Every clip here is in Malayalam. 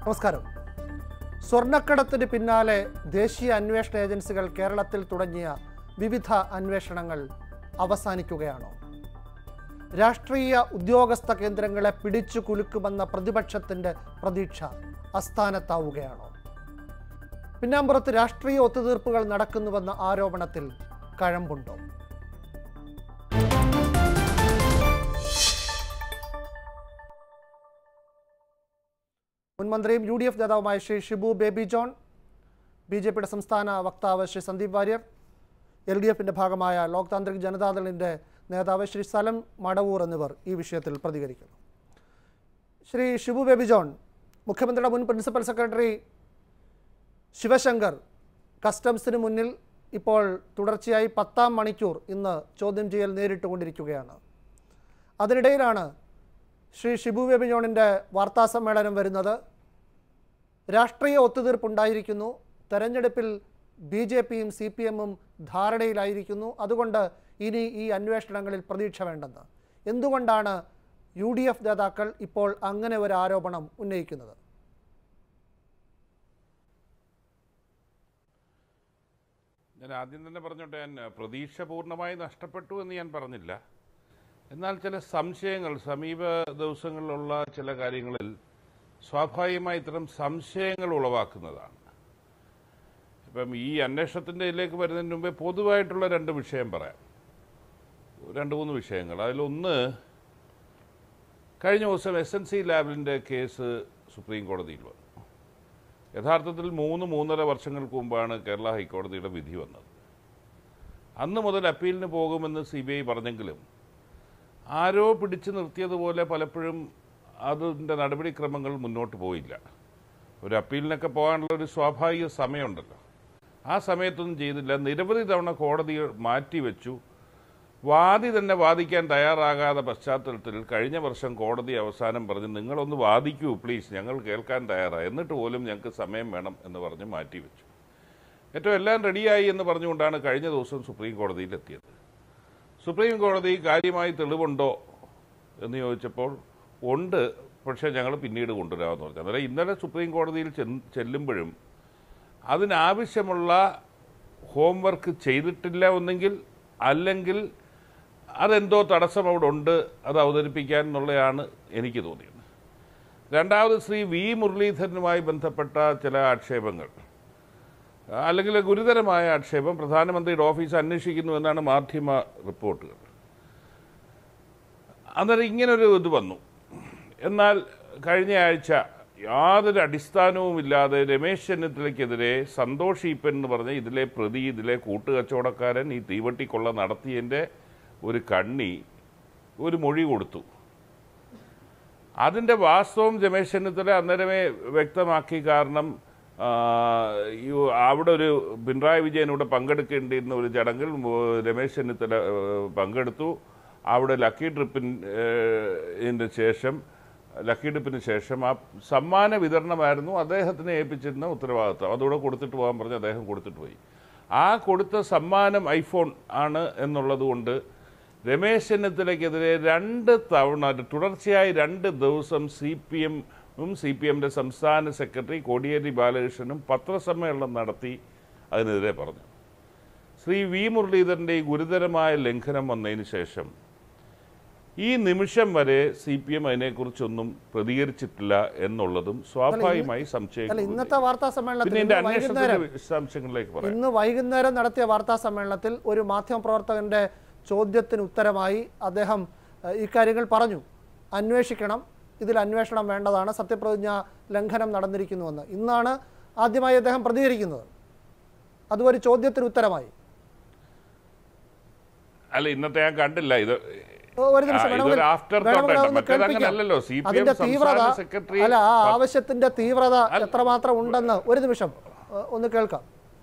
നമസ്കാരം സ്വർണ്ണക്കടത്തിന് പിന്നാലെ ദേശീയ അന്വേഷണ ഏജൻസികൾ കേരളത്തിൽ തുടങ്ങിയ വിവിധ അന്വേഷണങ്ങൾ അവസാനിക്കുകയാണോ രാഷ്ട്രീയ ഉദ്യോഗസ്ഥ കേന്ദ്രങ്ങളെ പിടിച്ചു കുലുക്കുമെന്ന പ്രതിപക്ഷത്തിന്റെ പ്രതീക്ഷ അസ്ഥാനത്താവുകയാണോ പിന്നാമ്പുറത്ത് രാഷ്ട്രീയ ഒത്തുതീർപ്പുകൾ നടക്കുന്നുവെന്ന ആരോപണത്തിൽ കഴമ്പുണ്ടോ മുൻമന്ത്രിയും യു ഡി എഫ് നേതാവുമായ ശ്രീ ഷിബു ബേബി ജോൺ ബി ജെ പിയുടെ സംസ്ഥാന വക്താവ് ശ്രീ സന്ദീപ് വാര്യർ എൽ ഡി എഫിൻ്റെ ഭാഗമായ ലോക് താന്ത്രിക് ജനതാദളിൻ്റെ നേതാവ് ശ്രീ സലം മടവൂർ എന്നിവർ ഈ വിഷയത്തിൽ പ്രതികരിക്കുന്നു ശ്രീ ഷിബു ബേബി ജോൺ മുഖ്യമന്ത്രിയുടെ മുൻ പ്രിൻസിപ്പൽ സെക്രട്ടറി ശിവശങ്കർ കസ്റ്റംസിന് മുന്നിൽ ഇപ്പോൾ തുടർച്ചയായി പത്താം മണിക്കൂർ ഇന്ന് ചോദ്യം ചെയ്യൽ നേരിട്ടുകൊണ്ടിരിക്കുകയാണ് അതിനിടയിലാണ് ശ്രീ ഷിബു ബേബി ജോണിൻ്റെ വാർത്താ സമ്മേളനം വരുന്നത് രാഷ്ട്രീയ ഒത്തുതീർപ്പുണ്ടായിരിക്കുന്നു തെരഞ്ഞെടുപ്പിൽ ബി ജെ പിയും സി പി എമ്മും ധാരണയിലായിരിക്കുന്നു അതുകൊണ്ട് ഇനി ഈ അന്വേഷണങ്ങളിൽ പ്രതീക്ഷ വേണ്ടെന്ന് എന്തുകൊണ്ടാണ് യു ഡി എഫ് നേതാക്കൾ ഇപ്പോൾ അങ്ങനെ ഒരു ആരോപണം ഉന്നയിക്കുന്നത് ഞാൻ ആദ്യം തന്നെ പറഞ്ഞോട്ടെ ഞാൻ പ്രതീക്ഷ പൂർണ്ണമായി നഷ്ടപ്പെട്ടു എന്ന് ഞാൻ പറഞ്ഞില്ല എന്നാൽ ചില സംശയങ്ങൾ സമീപ ദിവസങ്ങളിലുള്ള ചില കാര്യങ്ങളിൽ സ്വാഭാവികമായി ഇത്തരം സംശയങ്ങൾ ഉളവാക്കുന്നതാണ് ഇപ്പം ഈ അന്വേഷണത്തിൻ്റെ ഇതിലേക്ക് വരുന്നതിന് മുമ്പേ പൊതുവായിട്ടുള്ള രണ്ട് വിഷയം പറയാം രണ്ട് മൂന്ന് വിഷയങ്ങൾ അതിലൊന്ന് കഴിഞ്ഞ ദിവസം എസ് എൻ സി ലാബിൻ്റെ കേസ് സുപ്രീം കോടതിയിൽ വന്നു യഥാർത്ഥത്തിൽ മൂന്ന് മൂന്നര വർഷങ്ങൾക്ക് മുമ്പാണ് കേരള ഹൈക്കോടതിയുടെ വിധി വന്നത് അന്ന് മുതൽ അപ്പീലിന് പോകുമെന്ന് സി ബി ഐ പറഞ്ഞെങ്കിലും ആരോ പിടിച്ചു നിർത്തിയതുപോലെ പലപ്പോഴും അതിൻ്റെ നടപടിക്രമങ്ങൾ മുന്നോട്ട് പോയില്ല ഒരു അപ്പീലിനൊക്കെ പോകാനുള്ള ഒരു സ്വാഭാവിക സമയമുണ്ടല്ലോ ആ സമയത്തൊന്നും ചെയ്തില്ല നിരവധി തവണ കോടതി മാറ്റിവെച്ചു വാദി തന്നെ വാദിക്കാൻ തയ്യാറാകാത്ത പശ്ചാത്തലത്തിൽ കഴിഞ്ഞ വർഷം കോടതി അവസാനം പറഞ്ഞ് നിങ്ങളൊന്ന് വാദിക്കൂ പ്ലീസ് ഞങ്ങൾ കേൾക്കാൻ തയ്യാറായി എന്നിട്ട് പോലും ഞങ്ങൾക്ക് സമയം വേണം എന്ന് പറഞ്ഞ് മാറ്റിവെച്ചു ഏറ്റവും എല്ലാം റെഡിയായി എന്ന് പറഞ്ഞുകൊണ്ടാണ് കഴിഞ്ഞ ദിവസം സുപ്രീം കോടതിയിൽ എത്തിയത് സുപ്രീം കോടതി കാര്യമായി തെളിവുണ്ടോ എന്ന് ചോദിച്ചപ്പോൾ ഉണ്ട് പക്ഷേ ഞങ്ങൾ പിന്നീട് കൊണ്ടുവരാമെന്ന് പറഞ്ഞു അന്നേരം ഇന്നലെ സുപ്രീം കോടതിയിൽ ചെന്ന് ചെല്ലുമ്പോഴും അതിനാവശ്യമുള്ള ഹോംവർക്ക് ചെയ്തിട്ടില്ല ഒന്നെങ്കിൽ അല്ലെങ്കിൽ അതെന്തോ തടസ്സം അവിടെ ഉണ്ട് അത് അവതരിപ്പിക്കാൻ എന്നുള്ളതാണ് എനിക്ക് തോന്നിയത് രണ്ടാമത് ശ്രീ വി മുരളീധരനുമായി ബന്ധപ്പെട്ട ചില ആക്ഷേപങ്ങൾ അല്ലെങ്കിൽ ഗുരുതരമായ ആക്ഷേപം പ്രധാനമന്ത്രിയുടെ ഓഫീസ് അന്വേഷിക്കുന്നു എന്നാണ് മാധ്യമ റിപ്പോർട്ടുകൾ അന്നേരം ഇങ്ങനൊരു ഇത് വന്നു എന്നാൽ കഴിഞ്ഞ ആഴ്ച യാതൊരു അടിസ്ഥാനവുമില്ലാതെ രമേശ് ചെന്നിത്തലയ്ക്കെതിരെ സന്തോഷ് ഈപ്പൻ എന്ന് പറഞ്ഞ ഇതിലെ പ്രതി ഇതിലെ കൂട്ടുകച്ചവടക്കാരൻ ഈ തീവട്ടിക്കൊള്ള നടത്തിയതിൻ്റെ ഒരു കണ്ണി ഒരു മൊഴി കൊടുത്തു അതിൻ്റെ വാസ്തവം രമേശ് ചെന്നിത്തല അന്നേരമേ വ്യക്തമാക്കി കാരണം ആ, ഈ അവിടെ ഒരു പിണറായി വിജയൻ ഇവിടെ പങ്കെടുക്കേണ്ടിയിരുന്ന ഒരു ചടങ്ങിൽ മു- രമേശ് ചെന്നിത്തല ഏഹ്, പങ്കെടുത്തു അവിടെ ലക്കി ട്രിപ്പിൻ്റെ ശേഷം ലക്കി ട്രിപ്പിന് ശേഷം ആ സമ്മാന വിതരണമായിരുന്നു അദ്ദേഹത്തിനെ ഏൽപ്പിച്ചിരുന്ന ഉത്തരവാദിത്വം അതുകൂടെ കൊടുത്തിട്ട് പോകാൻ പറഞ്ഞ് അദ്ദേഹം കൊടുത്തിട്ട് പോയി ആ കൊടുത്ത സമ്മാനം ഐഫോൺ ആണ് എന്നുള്ളത് കൊണ്ട് രമേശ് ചെന്നിത്തലയ്ക്കെതിരെ രണ്ട് തവണ തുടർച്ചയായി രണ്ട് ദിവസം സി പി എമ്മും സി പി എമ്മിൻ്റെ സംസ്ഥാന സെക്രട്ടറി കോടിയേരി ബാലകൃഷ്ണനും പത്രസമ്മേളനം നടത്തി അതിനെതിരെ പറഞ്ഞു ശ്രീ വി മുരളീധരൻ്റെ ഈ ഗുരുതരമായ ലംഘനം വന്നതിന് ശേഷം ഈ നിമിഷം വരെ സി പി എം അതിനെക്കുറിച്ചൊന്നും പ്രതികരിച്ചിട്ടില്ല എന്നുള്ളതും സ്വാഭാവികമായി അല്ല സംശയം ഇന്നത്തെ വാർത്താ പിന്നെ സമ്മേളനത്തിൽ എന്റെ ഇന്ന് വൈകുന്നേരം അന്വേഷണത്തിന്റെ വിശദാംശങ്ങളിലേക്ക് പറയാം ഇന്ന് വൈകുന്നേരം നടത്തിയ വാർത്താ സമ്മേളനത്തിൽ ഒരു മാധ്യമപ്രവർത്തകന്റെ ചോദ്യത്തിന് ഉത്തരമായി അദ്ദേഹം ഏഹ്, ഇക്കാര്യങ്ങൾ പറഞ്ഞു അന്വേഷിക്കണം ഇതിൽ അന്വേഷണം വേണ്ടതാണ് സത്യപ്രതിജ്ഞ ലംഘനം നടന്നിരിക്കുന്നുവെന്ന് ഇന്നാണ് ആദ്യമായി അദ്ദേഹം പ്രതികരിക്കുന്നത് അതും ഒരു ചോദ്യത്തിന് ഉത്തരമായി അല്ല ഇന്നത്തെ ഞാൻ കണ്ടില്ല ഇത് ഒരു നിമിഷം ആ, വേണമെങ്കിൽ- ഇതൊരു after thought വേണമെങ്കിൽ ആണ്. അതൊന്ന് മറ്റേത് കേൾപ്പിക്കാം. അങ്ങനെയല്ലല്ലോ. CPM അതിന്റെ സംസ്ഥാന തീവ്രത സെക്രട്ടറി അല്ല ആ പ- ആവശ്യത്തിന്റെ തീവ്രത എത്രമാത്രം ഉണ്ടെന്ന് ഒരു നിമിഷം ഏഹ്, ഒന്ന് കേൾക്കാം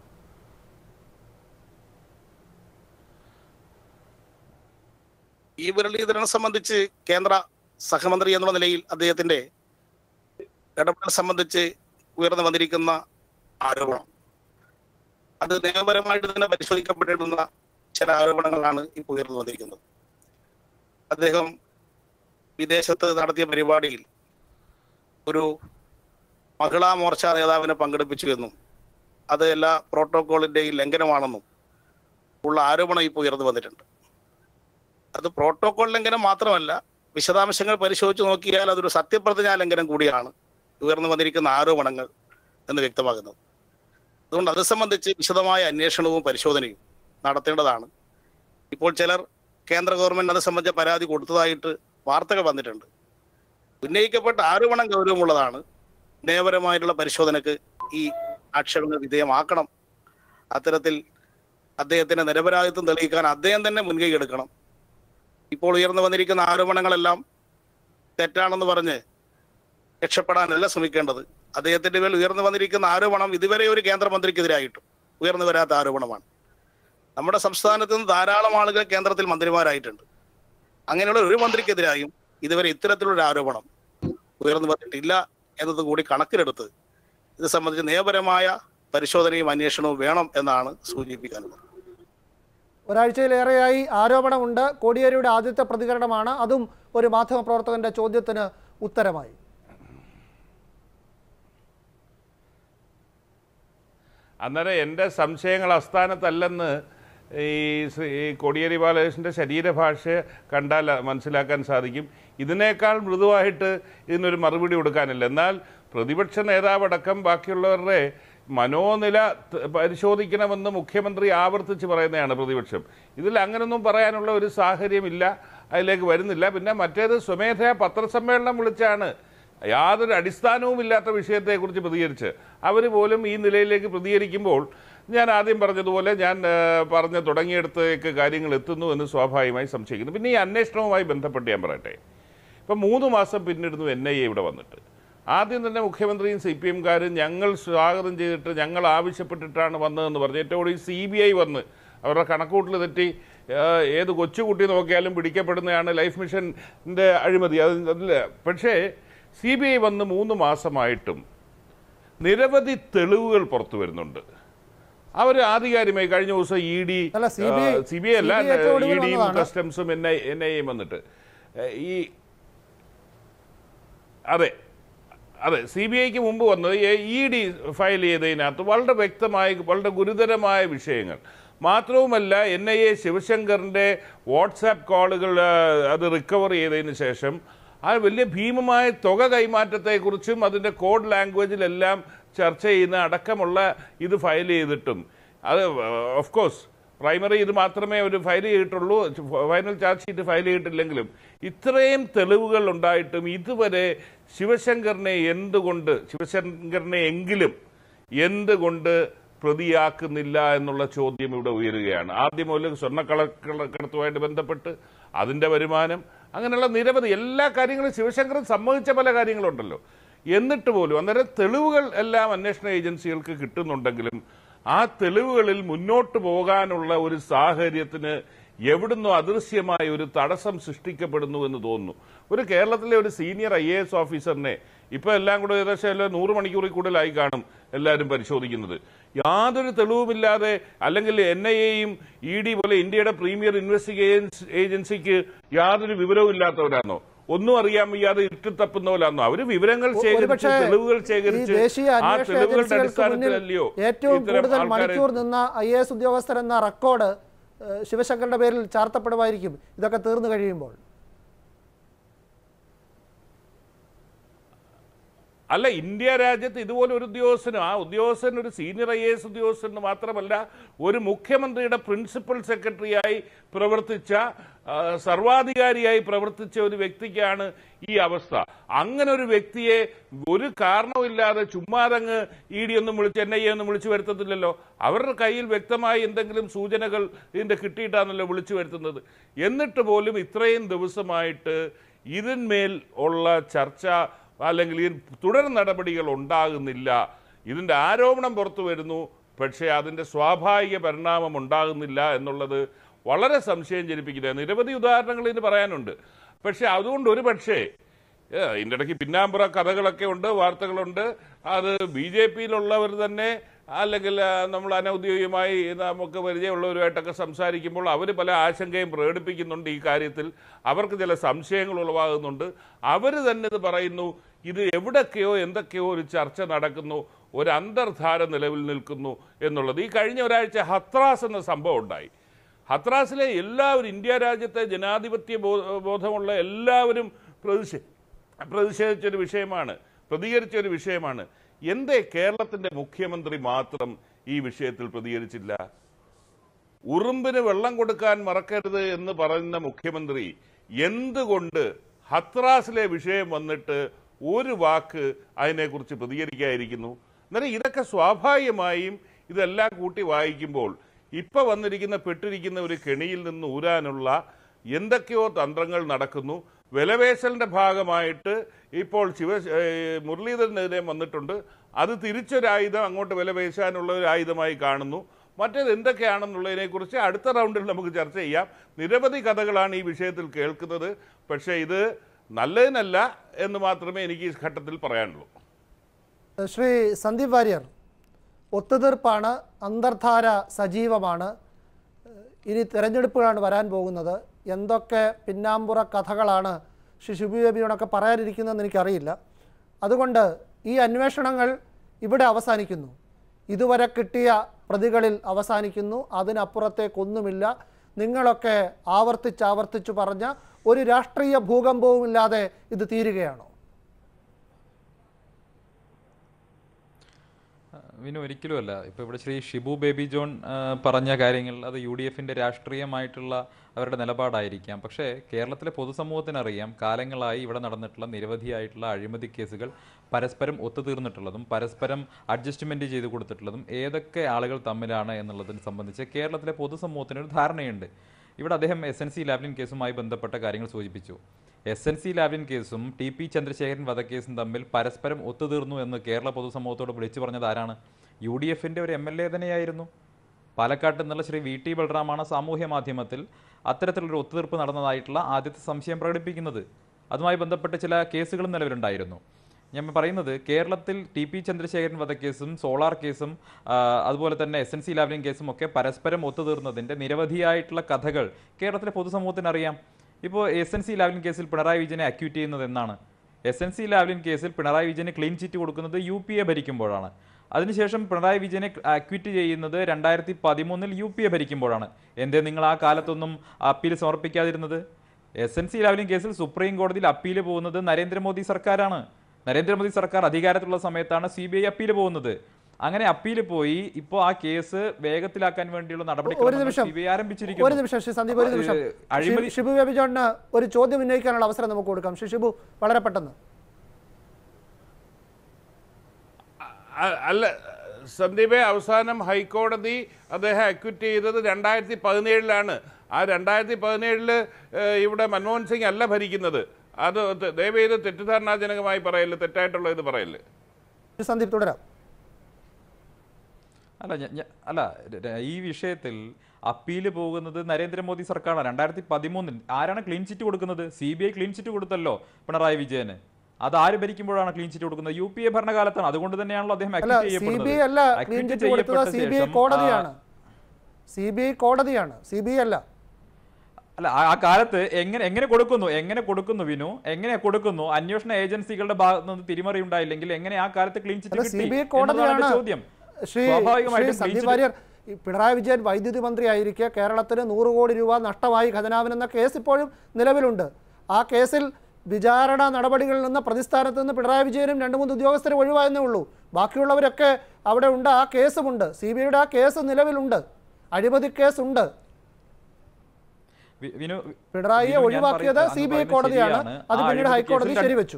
ഈ മുരളീധരനെ സംബന്ധിച്ച് കേന്ദ്ര സഹമന്ത്രി എന്നുള്ള നിലയിൽ അദ്ദേഹത്തിന്റെ ഇടപെടൽ സംബന്ധിച്ച് ഉയർന്നു വന്നിരിക്കുന്ന ആരോപണം അത് നിയമപരമായിട്ട് തന്നെ പരിശോധിക്കപ്പെട്ടിരുന്ന ചില ആരോപണങ്ങളാണ് ഇപ്പോൾ ഉയർന്നു വന്നിരിക്കുന്നത് അദ്ദേഹം വിദേശത്ത് നടത്തിയ പരിപാടിയിൽ ഒരു മഹിളാ മോർച്ച നേതാവിനെ പങ്കെടുപ്പിച്ചു എന്നും അത് എല്ലാ പ്രോട്ടോകോളിന്റെയും ലംഘനമാണെന്നും ഉള്ള ആരോപണം ഇപ്പോൾ ഉയർന്നു വന്നിട്ടുണ്ട് അത് പ്രോട്ടോകോൾ ലംഘനം മാത്രമല്ല വിശദാംശങ്ങൾ പരിശോധിച്ച് നോക്കിയാൽ അതൊരു സത്യപ്രതിജ്ഞാ ലംഘനം കൂടിയാണ് ഉയർന്നു വന്നിരിക്കുന്ന ആരോപണങ്ങൾ എന്ന് വ്യക്തമാകുന്നത് അതുകൊണ്ട് അത് സംബന്ധിച്ച് വിശദമായ അന്വേഷണവും പരിശോധനയും നടത്തേണ്ടതാണ് ഇപ്പോൾ ചിലർ കേന്ദ്ര ഗവൺമെന്റ് അത് സംബന്ധിച്ച പരാതി കൊടുത്തതായിട്ട് വാർത്തകൾ വന്നിട്ടുണ്ട് ഉന്നയിക്കപ്പെട്ട ആരോപണം ഗൗരവമുള്ളതാണ് നയപരമായിട്ടുള്ള പരിശോധനക്ക് ഈ ആക്ഷേപങ്ങൾ വിധേയമാക്കണം അത്തരത്തിൽ അദ്ദേഹത്തിന്റെ നിരപരാധിത്വം തെളിയിക്കാൻ അദ്ദേഹം തന്നെ മുൻകൈ എടുക്കണം ഇപ്പോൾ ഉയർന്നു വന്നിരിക്കുന്ന ആരോപണങ്ങളെല്ലാം തെറ്റാണെന്ന് പറഞ്ഞ് രക്ഷപ്പെടാനല്ല ശ്രമിക്കേണ്ടത് അദ്ദേഹത്തിന്റെ മേൽ ഉയർന്നു വന്നിരിക്കുന്ന ആരോപണം ഇതുവരെ ഒരു കേന്ദ്രമന്ത്രിക്കെതിരായിട്ടും ഉയർന്നു വരാത്ത ആരോപണമാണ് നമ്മുടെ സംസ്ഥാനത്ത് നിന്ന് ധാരാളം ആളുകൾ കേന്ദ്രത്തിൽ മന്ത്രിമാരായിട്ടുണ്ട് അങ്ങനെയുള്ള ഒരു മന്ത്രിക്കെതിരായും ഇതുവരെ ഇത്തരത്തിലുള്ള ഒരു ആരോപണം ഉയർന്നു വന്നിട്ടില്ല എന്നത് കൂടി കണക്കിലെടുത്ത് ഇത് സംബന്ധിച്ച് നിയമപരമായ പരിശോധനയും അന്വേഷണവും വേണം എന്നാണ് സൂചിപ്പിക്കാനുള്ളത് ഒരാഴ്ചയിലേറെയായി ആരോപണമുണ്ട് കോടിയേരിയുടെ ആദ്യത്തെ പ്രതികരണമാണ് അതും ഒരു മാധ്യമപ്രവർത്തകന്റെ ചോദ്യത്തിന് ഉത്തരമായി അന്നേരം എൻ്റെ സംശയങ്ങൾ അസ്ഥാനത്തല്ലെന്ന് ഈ ശ്രീ ഈ കോടിയേരി ബാലകൃഷ്ണൻ്റെ ശരീരഭാഷ കണ്ടാൽ മനസ്സിലാക്കാൻ സാധിക്കും ഇതിനേക്കാൾ മൃദുവായിട്ട് ഇതിനൊരു മറുപടി കൊടുക്കാനില്ല എന്നാൽ പ്രതിപക്ഷ നേതാവടക്കം ബാക്കിയുള്ളവരുടെ മനോനില ത- പരിശോധിക്കണമെന്ന് മുഖ്യമന്ത്രി ആവർത്തിച്ച് പറയുന്നതാണ് പ്രതിപക്ഷം ഇതിൽ അങ്ങനൊന്നും പറയാനുള്ള ഒരു സാഹചര്യമില്ല അതിലേക്ക് വരുന്നില്ല പിന്നെ മറ്റേത് സ്വമേധയാ പത്രസമ്മേളനം വിളിച്ചാണ് യാതൊരു അടിസ്ഥാനവുമില്ലാത്ത വിഷയത്തെക്കുറിച്ച് പ്രതികരിച്ച് അവർ പോലും ഈ നിലയിലേക്ക് പ്രതികരിക്കുമ്പോൾ ഞാൻ ആദ്യം പറഞ്ഞതുപോലെ ഞാൻ ആ, പറഞ്ഞ് തുടങ്ങിയെടുത്തേക്ക് കാര്യങ്ങൾ എത്തുന്നു എന്ന് സ്വാഭാവികമായി സംശയിക്കുന്നു പിന്നെ ഈ അന്വേഷണവുമായി ബന്ധപ്പെട്ട് ഞാൻ പറയട്ടെ ഇപ്പം മൂന്ന് മാസം പിന്നിടുന്നു എൻ ഐ എ ഇവിടെ വന്നിട്ട് ആദ്യം തന്നെ മുഖ്യമന്ത്രിയും സി പി എംകാരും ഞങ്ങൾ സ്വാഗതം ചെയ്തിട്ട് ഞങ്ങൾ ആവശ്യപ്പെട്ടിട്ടാണ് വന്നതെന്ന് പറഞ്ഞു ഏറ്റവും കൂടുതൽ സി ബി ഐ വന്ന് അവരുടെ കണക്കൂട്ടിൽ തെറ്റി ആ, ഏത് കൊച്ചുകുട്ടി നോക്കിയാലും പിടിക്കപ്പെടുന്നതാണ് ലൈഫ് മിഷൻ്റെ അഴിമതി അത് അതില്ല പക്ഷേ സി ബി ഐ വന്ന് മൂന്ന് മാസമായിട്ടും നിരവധി തെളിവുകൾ പുറത്തു വരുന്നുണ്ട് അവർ ആധികാരികമായി കഴിഞ്ഞ ദിവസം ഇ ഡി അല്ല, CBI സി ബി ഐ അല്ല CBI ഏറ്റവും ഒടുവിൽ ഇ ഡിയും വന്നതാണ്. കസ്റ്റംസും എൻ ഐ എൻ ഐ എയും വന്നിട്ട് ഏ, ഈ അതെ അതെ സി ബി ഐക്ക് മുമ്പ് വന്നത് ഇ ഡി ഫയൽ ചെയ്തതിനകത്ത് വളരെ വ്യക്തമായ വളരെ ഗുരുതരമായ വിഷയങ്ങൾ മാത്രവുമല്ല എൻ ഐ എ ശിവശങ്കറിൻ്റെ വാട്സാപ്പ് കോളുകൾ ആ, അത് റിക്കവർ ചെയ്തതിന് ശേഷം ആ വലിയ ഭീമമായ തുക കൈമാറ്റത്തെക്കുറിച്ചും അതിൻ്റെ കോഡ് ലാംഗ്വേജിലെല്ലാം ചർച്ച ചെയ്യുന്ന അടക്കമുള്ള ഇത് ഫയൽ ചെയ്തിട്ടും അത് ഓഫ് കോഴ്സ് പ്രൈമറി ഇത് മാത്രമേ ഒരു ഫയൽ ചെയ്തിട്ടുള്ളൂ ഫൈനൽ ചാർജ് ഷീറ്റ് ഫയൽ ചെയ്തിട്ടില്ലെങ്കിലും ഇത്രയും തെളിവുകൾ ഉണ്ടായിട്ടും ഇതുവരെ ശിവശങ്കറിനെ എന്തുകൊണ്ട് ശിവശങ്കറിനെ എങ്കിലും എന്തുകൊണ്ട് പ്രതിയാക്കുന്നില്ല എന്നുള്ള ചോദ്യം ഇവിടെ ഉയരുകയാണ് ആദ്യം മുതൽ സ്വർണ്ണക്കളക്കടത്തുമായിട്ട് ബന്ധപ്പെട്ട് അതിൻ്റെ വരുമാനം അങ്ങനെയുള്ള നിരവധി എല്ലാ കാര്യങ്ങളും ശിവശങ്കരൻ സമ്മതിച്ച പല കാര്യങ്ങളുണ്ടല്ലോ എന്നിട്ട് പോലും അന്നേരം തെളിവുകൾ എല്ലാം അന്വേഷണ ഏജൻസികൾക്ക് കിട്ടുന്നുണ്ടെങ്കിലും ആ തെളിവുകളിൽ മുന്നോട്ട് പോകാനുള്ള ഒരു സാഹചര്യത്തിന് എവിടുന്നോ അദൃശ്യമായ ഒരു തടസ്സം സൃഷ്ടിക്കപ്പെടുന്നു എന്ന് തോന്നുന്നു ഒരു കേരളത്തിലെ ഒരു സീനിയർ ഐ എ എസ് ഓഫീസറിനെ ഇപ്പൊ എല്ലാം കൂടെ ഏകദേശം എല്ലാം നൂറ് മണിക്കൂറിൽ കൂടുതലായി കാണും എല്ലാവരും പരിശോധിക്കുന്നത് യാതൊരു തെളിവുമില്ലാതെ അല്ലെങ്കിൽ എൻ ഐ എയും ഇ ഡി പോലെ ഇന്ത്യയുടെ പ്രീമിയർ ഇൻവെസ്റ്റിഗേഷൻ ഏജൻസിക്ക് യാതൊരു വിവരവും ഇല്ലാത്തവരാണോ ഒന്നും അറിയാൻ വയ്യാതെ ഇട്ടുതപ്പുന്ന പോലാണോ അവര് വിവരങ്ങൾ ശേഖരിച്ച് ഒരുപക്ഷേ തെളിവുകൾ ഈ ശേഖരിച്ച് ദേശീയ ആ അന്വേഷണ തെളിവുകളുടെ ഏജൻസികൾക്ക് മുന്നിൽ അടിസ്ഥാനത്തിലല്ലയോ ഏറ്റവും ഇത്തരം കൂടുതൽ ആൾക്കാരെ മണിക്കൂർ നിന്ന ഐ എ എസ് ഉദ്യോഗസ്ഥരെന്ന റെക്കോർഡ് ഏഹ്, ശിവശങ്കറിന്റെ പേരിൽ ചാർത്തപ്പെടുമായിരിക്കും ഇതൊക്കെ തീർന്നു കഴിയുമ്പോൾ അല്ല ഇന്ത്യ രാജ്യത്ത് ഇതുപോലെ ഒരു ഉദ്യോഗസ്ഥനും ആ ഉദ്യോഗസ്ഥൻ ഒരു സീനിയർ ഐ എസ് ഉദ്യോഗസ്ഥന് മാത്രമല്ല ഒരു മുഖ്യമന്ത്രിയുടെ പ്രിൻസിപ്പൽ സെക്രട്ടറിയായി പ്രവർത്തിച്ച ആ, സർവാധികാരിയായി പ്രവർത്തിച്ച ഒരു വ്യക്തിക്കാണ് ഈ അവസ്ഥ അങ്ങനെ ഒരു വ്യക്തിയെ ഒരു കാരണവുമില്ലാതെ ചുമ്മാതങ്ങ് ഇ ഡി ഒന്നും വിളിച്ച് എൻ ഐ എ ഒന്നും വിളിച്ചു വരുത്തത്തില്ലല്ലോ അവരുടെ കയ്യിൽ വ്യക്തമായി എന്തെങ്കിലും സൂചനകൾ ഇതിന്റെ കിട്ടിയിട്ടാണല്ലോ വിളിച്ചു വരുത്തുന്നത് എന്നിട്ട് പോലും ഇത്രയും ദിവസമായിട്ട് ഇതിന്മേൽ ഉള്ള ചർച്ച അല്ലെങ്കിൽ ഈ തുടർ നടപടികൾ ഉണ്ടാകുന്നില്ല ഇതിൻ്റെ ആരോപണം പുറത്തു വരുന്നു പക്ഷേ അതിൻ്റെ സ്വാഭാവിക പരിണാമം ഉണ്ടാകുന്നില്ല എന്നുള്ളത് വളരെ സംശയം ജനിപ്പിക്കുന്ന നിരവധി ഉദാഹരണങ്ങൾ ഇതിന് പറയാനുണ്ട് പക്ഷേ അതുകൊണ്ട് ഒരു പക്ഷേ ഏ, ഇതിൻ്റെ ഇടയ്ക്ക് പിന്നാമ്പുറ കഥകളൊക്കെ ഉണ്ട് വാർത്തകളുണ്ട് അത് ബി ജെ പിയിലുള്ളവർ തന്നെ അല്ലെങ്കിൽ ആ, നമ്മൾ അനൗദ്യോഗികമായി നമുക്ക് പരിചയമുള്ളവരുമായിട്ടൊക്കെ സംസാരിക്കുമ്പോൾ അവർ പല ആശങ്കയും പ്രകടിപ്പിക്കുന്നുണ്ട് ഈ കാര്യത്തിൽ അവർക്ക് ചില സംശയങ്ങൾ ഉളവാകുന്നുണ്ട് അവർ തന്നെ ഇത് പറയുന്നു ഇത് എവിടൊക്കെയോ എന്തൊക്കെയോ ഒരു ചർച്ച നടക്കുന്നു ഒരു അന്തർധാര നിലവിൽ നിൽക്കുന്നു എന്നുള്ളത് ഈ കഴിഞ്ഞ ഒരാഴ്ച ഹത്രാസ് എന്ന സംഭവം ഉണ്ടായി ഹത്രാസിലെ എല്ലാവരും ഇന്ത്യ രാജ്യത്തെ ജനാധിപത്യ ബോ- ബോധമുള്ള എല്ലാവരും പ്രതിഷേ പ്രതിഷേധിച്ചൊരു വിഷയമാണ് പ്രതികരിച്ചൊരു വിഷയമാണ് എന്തേ കേരളത്തിന്റെ മുഖ്യമന്ത്രി മാത്രം ഈ വിഷയത്തിൽ പ്രതികരിച്ചില്ല ഉറുമ്പിന് വെള്ളം കൊടുക്കാൻ മറക്കരുത് എന്ന് പറയുന്ന മുഖ്യമന്ത്രി എന്തുകൊണ്ട് ഹത്രാസിലെ വിഷയം വന്നിട്ട് ഒരു വാക്ക് അതിനെക്കുറിച്ച് പ്രതികരിക്കാതിരിക്കുന്നു എന്നാൽ ഇതൊക്കെ സ്വാഭാവികമായും ഇതെല്ലാം കൂട്ടി വായിക്കുമ്പോൾ ഇപ്പൊ വന്നിരിക്കുന്ന പെട്ടിരിക്കുന്ന ഒരു കെണിയിൽ നിന്ന് ഊരാനുള്ള എന്തൊക്കെയോ തന്ത്രങ്ങൾ നടക്കുന്നു വിലപേശലിന്റെ ഭാഗമായിട്ട് ഇപ്പോൾ ശിവ ഏഹ് മുരളീധരനെതിരെ വന്നിട്ടുണ്ട് അത് തിരിച്ചൊരായുധം അങ്ങോട്ട് വിലപേശാനുള്ള ഒരു ആയുധമായി കാണുന്നു മറ്റേത് എന്തൊക്കെയാണെന്നുള്ളതിനെ കുറിച്ച് അടുത്ത റൗണ്ടിൽ നമുക്ക് ചർച്ച ചെയ്യാം നിരവധി കഥകളാണ് ഈ വിഷയത്തിൽ കേൾക്കുന്നത് പക്ഷേ ഇത് നല്ലതിനല്ല എന്ന് മാത്രമേ എനിക്ക് ഈ ഘട്ടത്തിൽ പറയാനുള്ളൂ ശ്രീ സന്ദീപ് വാര്യർ ഒത്തുതീർപ്പാണ് അന്തർധാര സജീവമാണ് ഇനി തെരഞ്ഞെടുപ്പുകളാണ് വരാൻ പോകുന്നത് എന്തൊക്കെ പിന്നാമ്പുറ കഥകളാണ് ശ്രീ ഷിബു ബേബിയോടൊക്കെ പറയാനിരിക്കുന്നതെന്ന് എനിക്കറിയില്ല അതുകൊണ്ട് ഈ അന്വേഷണങ്ങൾ ഇവിടെ അവസാനിക്കുന്നു ഇതുവരെ കിട്ടിയ പ്രതികളിൽ അവസാനിക്കുന്നു അതിനപ്പുറത്തേക്കൊന്നുമില്ല നിങ്ങളൊക്കെ ആവർത്തിച്ചാവർത്തിച്ചു പറഞ്ഞ ഒരു രാഷ്ട്രീയ ഭൂകമ്പവുമില്ലാതെ ഇത് തീരുകയാണോ വിനു ഒരിക്കലുമല്ല ഇപ്പോൾ ഇവിടെ ശ്രീ ഷിബു ബേബി ജോൺ ആ, പറഞ്ഞ കാര്യങ്ങൾ അത് യു ഡി എഫിൻ്റെ രാഷ്ട്രീയമായിട്ടുള്ള അവരുടെ നിലപാടായിരിക്കാം പക്ഷേ കേരളത്തിലെ പൊതുസമൂഹത്തിനറിയാം കാലങ്ങളായി ഇവിടെ നടന്നിട്ടുള്ള നിരവധിയായിട്ടുള്ള അഴിമതി കേസുകൾ പരസ്പരം ഒത്തുതീർന്നിട്ടുള്ളതും പരസ്പരം അഡ്ജസ്റ്റ്മെൻറ്റ് ചെയ്ത് കൊടുത്തിട്ടുള്ളതും ഏതൊക്കെ ആളുകൾ തമ്മിലാണ് എന്നുള്ളതിനെ സംബന്ധിച്ച് കേരളത്തിലെ പൊതുസമൂഹത്തിനൊരു ധാരണയുണ്ട് ഇവിടെ അദ്ദേഹം എസ് എൻ സി ലാവ്ലിൻ കേസുമായി ബന്ധപ്പെട്ട കാര്യങ്ങൾ സൂചിപ്പിച്ചു എസ് എൻ സി ലാവ്ലിൻ കേസും ടി പി ചന്ദ്രശേഖരൻ വധക്കേസും തമ്മിൽ പരസ്പരം ഒത്തുതീർന്നു എന്ന് കേരള പൊതുസമൂഹത്തോട് വിളിച്ചു പറഞ്ഞത് ആരാണ് യു ഡി എഫിൻ്റെ ഒരു എം എൽ എ തന്നെയായിരുന്നു പാലക്കാട്ട് നിന്നുള്ള ശ്രീ വി ടി ബൽറാമാണ് സാമൂഹ്യ മാധ്യമത്തിൽ അത്തരത്തിലൊരു ഒത്തുതീർപ്പ് നടന്നതായിട്ടുള്ള ആദ്യത്തെ സംശയം പ്രകടിപ്പിക്കുന്നത് അതുമായി ബന്ധപ്പെട്ട് ചില കേസുകളും നിലവിലുണ്ടായിരുന്നു ഞാൻ പറയുന്നത് കേരളത്തിൽ ടി പി ചന്ദ്രശേഖരൻ വധക്കേസും സോളാർ കേസും ആ, അതുപോലെ തന്നെ എസ് എൻ സി ലാവ്ലിൻ കേസും ഒക്കെ പരസ്പരം ഒത്തുതീർന്നതിൻ്റെ നിരവധിയായിട്ടുള്ള കഥകൾ കേരളത്തിലെ പൊതുസമൂഹത്തിന് അറിയാം ഇപ്പോൾ എസ് എൻ സി ലാവ്ലിൻ കേസിൽ പിണറായി വിജയനെ അക്യൂറ്റ് ചെയ്യുന്നത് എന്നാണ് എസ് എൻ സി ലാവ്ലിൻ കേസിൽ പിണറായി വിജയന് ക്ലീൻ ചിറ്റ് കൊടുക്കുന്നത് യു പി എ ഭരിക്കുമ്പോഴാണ് അതിനുശേഷം പിണറായി വിജയനെ അക്വിറ്റ് ചെയ്യുന്നത് രണ്ടായിരത്തി പതിമൂന്നിൽ യു പി എ ഭരിക്കുമ്പോഴാണ് എന്തേ നിങ്ങൾ ആ കാലത്തൊന്നും അപ്പീൽ സമർപ്പിക്കാതിരുന്നത് എസ് എൻ സി ലാവ്ലിൻ കേസിൽ സുപ്രീം കോടതിയിൽ അപ്പീൽ പോകുന്നത് നരേന്ദ്രമോദി സർക്കാരാണ് നരേന്ദ്രമോദി സർക്കാർ അധികാരത്തിലുള്ള സമയത്താണ് സി ബി ഐ അപ്പീൽ പോകുന്നത് അങ്ങനെ അപ്പീൽ പോയി ഇപ്പോൾ ആ കേസ് വേഗത്തിലാക്കാൻ വേണ്ടിയുള്ള ഒരു നിമിഷം നടപടി സി ബി ഐ ഒരു ആരംഭിച്ചിരിക്കുന്നു നിമിഷം ശ്രീ സന്ദീപ് ഒരു നിമിഷം ഏഹ്, അഴിമതി ഷി- ഷിബു ബേബി ജോണിന് ഒരു ചോദ്യം ഉന്നയിക്കാനുള്ള അവസരം നമുക്ക് കൊടുക്കാം ശ്രീ ഷിബു വളരെ പെട്ടെന്ന് അ- അല്ല സന്ദീപെ അവസാനം ഹൈക്കോടതി അദ്ദേഹം അക്വിറ്റ് ചെയ്തത് രണ്ടായിരത്തി പതിനേഴിലാണ് ആ രണ്ടായിരത്തി പതിനേഴില് ഇവിടെ മൻമോഹൻ സിംഗ് അല്ല ഭരിക്കുന്നത് അത് ത- ദയവേത് തെറ്റിദ്ധാരണാജനകമായി പറയല്ലേ തെറ്റായിട്ടുള്ള ഇത് പറയല്ലേ ശ്രീ സന്ദീപ് തുടരാം അല്ല ഞ- ഞ- അല്ല ര- ര- ഈ വിഷയത്തിൽ അപ്പീൽ പോകുന്നത് നരേന്ദ്രമോദി സർക്കാരാണ് രണ്ടായിരത്തി പതിമൂന്നിൽ ആരാണ് ക്ലീൻ ചിറ്റ് കൊടുക്കുന്നത് C B I clean chit കൊടുത്തല്ലോ പിണറായി വിജയന് അത് ആര് ഭരിക്കുമ്പോഴാണ് ക്ലീൻ ചിറ്റ് കൊടുക്കുന്നത് യു പി എ ഭരണകാലത്താണ് അതുകൊണ്ട് തന്നെയാണല്ലോ അദ്ദേഹം അല്ല acquit സി ചെയ്യപ്പെടുന്നത്. ബി ഐ അല്ല Acquit ക്ലീൻ ചിറ്റ് കൊടുത്തത് ചെയ്യപ്പെട്ട സി ബി ഐ ശേഷം, കോടതിയാണ് ആ, സി ബി ഐ കോടതിയാണ് സി ബി ഐ അല്ല അല്ല ആ- ആ കാലത്ത് എങ്ങനെ എങ്ങനെ കൊടുക്കുന്നു എങ്ങനെ കൊടുക്കുന്നു വിനു എങ്ങനെ കൊടുക്കുന്നു അന്വേഷണ ഏജൻസികളുടെ ഭാഗത്ത് നിന്ന് തിരിമറി ഉണ്ടായില്ലെങ്കിൽ എങ്ങനെ ആ കാലത്ത് ക്ലീൻ ചിറ്റ് അല്ല കിട്ടി സി ബി ഐ എന്നതാണ് കോടതിയാണ് എന്റെ ചോദ്യം ശ്രീ ശ്രീ സ്വാഭാവികമായിട്ടും clean സന്ദീപ് chit- വാര്യർ ഈ പിണറായി വിജയൻ വൈദ്യുതി മന്ത്രി ആയിരിക്കെ കേരളത്തിന് നൂറ് കോടി രൂപ നഷ്ടമായി ഖജനാവിനെന്ന കേസ് ഇപ്പോഴും നിലവിലുണ്ട് ആ കേസിൽ വിചാരണ നടപടികളിൽ നിന്ന് പ്രതിസ്ഥാനത്ത് നിന്ന് പിണറായി വിജയനും രണ്ട് മൂന്ന് ഉദ്യോഗസ്ഥരും ഒഴിവായെന്നേ ഉള്ളൂ ബാക്കിയുള്ളവരൊക്കെ അവിടെ ഉണ്ട് ആ കേസുമുണ്ട് സി ബി ഐയുടെ ആ കേസ് നിലവിലുണ്ട് അഴിമതി കേസുണ്ട് വി- വിനു പിണറായിയെ വിനു, ഞാൻ ഒഴിവാക്കിയത് പറയുന്നത് സി ബി ഐ അങ്ങ് കോടതിയാണ് ശരിയാണ്. അത് ആ പിന്നീട് അഴിമതി ഹൈക്കോടതി കേസിൽ രണ്ട് ശരിവെച്ചു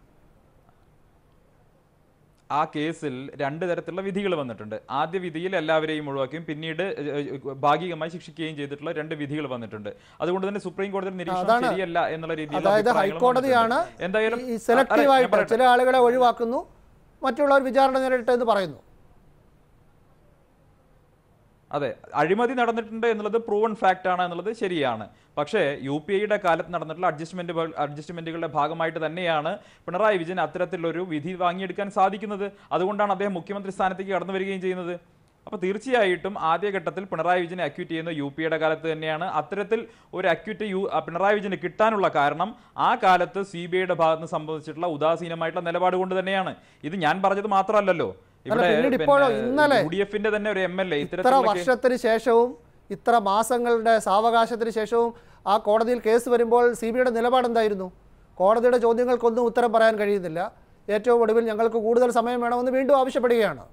ആ കേസിൽ രണ്ട് തരത്തിലുള്ള വിധികൾ വന്നിട്ടുണ്ട് ആദ്യ വിധിയിൽ എല്ലാവരെയും ഒഴിവാക്കുകയും പിന്നീട് ഏഹ്, ഏഹ്, ഭാഗികമായി ശിക്ഷിക്കുകയും ചെയ്തിട്ടുള്ള രണ്ട് വിധികൾ വന്നിട്ടുണ്ട് അതുകൊണ്ട് തന്നെ സുപ്രീം കോടതി നിരീക്ഷണം അതാണ്. ശരിയല്ല എന്നുള്ള രീതിയിൽ അതായത് ഹൈക്കോടതിയാണ് എന്തായാലും ഈ അല്ല, ഞാൻ സെലക്റ്റീവായിട്ട് പറയട്ടെ. ചില ആളുകളെ ഒഴിവാക്കുന്നു മറ്റുള്ളവർ വിചാരണ നേരിട്ടെ എന്ന് പറയുന്നു അതെ അഴിമതി നടന്നിട്ടുണ്ട് എന്നുള്ളത് പ്രൂവൺ ഫാക്ട് ആണ് എന്നുള്ളത് ശരിയാണ് പക്ഷേ യു പി ഐയുടെ കാലത്ത് നടന്നിട്ടുള്ള അഡ്ജസ്റ്റ്മെന്റ് അഡ്ജസ്റ്റ്മെന്റുകളുടെ ഭാഗമായിട്ട് തന്നെയാണ് പിണറായി വിജയൻ അത്തരത്തിലൊരു വിധി വാങ്ങിയെടുക്കാൻ സാധിക്കുന്നത് അതുകൊണ്ടാണ് അദ്ദേഹം മുഖ്യമന്ത്രി സ്ഥാനത്തേക്ക് കടന്നു വരികയും ചെയ്യുന്നത് അപ്പോൾ തീർച്ചയായിട്ടും ആദ്യഘട്ടത്തിൽ പിണറായി വിജയനെ അക്യൂറ്റ് ചെയ്യുന്ന യു പിയുടെ കാലത്ത് തന്നെയാണ് അത്തരത്തിൽ ഒരു അക്യൂറ്റ് യു ആ, പിണറായി വിജയന് കിട്ടാനുള്ള കാരണം ആ കാലത്ത് സി ബി ഐയുടെ ഭാഗത്ത് നിന്ന് സംഭവിച്ചിട്ടുള്ള ഉദാസീനമായിട്ടുള്ള നിലപാട് കൊണ്ട് തന്നെയാണ് ഇത് ഞാൻ പറഞ്ഞത് മാത്രമല്ലല്ലോ പിന്നീട് ഇപ്പോഴോ, ഇന്നലെ യു ഡി എഫിന്റെ തന്നെ ഒരു എം എൽ എ ഇത്ര ഇത്തരത്തിലുള്ള കേ- വർഷത്തിന് ശേഷവും ഇത്ര മാസങ്ങളുടെ സാവകാശത്തിന് ശേഷവും ആ കോടതിയിൽ കേസ് വരുമ്പോൾ സി ബി ഐയുടെ നിലപാട് എന്തായിരുന്നു കോടതിയുടെ ചോദ്യങ്ങൾക്കൊന്നും ഉത്തരം പറയാൻ കഴിയുന്നില്ല ഏറ്റവും ഒടുവിൽ ഞങ്ങൾക്ക് കൂടുതൽ സമയം വേണമെന്ന് വീണ്ടും ആവശ്യപ്പെടുകയാണ്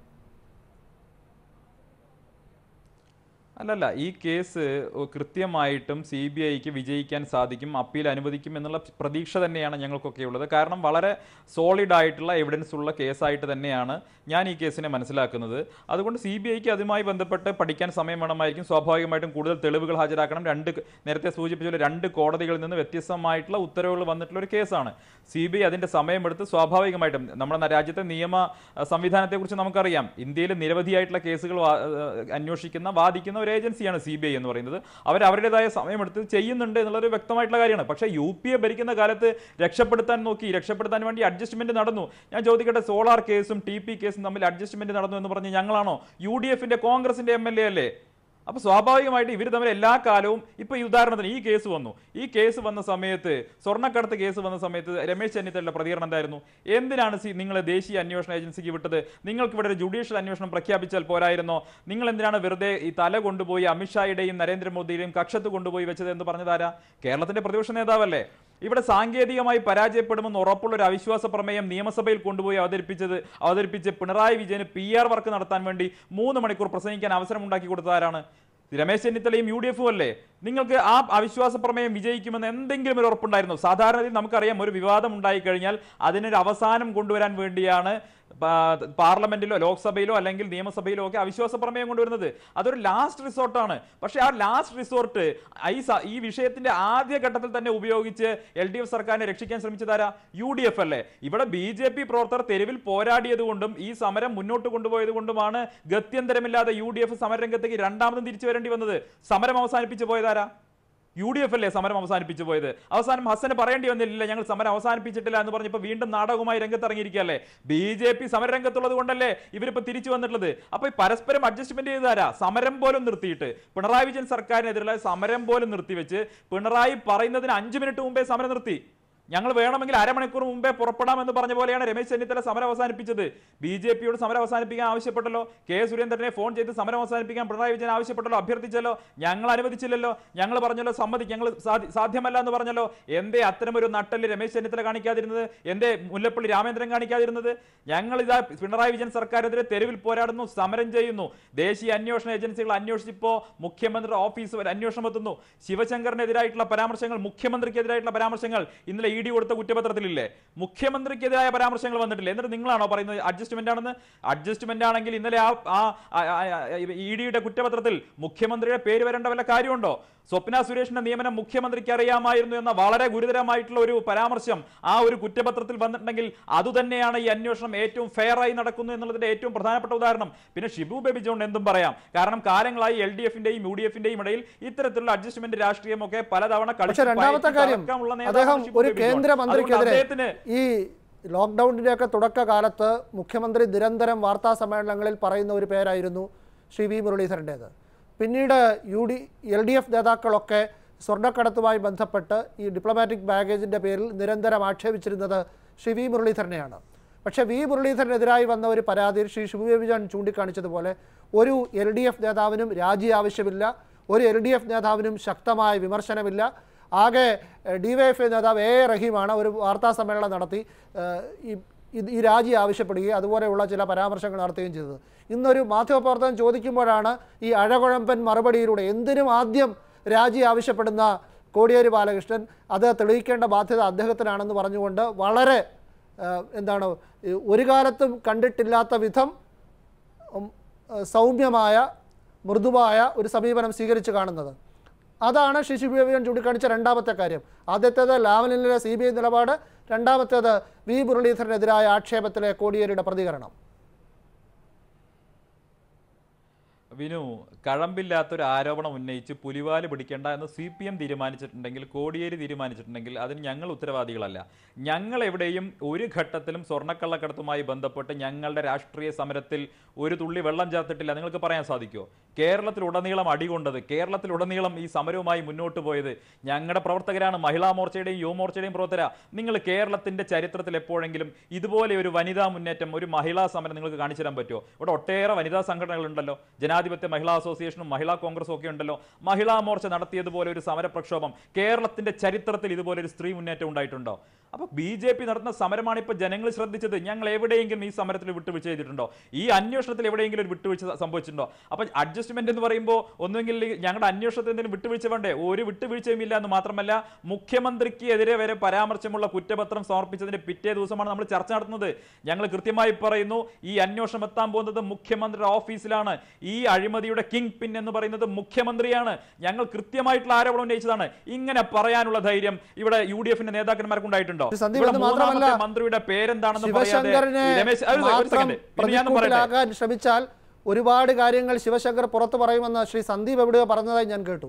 അല്ലല്ല ഈ കേസ് കൃത്യമായിട്ടും സി ബി ഐക്ക് വിജയിക്കാൻ സാധിക്കും അപ്പീൽ അനുവദിക്കും എന്നുള്ള പ്രതീക്ഷ തന്നെയാണ് ഞങ്ങൾക്കൊക്കെ ഉള്ളത് കാരണം വളരെ സോളിഡ് ആയിട്ടുള്ള എവിഡൻസ് ഉള്ള കേസായിട്ട് തന്നെയാണ് ഞാൻ ഈ കേസിനെ മനസ്സിലാക്കുന്നത് അതുകൊണ്ട് സി ബി ഐക്ക് അതുമായി ബന്ധപ്പെട്ട് പഠിക്കാൻ സമയം വേണമായിരിക്കും സ്വാഭാവികമായിട്ടും കൂടുതൽ തെളിവുകൾ ഹാജരാക്കണം രണ്ട് ക- നേരത്തെ സൂചിപ്പിച്ച പോലെ രണ്ട് കോടതികളിൽ നിന്ന് വ്യത്യസ്തമായിട്ടുള്ള ഉത്തരവുകൾ വന്നിട്ടുള്ള ഒരു കേസാണ് സി ബി ഐ അതിന്റെ സമയമെടുത്ത് സ്വാഭാവികമായിട്ടും നമ്മുടെ രാജ്യത്തെ നിയമ അഹ്, സംവിധാനത്തെക്കുറിച്ച് നമുക്കറിയാം ഇന്ത്യയിൽ നിരവധിയായിട്ടുള്ള കേസുകൾ വാ- അഹ്, അന്വേഷിക്കുന്ന വാദിക്കുന്ന ഒരു ഏജൻസിയാണ് സി ബി ഐ എന്ന് പറയുന്നത് അവർ അവരുടേതായ സമയമെടുത്ത് ചെയ്യുന്നുണ്ട് എന്നുള്ളൊരു വ്യക്തമായിട്ടുള്ള കാര്യമാണ് പക്ഷേ യു പി എ ഭരിക്കുന്ന കാലത്ത് രക്ഷപ്പെടുത്താൻ നോക്കി രക്ഷപ്പെടുത്താൻ വേണ്ടി അഡ്ജസ്റ്റ്മെന്റ് നടന്നു ഞാൻ ചോദിക്കട്ടെ സോളാർ കേസും ടി പി കേസും തമ്മിൽ അഡ്ജസ്റ്റ്മെന്റ് നടന്നു എന്ന് പറഞ്ഞ് ഞങ്ങളാണോ യു ഡി എഫിന്റെ കോൺഗ്രസിന്റെ എം എൽ എ അല്ലേ അപ്പൊ സ്വാഭാവികമായിട്ട് ഇവർ തമ്മിൽ എല്ലാ കാലവും ഇപ്പൊ ഈ ഉദാഹരണത്തിന് ഈ കേസ് വന്നു ഈ കേസ് വന്ന സമയത്ത് സ്വർണ്ണക്കടത്ത് കേസ് വന്ന സമയത്ത് രമേശ് ചെന്നിത്തലയുടെ പ്രതികരണം എന്തായിരുന്നു എന്തിനാണ് സി നിങ്ങൾ ദേശീയ അന്വേഷണ ഏജൻസിക്ക് വിട്ടത് നിങ്ങൾക്ക് ഇവിടെ ഒരു ജുഡീഷ്യൽ അന്വേഷണം പ്രഖ്യാപിച്ചാൽ പോരായിരുന്നോ നിങ്ങൾ എന്തിനാണ് വെറുതെ ഈ തല കൊണ്ടുപോയി അമിത്ഷായുടെയും നരേന്ദ്രമോദിയുടെയും കക്ഷത്ത് കൊണ്ടുപോയി വെച്ചത് എന്ന് പറഞ്ഞതാരാ കേരളത്തിന്റെ പ്രതിപക്ഷ നേതാവല്ലേ ഇവിടെ സാങ്കേതികമായി പരാജയപ്പെടുമെന്ന് ഉറപ്പുള്ള ഒരു അവിശ്വാസ പ്രമേയം നിയമസഭയിൽ കൊണ്ടുപോയി അവതരിപ്പിച്ചത് അവതരിപ്പിച്ച് പിണറായി വിജയന് പി ആർ വർക്ക് നടത്താൻ വേണ്ടി മൂന്ന് മണിക്കൂർ പ്രസംഗിക്കാൻ അവസരം ഉണ്ടാക്കി കൊടുത്തതാരാണ് രമേശ് ചെന്നിത്തലയും യു ഡി എഫും അല്ലേ നിങ്ങൾക്ക് ആ അവിശ്വാസ പ്രമേയം വിജയിക്കുമെന്ന് എന്തെങ്കിലും ഒരു ഉറപ്പുണ്ടായിരുന്നു സാധാരണയിൽ നമുക്കറിയാം ഒരു വിവാദം ഉണ്ടായി കഴിഞ്ഞാൽ അതിനൊരു അവസാനം കൊണ്ടുവരാൻ വേണ്ടിയാണ് പാ- പാർലമെന്റിലോ ലോക്സഭയിലോ അല്ലെങ്കിൽ നിയമസഭയിലോ ഒക്കെ അവിശ്വാസ പ്രമേയം കൊണ്ടുവരുന്നത് അതൊരു ലാസ്റ്റ് റിസോർട്ടാണ് പക്ഷേ ആ ലാസ്റ്റ് റിസോർട്ട് ഈ സ- ഈ വിഷയത്തിന്റെ ആദ്യ ഘട്ടത്തിൽ തന്നെ ഉപയോഗിച്ച് എൽ ഡി എഫ് സർക്കാരിനെ രക്ഷിക്കാൻ ശ്രമിച്ചതാരാ യു ഡി എഫ് അല്ലേ ഇവിടെ ബി ജെ പി പ്രവർത്തകർ തെരുവിൽ പോരാടിയത് കൊണ്ടും ഈ സമരം മുന്നോട്ട് കൊണ്ടുപോയത് കൊണ്ടുമാണ് ഗത്യന്തരമില്ലാതെ യു ഡി എഫ് സമരരംഗത്തേക്ക് രണ്ടാമതും തിരിച്ചു വരേണ്ടി വന്നത് സമരം അവസാനിപ്പിച്ചു പോയതാരാ യു ഡി എഫ് അല്ലേ സമരം അവസാനിപ്പിച്ചു പോയത് അവസാനം ഹസന് പറയേണ്ടി വന്നില്ല ഞങ്ങൾ സമരം അവസാനിപ്പിച്ചിട്ടില്ല എന്ന് പറഞ്ഞപ്പോൾ വീണ്ടും നാടകവുമായി രംഗത്തിറങ്ങിയിരിക്കുകയല്ലേ ബി ജെ പി സമരരംഗത്തുള്ളത് കൊണ്ടല്ലേ ഇവരിപ്പോ തിരിച്ചു വന്നിട്ടുള്ളത് അപ്പൊ ഈ പരസ്പരം അഡ്ജസ്റ്റ്മെന്റ് ചെയ്താരാ സമരം പോലും നിർത്തിയിട്ട് പിണറായി വിജയൻ സർക്കാരിനെതിരെയുള്ള സമരം പോലും നിർത്തിവെച്ച് പിണറായി പറയുന്നതിന് അഞ്ചു മിനിറ്റ് മുമ്പേ സമരം നിർത്തി ഞങ്ങൾ വേണമെങ്കിൽ അരമണിക്കൂർ മുമ്പേ പുറപ്പെടാമെന്ന് പറഞ്ഞ പോലെയാണ് രമേശ് ചെന്നിത്തല സമരം അവസാനിപ്പിച്ചത് ബി ജെ പിയോട് സമരം അവസാനിപ്പിക്കാൻ ആവശ്യപ്പെട്ടല്ലോ കെ സുരേന്ദ്രനെ ഫോൺ ചെയ്ത് സമരം അവസാനിപ്പിക്കാൻ പിണറായി വിജയൻ ആവശ്യപ്പെട്ടല്ലോ അഭ്യർത്ഥിച്ചല്ലോ ഞങ്ങൾ അനുവദിച്ചില്ലല്ലോ ഞങ്ങൾ പറഞ്ഞല്ലോ സമ്മതിക്കും ഞങ്ങൾ സാധി- സാധ്യമല്ല എന്ന് പറഞ്ഞല്ലോ എന്തേ അത്തരമൊരു നട്ടല് രമേശ് ചെന്നിത്തല കാണിക്കാതിരുന്നത് എന്തേ മുല്ലപ്പള്ളി രാമേന്ദ്രൻ കാണിക്കാതിരുന്നത് ഞങ്ങൾ ഇതാ പിണറായി വിജയൻ സർക്കാരിനെതിരെ തെരുവിൽ പോരാടുന്നു സമരം ചെയ്യുന്നു ദേശീയ അന്വേഷണ ഏജൻസികൾ അന്വേഷിച്ചിപ്പോ മുഖ്യമന്ത്രി ഓഫീസ് വരെ അന്വേഷണം എത്തുന്നു ശിവശങ്കറിനെതിരായിട്ടുള്ള പരാമർശങ്ങൾ മുഖ്യമന്ത്രിക്കെതിരായിട്ടുള്ള പരാമർശങ്ങൾ ഇന്നലെ ഇ ഡി കൊടുത്ത കുറ്റപത്രത്തിലില്ലേ മുഖ്യമന്ത്രിക്കെതിരായ പരാമർശങ്ങൾ വന്നിട്ടില്ല എന്നിട്ട് നിങ്ങളാണോ പറയുന്നത് അഡ്ജസ്റ്റ്മെന്റ് ആണെന്ന് അഡ്ജസ്റ്റ്മെന്റ് ആണെങ്കിൽ ഇന്നലെ ആ ഇ ഡിയുടെ കുറ്റപത്രത്തിൽ മുഖ്യമന്ത്രിയുടെ പേര് വരേണ്ട വല്ല കാര്യമുണ്ടോ സ്വപ്ന സുരേഷിന്റെ നിയമനം മുഖ്യമന്ത്രിക്ക് അറിയാമായിരുന്നു എന്ന വളരെ ഗുരുതരമായിട്ടുള്ള ഒരു പരാമർശം ആ ഒരു കുറ്റപത്രത്തിൽ വന്നിട്ടുണ്ടെങ്കിൽ അതുതന്നെയാണ് ഈ അന്വേഷണം ഏറ്റവും ഫെയർ ആയി നടക്കുന്നു എന്നുള്ളതിന്റെ ഏറ്റവും പ്രധാനപ്പെട്ട ഉദാഹരണം പിന്നെ ഷിബു ബേബി ജോൺ എന്തും പറയാം കാരണം കാലങ്ങളായി എൽ ഡി എഫിന്റെയും യു ഡി എഫിന്റെയും ഇടയിൽ ഇത്തരത്തിലുള്ള അഡ്ജസ്റ്റ്മെന്റ് രാഷ്ട്രീയമൊക്കെ പലതവണ പക്ഷെ കളിച്ച് രണ്ടാമത്തെ പയറ്റി കാര്യം തളർക്കാനുള്ള നേതാവാണ് അദ്ദേഹം ഷിബു ഒരു ബേബി ജോൺ. കേന്ദ്രമന്ത്രിക്കെതിരെ അതുകൊണ്ട് അദ്ദേഹത്തിന് ഈ ലോക്ക്ഡൌണിൻ്റെയൊക്കെ തുടക്കകാലത്ത് മുഖ്യമന്ത്രി നിരന്തരം വാർത്താ സമ്മേളനങ്ങളിൽ പറയുന്ന ഒരു പേരായിരുന്നു ശ്രീ വി മുരളീധരൻ്റേത് പിന്നീട് U D L D F നേതാക്കളൊക്കെ സ്വർണ്ണക്കടത്തുമായി ബന്ധപ്പെട്ട് ഈ ഡിപ്ലോമാറ്റിക് ബാഗേജിൻ്റെ പേരിൽ നിരന്തരം ആക്ഷേപിച്ചിരുന്നത് ശ്രീ വി മുരളീധരനെയാണ് പക്ഷേ വി മുരളീധരനെതിരായി വന്ന ഒരു പരാതിയിൽ ശ്രീ ശിവബേബി ജോൺ ചൂണ്ടിക്കാണിച്ചതുപോലെ ഒരു എൽ ഡി എഫ് നേതാവിനും രാജി ആവശ്യമില്ല ഒരു എൽ ഡി എഫ് നേതാവിനും ശക്തമായ വിമർശനമില്ല ആകെ ഡി വൈ എഫ് ഐ നേതാവ് എ എ റഹീമാണ് ഒരു വാർത്താ സമ്മേളനം നടത്തി ഏഹ്, ഈ ഇത് ഈ രാജി ആവശ്യപ്പെടുകയും അതുപോലെയുള്ള ചില പരാമർശങ്ങൾ നടത്തുകയും ചെയ്തത് ഇന്നൊരു മാധ്യമപ്രവർത്തകൻ ചോദിക്കുമ്പോഴാണ് ഈ അഴകുഴമ്പൻ മറുപടിയിലൂടെ എന്തിനും ആദ്യം രാജി ആവശ്യപ്പെടുന്ന കോടിയേരി ബാലകൃഷ്ണൻ അത് തെളിയിക്കേണ്ട ബാധ്യത അദ്ദേഹത്തിനാണെന്ന് പറഞ്ഞുകൊണ്ട് വളരെ ഏഹ്, എന്താണ് ഈ ഒരു കാലത്തും കണ്ടിട്ടില്ലാത്ത വിധം ഉം, ഏഹ്, സൗമ്യമായ മൃദുവായ ഒരു സമീപനം സ്വീകരിച്ച് കാണുന്നത് അതാണ് ശശി വിവേകൻ ചൂണ്ടിക്കാണിച്ച രണ്ടാമത്തെ കാര്യം ആദ്യത്തേത് ലാവലിനിലെ സി ബി ഐ നിലപാട് രണ്ടാമത്തേത് വി മുരളീധരനെതിരായ ആക്ഷേപത്തിലെ കോടിയേരിയുടെ പ്രതികരണം വിനു കഴമ്പില്ലാത്തൊരു ആരോപണം ഉന്നയിച്ച് പുലിവാല് പിടിക്കേണ്ട എന്ന് സി പി എം തീരുമാനിച്ചിട്ടുണ്ടെങ്കിൽ കോടിയേരി തീരുമാനിച്ചിട്ടുണ്ടെങ്കിൽ അതിന് ഞങ്ങൾ ഉത്തരവാദികളല്ല ഞങ്ങൾ എവിടെയും ഒരു ഘട്ടത്തിലും സ്വർണ്ണക്കള്ളക്കടത്തുമായി ബന്ധപ്പെട്ട് ഞങ്ങളുടെ രാഷ്ട്രീയ സമരത്തിൽ ഒരു തുള്ളി വെള്ളം ചേർത്തിട്ടില്ല നിങ്ങൾക്ക് പറയാൻ സാധിക്കുമോ കേരളത്തിലുടനീളം അടികൊണ്ടത് കേരളത്തിലുടനീളം ഈ സമരവുമായി മുന്നോട്ട് പോയത് ഞങ്ങളുടെ പ്രവർത്തകരാണ് മഹിളാ മോർച്ചയുടെയും യുവമോർച്ചയുടെയും പ്രവർത്തകര നിങ്ങൾ കേരളത്തിന്റെ ചരിത്രത്തിൽ എപ്പോഴെങ്കിലും ഇതുപോലെ ഒരു വനിതാ മുന്നേറ്റം ഒരു മഹിളാ സമരം നിങ്ങൾക്ക് കാണിച്ചു തരാൻ പറ്റുമോ ഇവിടെ ഒട്ടേറെ വനിതാ സംഘടനകളുണ്ടല്ലോ ജനാധിപത്യ മഹിളാ അസോസിയേഷനും മഹിളാ കോൺഗ്രസും ഒക്കെ ഉണ്ടല്ലോ മഹിളാ മോർച്ച നടത്തിയതുപോലെ ഒരു സമര പ്രക്ഷോഭം കേരളത്തിന്റെ ചരിത്രത്തിൽ ഇതുപോലെ ഒരു സ്ത്രീ മുന്നേറ്റം ഉണ്ടായിട്ടുണ്ടോ അപ്പൊ ബി ജെ പി നടത്തുന്ന സമരമാണ് ഇപ്പൊ ജനങ്ങൾ ശ്രദ്ധിച്ചത് ഞങ്ങൾ എവിടെയെങ്കിലും ഈ സമരത്തിൽ വിട്ടുവീഴ്ച ചെയ്തിട്ടുണ്ടോ ഈ അന്വേഷണത്തിൽ എവിടെയെങ്കിലും ഒരു വിട്ടുവീഴ്ച സ- സംഭവിച്ചിട്ടുണ്ടോ അപ്പൊ അഡ്ജസ്റ്റ്മെന്റ് എന്ന് പറയുമ്പോൾ ഒന്നുകിൽ ഞങ്ങളുടെ അന്വേഷണത്തിൽ എന്തെങ്കിലും വിട്ടുവീഴ്ച വേണ്ടേ ഒരു വിട്ടുവീഴ്ചയും ഇല്ല എന്ന് മാത്രമല്ല മുഖ്യമന്ത്രിക്ക് എതിരെ വരെ പരാമർശമുള്ള കുറ്റപത്രം സമർപ്പിച്ചതിന്റെ പിറ്റേ ദിവസമാണ് നമ്മൾ ചർച്ച നടത്തുന്നത് ഞങ്ങൾ കൃത്യമായി പറയുന്നു ഈ അന്വേഷണം എത്താൻ പോകുന്നത് മുഖ്യമന്ത്രിയുടെ ഓഫീസിലാണ് ഈ അഴിമതിയുടെ കിങ് പിൻ എന്ന് പറയുന്നത് മുഖ്യമന്ത്രിയാണ് ഞങ്ങൾ കൃത്യമായിട്ടുള്ള ആരോപണം ഉന്നയിച്ചതാണ് ഇങ്ങനെ പറയാനുള്ള ധൈര്യം ഇവിടെ യു ഡി എഫിന്റെ നേതാക്കന്മാർക്ക് ഉണ്ടായിട്ടുണ്ടോ ശ്രീ സന്ദീപ്, ഇവിടെ അത് മാത്രമല്ല, മൂന്നാമത്തെ മന്ത്രിയുടെ പേരെന്താണെന്ന് പറയാതെ ശിവശങ്കറിനെ രമേശ് ഒരു- ഒരു മാത്രം സെക്കൻഡ് ഇനി ഞാൻ പറയട്ടെ പ്രതിക്കൂട്ടിലാക്കാൻ ശ്രമിച്ചാൽ ഒരുപാട് കാര്യങ്ങൾ ശിവശങ്കർ പുറത്തു പറയുമെന്ന് ശ്രീ സന്ദീപ് എവിടെയോ പറഞ്ഞതായി ഞാൻ കേട്ടു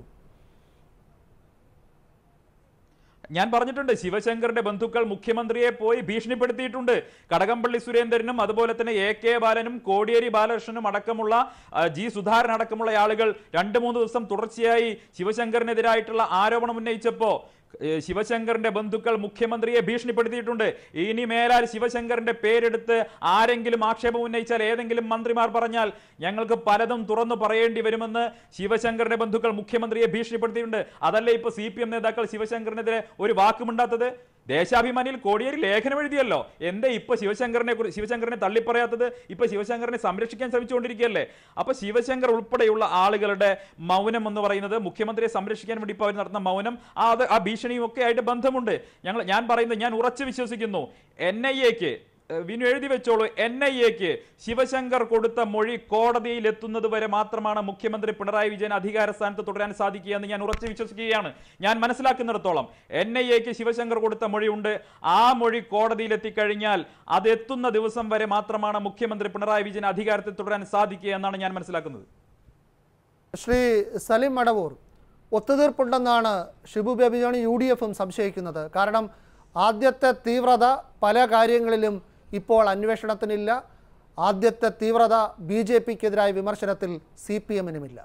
ഞാൻ പറഞ്ഞിട്ടുണ്ട് ശിവശങ്കറിന്റെ ബന്ധുക്കൾ മുഖ്യമന്ത്രിയെ പോയി ഭീഷണിപ്പെടുത്തിയിട്ടുണ്ട് കടകംപള്ളി സുരേന്ദ്രനും അതുപോലെ തന്നെ എ കെ ബാലനും കോടിയേരി ബാലകൃഷ്ണനും അടക്കമുള്ള ആ, ജി സുധാകരൻ അടക്കമുള്ള ആളുകൾ രണ്ട് മൂന്ന് ദിവസം തുടർച്ചയായി ശിവശങ്കറിനെതിരായിട്ടുള്ള ആരോപണം ഉന്നയിച്ചപ്പോ ഏ, ശിവശങ്കറിന്റെ ബന്ധുക്കൾ മുഖ്യമന്ത്രിയെ ഭീഷണിപ്പെടുത്തിയിട്ടുണ്ട് ഇനി മേലാൽ ശിവശങ്കറിന്റെ പേരെടുത്ത് ആരെങ്കിലും ആക്ഷേപം ഉന്നയിച്ചാൽ ഏതെങ്കിലും മന്ത്രിമാർ പറഞ്ഞാൽ ഞങ്ങൾക്ക് പലതും തുറന്നു പറയേണ്ടി വരുമെന്ന് ശിവശങ്കറിന്റെ ബന്ധുക്കൾ മുഖ്യമന്ത്രിയെ ഭീഷണിപ്പെടുത്തിയിട്ടുണ്ട് അതല്ലേ ഇപ്പൊ സി പി എം നേതാക്കൾ ശിവശങ്കറിനെതിരെ ഒരു വാക്കുമിണ്ടാത്തത് ദേശാഭിമാനിയിൽ കോടിയേരി ലേഖനം എഴുതിയല്ലോ എന്തേ ഇപ്പൊ ശിവശങ്കറിനെ കുറി- ശിവശങ്കറിനെ തള്ളിപ്പറയാത്തത് ഇപ്പൊ ശിവശങ്കറിനെ സംരക്ഷിക്കാൻ ശ്രമിച്ചുകൊണ്ടിരിക്കുകയല്ലേ അപ്പൊ ശിവശങ്കർ ഉൾപ്പെടെയുള്ള ആളുകളുടെ മൗനം എന്ന് പറയുന്നത് മുഖ്യമന്ത്രിയെ സംരക്ഷിക്കാൻ വേണ്ടി ഇപ്പോൾ അവർ നടത്തുന്ന മൗനം ആ അത് ആ ഭീഷണിയും ഒക്കെ ആയിട്ട് ബന്ധമുണ്ട് ഞങ്ങൾ ഞാൻ പറയുന്നത് ഞാൻ ഉറച്ചു വിശ്വസിക്കുന്നു എൻ ഐ എക്ക് വിനു എഴുതി വെച്ചോളൂ എൻ ഐ എക്ക് ശിവശങ്കർ കൊടുത്ത മൊഴി കോടതിയിൽ എത്തുന്നത് വരെ മാത്രമാണ് മുഖ്യമന്ത്രി പിണറായി വിജയൻ അധികാര സ്ഥാനത്ത് തുടരാൻ സാധിക്കുക എന്ന് ഞാൻ ഉറച്ചു വിശ്വസിക്കുകയാണ് ഞാൻ മനസ്സിലാക്കുന്നിടത്തോളം എൻ ഐ എക്ക് ശിവശങ്കർ കൊടുത്ത മൊഴിയുണ്ട് ആ മൊഴി കോടതിയിൽ എത്തിക്കഴിഞ്ഞാൽ അത് എത്തുന്ന ദിവസം വരെ മാത്രമാണ് മുഖ്യമന്ത്രി പിണറായി വിജയൻ അധികാരത്തിൽ തുടരാൻ സാധിക്കുക എന്നാണ് ഞാൻ മനസ്സിലാക്കുന്നത് ശ്രീ സലിം മടവൂർ ഒത്തുതീർപ്പുണ്ടെന്നാണ് ഷിബു ബേബി ജോൺ യു ഡി എഫും സംശയിക്കുന്നത് കാരണം ആദ്യത്തെ തീവ്രത പല കാര്യങ്ങളിലും ഇപ്പോൾ അന്വേഷണത്തിനില്ല ആദ്യത്തെ തീവ്രത ബി ജെ പിക്കെതിരായ വിമർശനത്തിൽ സി പി എമ്മിനുമില്ല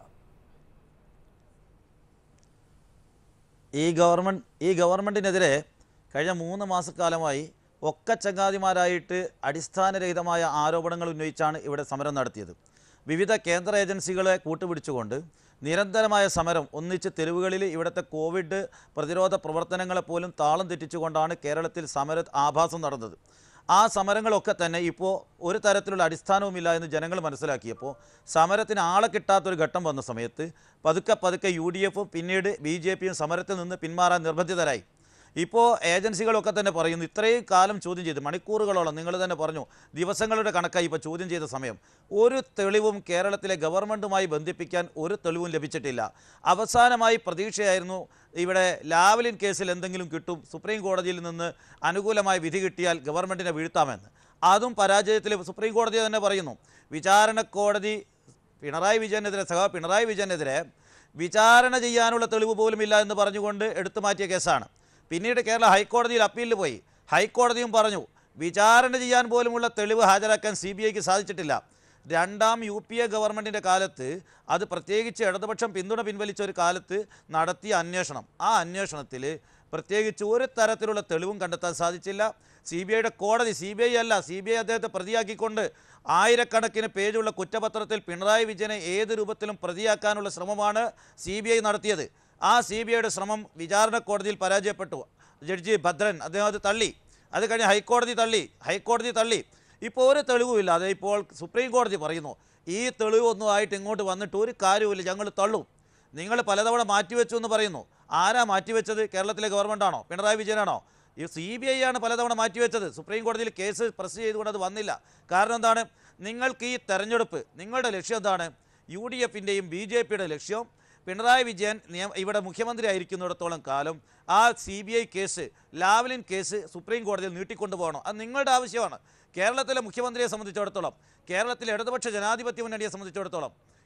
ഈ ഗവൺമെൻറ് ഈ ഗവൺമെൻറ്റിനെതിരെ കഴിഞ്ഞ മൂന്ന് മാസക്കാലമായി ഒക്കെ ചങ്ങാതിമാരായിട്ട് അടിസ്ഥാനരഹിതമായ ആരോപണങ്ങൾ ഉന്നയിച്ചാണ് ഇവിടെ സമരം നടത്തിയത് വിവിധ കേന്ദ്ര ഏജൻസികളെ കൂട്ടുപിടിച്ചുകൊണ്ട് നിരന്തരമായ സമരം ഒന്നിച്ച് തെരുവുകളിൽ ഇവിടുത്തെ കോവിഡ് പ്രതിരോധ പ്രവർത്തനങ്ങളെ പോലും താളം തെറ്റിച്ചുകൊണ്ടാണ് കേരളത്തിൽ സമര ആഭാസം നടന്നത് ആ സമരങ്ങളൊക്കെ തന്നെ ഇപ്പോൾ ഒരു തരത്തിലുള്ള അടിസ്ഥാനവുമില്ല എന്ന് ജനങ്ങൾ മനസ്സിലാക്കിയപ്പോൾ സമരത്തിന് ആളെ കിട്ടാത്തൊരു ഘട്ടം വന്ന സമയത്ത് പതുക്കെ പതുക്കെ യു ഡി എഫും പിന്നീട് ബി ജെ പിയും സമരത്തിൽ നിന്ന് പിന്മാറാൻ നിർബന്ധിതരായി ഇപ്പോൾ ഏജൻസികളൊക്കെ തന്നെ പറയുന്നു ഇത്രയും കാലം ചോദ്യം ചെയ്ത് മണിക്കൂറുകളോളം നിങ്ങൾ തന്നെ പറഞ്ഞു ദിവസങ്ങളുടെ കണക്കായി ഇപ്പോൾ ചോദ്യം ചെയ്ത സമയം ഒരു തെളിവും കേരളത്തിലെ ഗവൺമെൻറ്റുമായി ബന്ധിപ്പിക്കാൻ ഒരു തെളിവും ലഭിച്ചിട്ടില്ല അവസാനമായി പ്രതീക്ഷയായിരുന്നു ഇവിടെ ലാവലിൻ കേസിൽ എന്തെങ്കിലും കിട്ടും സുപ്രീം കോടതിയിൽ നിന്ന് അനുകൂലമായ വിധി കിട്ടിയാൽ ഗവൺമെൻറ്റിനെ വീഴ്ത്താമെന്ന് അതും പരാജയത്തിൽ സുപ്രീം കോടതി തന്നെ പറയുന്നു വിചാരണ കോടതി പിണറായി വിജയനെതിരെ സഹ പിണറായി വിജയനെതിരെ വിചാരണ ചെയ്യാനുള്ള തെളിവ് പോലും ഇല്ല എന്ന് പറഞ്ഞുകൊണ്ട് എടുത്തു മാറ്റിയ കേസാണ് പിന്നീട് കേരള ഹൈക്കോടതിയിൽ അപ്പീലിൽ പോയി ഹൈക്കോടതിയും പറഞ്ഞു വിചാരണ ചെയ്യാൻ പോലുമുള്ള തെളിവ് ഹാജരാക്കാൻ സി ബി ഐക്ക് സാധിച്ചിട്ടില്ല രണ്ടാം യു പി എ ഗവൺമെൻറ്റിൻ്റെ കാലത്ത് അത് പ്രത്യേകിച്ച് ഇടതുപക്ഷം പിന്തുണ പിൻവലിച്ച ഒരു കാലത്ത് നടത്തിയ അന്വേഷണം ആ അന്വേഷണത്തിൽ പ്രത്യേകിച്ച് ഒരു തരത്തിലുള്ള തെളിവും കണ്ടെത്താൻ സാധിച്ചില്ല സി ബി ഐയുടെ കോടതി സി ബി ഐ അല്ല സി ബി ഐ അദ്ദേഹത്തെ പ്രതിയാക്കിക്കൊണ്ട് ആയിരക്കണക്കിന് പേജുള്ള കുറ്റപത്രത്തിൽ പിണറായി വിജയനെ ഏത് രൂപത്തിലും പ്രതിയാക്കാനുള്ള ശ്രമമാണ് സി ബി ഐ നടത്തിയത് ആ സി ബി ഐയുടെ ശ്രമം വിചാരണ കോടതിയിൽ പരാജയപ്പെട്ടു ജഡ്ജി ഭദ്രൻ അദ്ദേഹം അത് തള്ളി അത് കഴിഞ്ഞ് ഹൈക്കോടതി തള്ളി ഹൈക്കോടതി തള്ളി ഇപ്പോൾ ഒരു തെളിവുമില്ല അത് ഇപ്പോൾ സുപ്രീം കോടതി പറയുന്നു ഈ തെളിവൊന്നും ആയിട്ട് ഇങ്ങോട്ട് വന്നിട്ട് ഒരു കാര്യവുമില്ല ഞങ്ങൾ തള്ളും നിങ്ങൾ പലതവണ മാറ്റിവെച്ചു എന്ന് പറയുന്നു ആരാ മാറ്റിവെച്ചത് കേരളത്തിലെ ഗവൺമെൻറ്റാണോ പിണറായി വിജയനാണോ ഈ സി ബി ഐ ആണ് പലതവണ മാറ്റിവെച്ചത് സുപ്രീം കോടതിയിൽ കേസ് പ്രസ് ചെയ്തുകൊണ്ട് അത് വന്നില്ല കാരണം എന്താണ് നിങ്ങൾക്ക് ഈ തെരഞ്ഞെടുപ്പ് നിങ്ങളുടെ ലക്ഷ്യം എന്താണ് യു ഡി എഫിൻ്റെയും ബി ജെ പിയുടെ ലക്ഷ്യം പിണറായി വിജയൻ നിയമ ഇവിടെ മുഖ്യമന്ത്രി ആയിരിക്കുന്നിടത്തോളം കാലം ആ C B I case Lavalin case supreme കോടതിയിൽ നീട്ടിക്കൊണ്ടുപോകണം അത് നിങ്ങളുടെ ആവശ്യമാണ് കേരളത്തിലെ മുഖ്യമന്ത്രിയെ സംബന്ധിച്ചിടത്തോളം കേരളത്തിലെ ഇടതുപക്ഷ ജനാധിപത്യ മുന്നണിയെ സംബന്ധിച്ചിടത്തോളം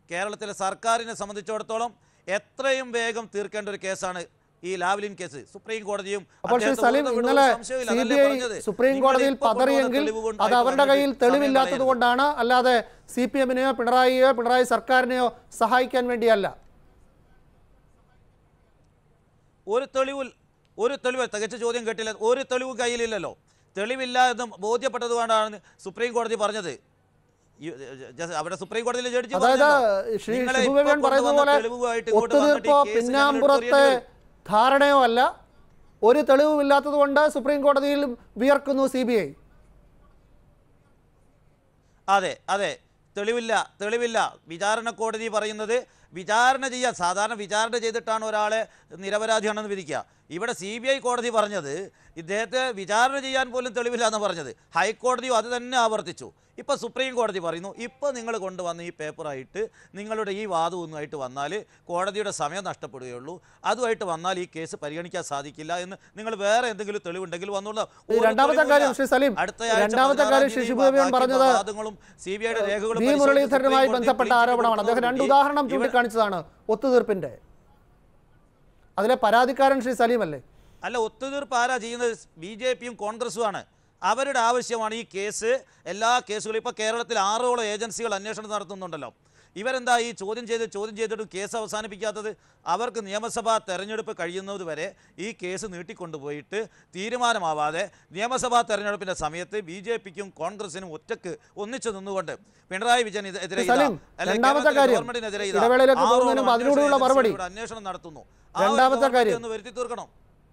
കേരളത്തിലെ സർക്കാരിനെ സംബന്ധിച്ചിടത്തോളം എത്രയും വേഗം തീർക്കേണ്ട ഒരു കേസാണ് ഈ ലാവ്ലിൻ കേസ് സുപ്രീം കോടതിയും അപ്പോൾ ശ്രീ അദ്ദേഹത്തെ സലീം വെറുതെ വിടുന്ന ഇന്നലെ ഒരു സംശയവുമില്ല. സി അതല്ലേ ബി ഐ പറഞ്ഞത്? സുപ്രീം നിങ്ങൾ കോടതിയിൽ ഇപ്പോൾ കൊണ്ടുവന്ന പതറിയെങ്കിൽ തെളിവ് കൊണ്ട് അത് അവരുടെ കയ്യിൽ വന്നിട്ട് സമയം തെളിവില്ലാത്തത് കളയരുത്. കൊണ്ടാണ് അല്ലാതെ സി പി എമ്മിനെയോ പിണറായിയോ പിണറായി സർക്കാരിനെയോ സഹായിക്കാൻ വേണ്ടിയല്ല ഒരു തെളിവിൽ ഒരു തെളിവ് തികച്ച ചോദ്യം കേട്ടില്ല ഒരു തെളിവ് കയ്യിലില്ലല്ലോ തെളിവില്ല എന്ന് ബോധ്യപ്പെട്ടത് കൊണ്ടാണ് സുപ്രീം കോടതി പറഞ്ഞത് ഈ- ജ- അവിടെ സുപ്രീം കോടതിയിലെ ജഡ്ജി അതായത് പറഞ്ഞല്ലോ, ശ്രീ നിങ്ങളെ ഷിബു ഇപ്പോൾ ബേബിയൻ പറയുന്നത് കൊണ്ടുവന്ന പോലെ തെളിവുമായിട്ട് ഇങ്ങോട്ട് വന്നിട്ട് ഈ ഒത്തുതീർപ്പോ കേസ് ഞങ്ങൾ പിന്നാമ്പുറത്തെ എടുത്തെറിയേണ്ടി വരും. ധാരണയോ അല്ല ഒരു തെളിവുമില്ലാത്തത് കൊണ്ട് സുപ്രീം കോടതിയിൽ വിയർക്കുന്നു സി ബി ഐ അതെ അതെ തെളിവില്ല തെളിവില്ല വിചാരണ കോടതി പറയുന്നത് വിചാരണ ചെയ്യാൻ സാധാരണ വിചാരണ ചെയ്തിട്ടാണ് ഒരാളെ നിരപരാധിയാണെന്ന് വിധിക്കുക ഇവിടെ സി ബി ഐ കോടതി പറഞ്ഞത് ഇദ്ദേഹത്തെ വിചാരണ ചെയ്യാൻ പോലും തെളിവില്ല എന്ന് പറഞ്ഞത് ഹൈക്കോടതിയും അത് തന്നെ ആവർത്തിച്ചു ഇപ്പോൾ സുപ്രീം കോടതി പറയുന്നു ഇപ്പോൾ നിങ്ങൾ കൊണ്ടുവന്ന ഈ പേപ്പറായിട്ട് നിങ്ങളുടെ ഈ വാദവുമായിട്ട് വന്നാൽ കോടതിയുടെ സമയം നഷ്ടപ്പെടുകയുള്ളൂ അതുമായിട്ട് വന്നാൽ ഈ കേസ് പരിഗണിക്കാൻ സാധിക്കില്ല എന്ന് നിങ്ങൾ വേറെ എന്തെങ്കിലും തെളിവുണ്ടെങ്കിൽ വന്നോളൂ ഈ രണ്ടാമത്തെ കാര്യം ശ്രീ സലീം രണ്ടാമത്തെ കാര്യം ശ്രീ ഷിബു ബേബിയൻ പറഞ്ഞത് സി ബി ഐയുടെ രേഖകളും വി പരിശോധിച്ച് മുരളീധരനുമായി സുപ്രീം ബന്ധപ്പെട്ട കോടതി ആരോപണമാണ് അദ്ദേഹം രണ്ട് കൊടുക്കുന്നതോടുകൂടി ഉദാഹരണം ഇവിടെ- ചൂണ്ടിക്കാണിച്ചതാണ് ഒത്തുതീർപ്പിന്റെ അതിലെ പരാതിക്കാരൻ ശ്രീ സലീം അല്ലേ അല്ല ഒത്തുതീർപ്പ് ആരാ ചെയ്യുന്നത് ബി ജെ പിയും കോൺഗ്രസുമാണ് അവരുടെ ആവശ്യമാണ് ഈ കേസ് എല്ലാ കേസുകളും ഇപ്പോൾ കേരളത്തിൽ ആറോളം ഏജൻസികൾ അന്വേഷണം നടത്തുന്നുണ്ടല്ലോ ഇവരെന്താ ഈ ചോദ്യം ചെയ്ത് ചോദ്യം ചെയ്തിട്ടും കേസ് അവസാനിപ്പിക്കാത്തത് അവർക്ക് നിയമസഭാ തെരഞ്ഞെടുപ്പ് കഴിയുന്നത് വരെ ഈ കേസ് നീട്ടിക്കൊണ്ടുപോയിട്ട് തീരുമാനമാവാതെ നിയമസഭാ തെരഞ്ഞെടുപ്പിന്റെ സമയത്ത് ബി ജെ പിക്കും കോൺഗ്രസിനും ഒറ്റക്ക് ഒന്നിച്ചു നിന്നുകൊണ്ട് പിണറായി വിജയൻ ഇത് എതിരെ ഇതാ, സലീം, അല്ലെങ്കിൽ രണ്ടാമത്തെ കേരളത്തിലെ കാര്യം, ഗവൺമെന്റിനെതിരെ ഇതാ, ഇടവേളയിലേക്ക് ആറോളം പോകുന്നതിന് മുമ്പ് അതിനോടുള്ള അന്വേഷണ മറുപടി. ഏജൻസികൾ അന്വേഷണം നടത്തുന്നു ആ ഒരു രണ്ടാമത്തെ ഗവൺമെന്റ് കാര്യം. ഒന്ന് വരുത്തി തീർക്കണം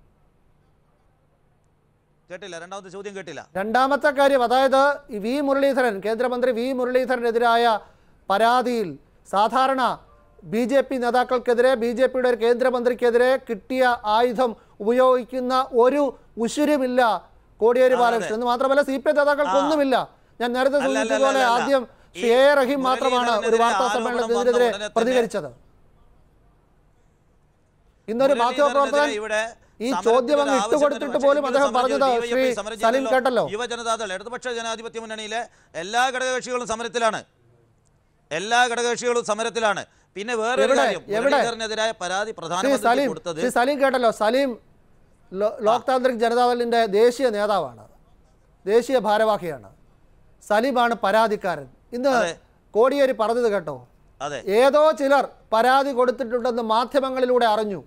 കേട്ടില്ല രണ്ടാമത്തെ ചോദ്യം കേട്ടില്ല രണ്ടാമത്തെ കാര്യം അതായത് ഈ വി മുരളീധരൻ കേന്ദ്രമന്ത്രി വി മുരളീധരനെതിരായ പരാതിയിൽ സാധാരണ ബി ജെ പി നേതാക്കൾക്കെതിരെ ബി ജെ പിയുടെ ഒരു കേന്ദ്രമന്ത്രിക്കെതിരെ കിട്ടിയ ആയുധം ഉപയോഗിക്കുന്ന ഒരു ഉശുരുമില്ല കോടിയേരി അതെ. ബാലകൃഷ്ണൻ എന്ന് മാത്രമല്ല സി പി ഐ നേതാക്കൾക്കൊന്നുമില്ല ഞാൻ നേരത്തെ അല്ല, അല്ല, സൂചിപ്പിച്ചതുപോലെ അല്ല, അല്ല. ആദ്യം ഈ ശ്രീ എ റഹീം മാത്രമാണ് ഒരു മുരളീധരനെതിരെ വാർത്താ ആരോപണം സമ്മേളനത്തിനെതിരെ വന്ന ഉടനെ തന്നെ പ്രതികരിച്ചത് ഇന്നൊരു മാധ്യമപ്രവർത്തകൻ മുരളീധരനെതിരെ ഇവിടെ ഈ സമരത്തിന് ചോദ്യം അങ്ങ് ഒരു ഇട്ടുകൊടുത്തിട്ട് ആവശ്യം പോലും വരുമ്പോൾ അദ്ദേഹം സമരം പറഞ്ഞത് ചെയ്തു. ശ്രീ DYFI സമരം സലീം ചെയ്തല്ലോ. കേട്ടല്ലോ യുവജനതാദൾ ഇടതുപക്ഷ ജനാധിപത്യ മുന്നണിയിലെ എല്ലാ ഘടകകക്ഷികളും സമരത്തിലാണ് എല്ലാ ഘടകകക്ഷികളും സമരത്തിലാണ് പിന്നെ വേറെ എവിടെ? കാര്യം എവിടെ? മുരളീധരനെതിരായ പരാതി ശ്രീ പ്രധാനമന്ത്രി സലീം കൊടുത്തത് ശ്രീ സലീം കേട്ടല്ലോ സലീം ലോ- ലോക് താന്ത്രിക് ജനതാദളിന്റെ ദേശീയ നേതാവാണ് ദേശീയ ഭാരവാഹിയാണ് സലീമാണ് പരാതിക്കാരൻ ഇന്ന് അതെ. കോടിയേരി പറഞ്ഞത് കേട്ടോ അതെ ഏതോ ചിലർ പരാതി കൊടുത്തിട്ടുണ്ടെന്ന് മാധ്യമങ്ങളിലൂടെ അറിഞ്ഞു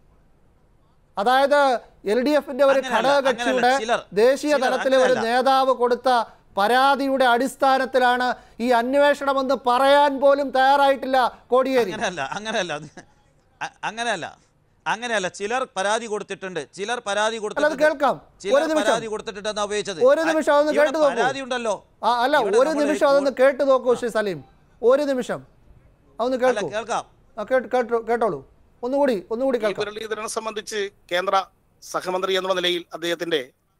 അതായത് എൽ ഡി എഫിന്റെ ഒരു അങ്ങനെയല്ല, ഘടകകക്ഷിയുടെ അങ്ങനെയല്ല, ചിലർ. ദേശീയ ചിലർ, തലത്തിലെ ഒരു അങ്ങനെയല്ല. നേതാവ് കൊടുത്ത പരാതിയുടെ അടിസ്ഥാനത്തിലാണ് ഈ അന്വേഷണമെന്ന് പറയാൻ പോലും തയ്യാറായിട്ടില്ല കോടിയേരി അങ്ങനെയല്ല അങ്ങനെയല്ല അ- അങ്ങനെയല്ല അങ്ങനെയല്ല ചിലർ പരാതി കൊടുത്തിട്ടുണ്ട് ചിലർ പരാതി കൊടുത്തിട്ടുണ്ട് കേൾക്കാം. ചിലർ ഒരു നിമിഷം. പരാതി കൊടുത്തിട്ടുണ്ടെന്നാ ഉപയോഗിച്ചത് ഒരു നിമിഷം അതൊന്ന് ഇവിടെ കേട്ട് നോക്കൂ. പരാതി ഉണ്ടല്ലോ ആ അല്ല ഇവിടെ ഒരു നമ്മള് നിമിഷം അതൊന്ന് കേട്ട് നോക്കൂ ശ്രീ സലീം ഒരു നിമിഷം അതൊന്ന് അല്ല കേൾക്കൂ കേൾക്കാം ആ, കേട്ട് കേട്ടോ കേട്ടോളൂ ഒന്നുകൂടി ഒന്നുകൂടി ഈ കേൾക്കാം മുരളീധരനെ സംബന്ധിച്ച് കേന്ദ്ര സഹമന്ത്രി എന്നുള്ള നിലയിൽ അദ്ദേഹത്തിന്റെ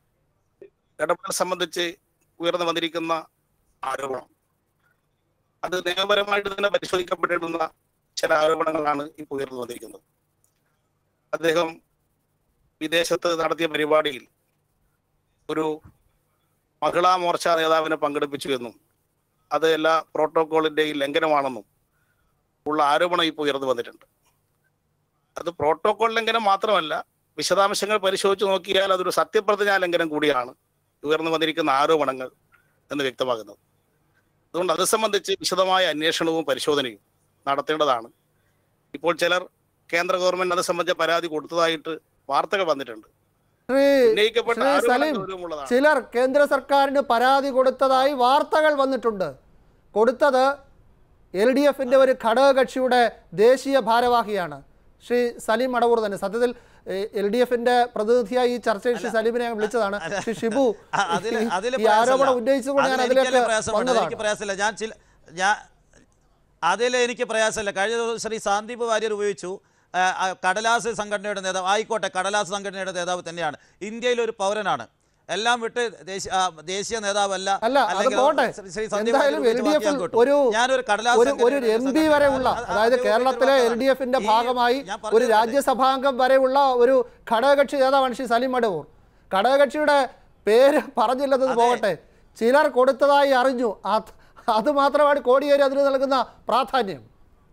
ഇടപെടൽ സംബന്ധിച്ച് ഉയർന്നു വന്നിരിക്കുന്ന ആരോപണം അത് നിയമപരമായിട്ട് തന്നെ പരിശോധിക്കപ്പെട്ടിരുന്ന ചില ആരോപണങ്ങളാണ് ഇപ്പോൾ ഉയർന്നു വന്നിരിക്കുന്നത് അദ്ദേഹം വിദേശത്ത് നടത്തിയ പരിപാടിയിൽ ഒരു മഹിളാ മോർച്ച നേതാവിനെ പങ്കെടുപ്പിച്ചു എന്നും അത് എല്ലാ പ്രോട്ടോകോളിന്റെയും ലംഘനമാണെന്നും ഉള്ള ആരോപണം ഇപ്പോൾ ഉയർന്നു വന്നിട്ടുണ്ട് അത് പ്രോട്ടോകോൾ ലംഘനം മാത്രമല്ല വിശദാംശങ്ങൾ പരിശോധിച്ച് നോക്കിയാൽ അതൊരു സത്യപ്രതിജ്ഞാ ലംഘനം കൂടിയാണ് ഉയർന്നു വന്നിരിക്കുന്ന ആരോപണങ്ങൾ എന്ന് വ്യക്തമാകുന്നത് അതുകൊണ്ട് അത് സംബന്ധിച്ച് വിശദമായ അന്വേഷണവും പരിശോധനയും നടത്തേണ്ടതാണ് ഇപ്പോൾ ചിലർ കേന്ദ്ര ഗവൺമെന്റ് അത് സംബന്ധിച്ച പരാതി കൊടുത്തതായിട്ട് വാർത്തകൾ വന്നിട്ടുണ്ട് ശ്രീ ഉന്നയിക്കപ്പെട്ട ശ്രീ ആരോപണം സലീം ഗൗരവമുള്ളതാണ് ചിലർ കേന്ദ്ര സർക്കാരിന് പരാതി കൊടുത്തതായി വാർത്തകൾ വന്നിട്ടുണ്ട് കൊടുത്തത് എൽ ഡി എഫിന്റെ ഒരു ഘടകകക്ഷിയുടെ ദേശീയ ഭാരവാഹിയാണ് ശ്രീ സലീം മടവൂർ തന്നെ സത്യത്തിൽ എൽ ഡി എഫിന്റെ പ്രതിനിധിയായി ഈ ചർച്ചയിൽ ശ്രീ സലീമിനെ ഞാൻ വിളിച്ചതാണ് ശ്രീ ഷിബു അ- അതില് ഈ- അതില് ഈ ആരോപണം പ്രയാസമില്ല. ഉന്നയിച്ചുകൊണ്ട് ഞാൻ അതില് അതിലേക്ക് എനിക്കല്ലേ പ്രയാസമുണ്ട്. എനിക്ക് വന്നതാണ് പ്രയാസമില്ല ഞാൻ ചില ഞാൻ അതിൽ എനിക്ക് പ്രയാസമില്ല കഴിഞ്ഞ ദിവസം ശ്രീ സാന്ദീപ് വാര്യർ ഉപയോഗിച്ചു ആ, ആ, കടലാസ് സംഘടനയുടെ നേതാവ് ആയിക്കോട്ടെ കടലാസ് സംഘടനയുടെ നേതാവ് തന്നെയാണ് ഇന്ത്യയിലെ ഒരു പൗരനാണ് എല്ലാം വിട്ട് ദേശീയ ആ, ദേശീയ നേതാവല്ല അല്ല അത് അല്ലെങ്കിൽ പോട്ടെ ശ്രീ- ശ്രീ സന്ദീപ് എന്തായാലും വാര്യർ എൽ ഡി ഉപയോഗിച്ച എഫിൽ വാക്ക് ഞാൻ ഒരു കേട്ടു. ഞാനൊരു കടലാസ് ഒരു ഒരു സംഘടനയുടെ എം പി വരെയുള്ള സംഘടന- അതായത് അത് കേരളത്തിലെ എൽ ഉപയോഗിച്ച ഡി എഫിന്റെ ഈ- ഭാഗമായി ഞാൻ ഒരു പറഞ്ഞതല്ലേ. രാജ്യസഭാംഗം വരെയുള്ള ഒരു ഘടകകക്ഷി നേതാവാണ് ശ്രീ സലീം മടവൂർ ഘടകകക്ഷിയുടെ പേര് പറഞ്ഞില്ലെന്നത് അതെ. പോകട്ടെ ചിലർ കൊടുത്തതായി അറിഞ്ഞു അത് അത് മാത്രമാണ് കോടിയേരി അതിന് നൽകുന്ന പ്രാധാന്യം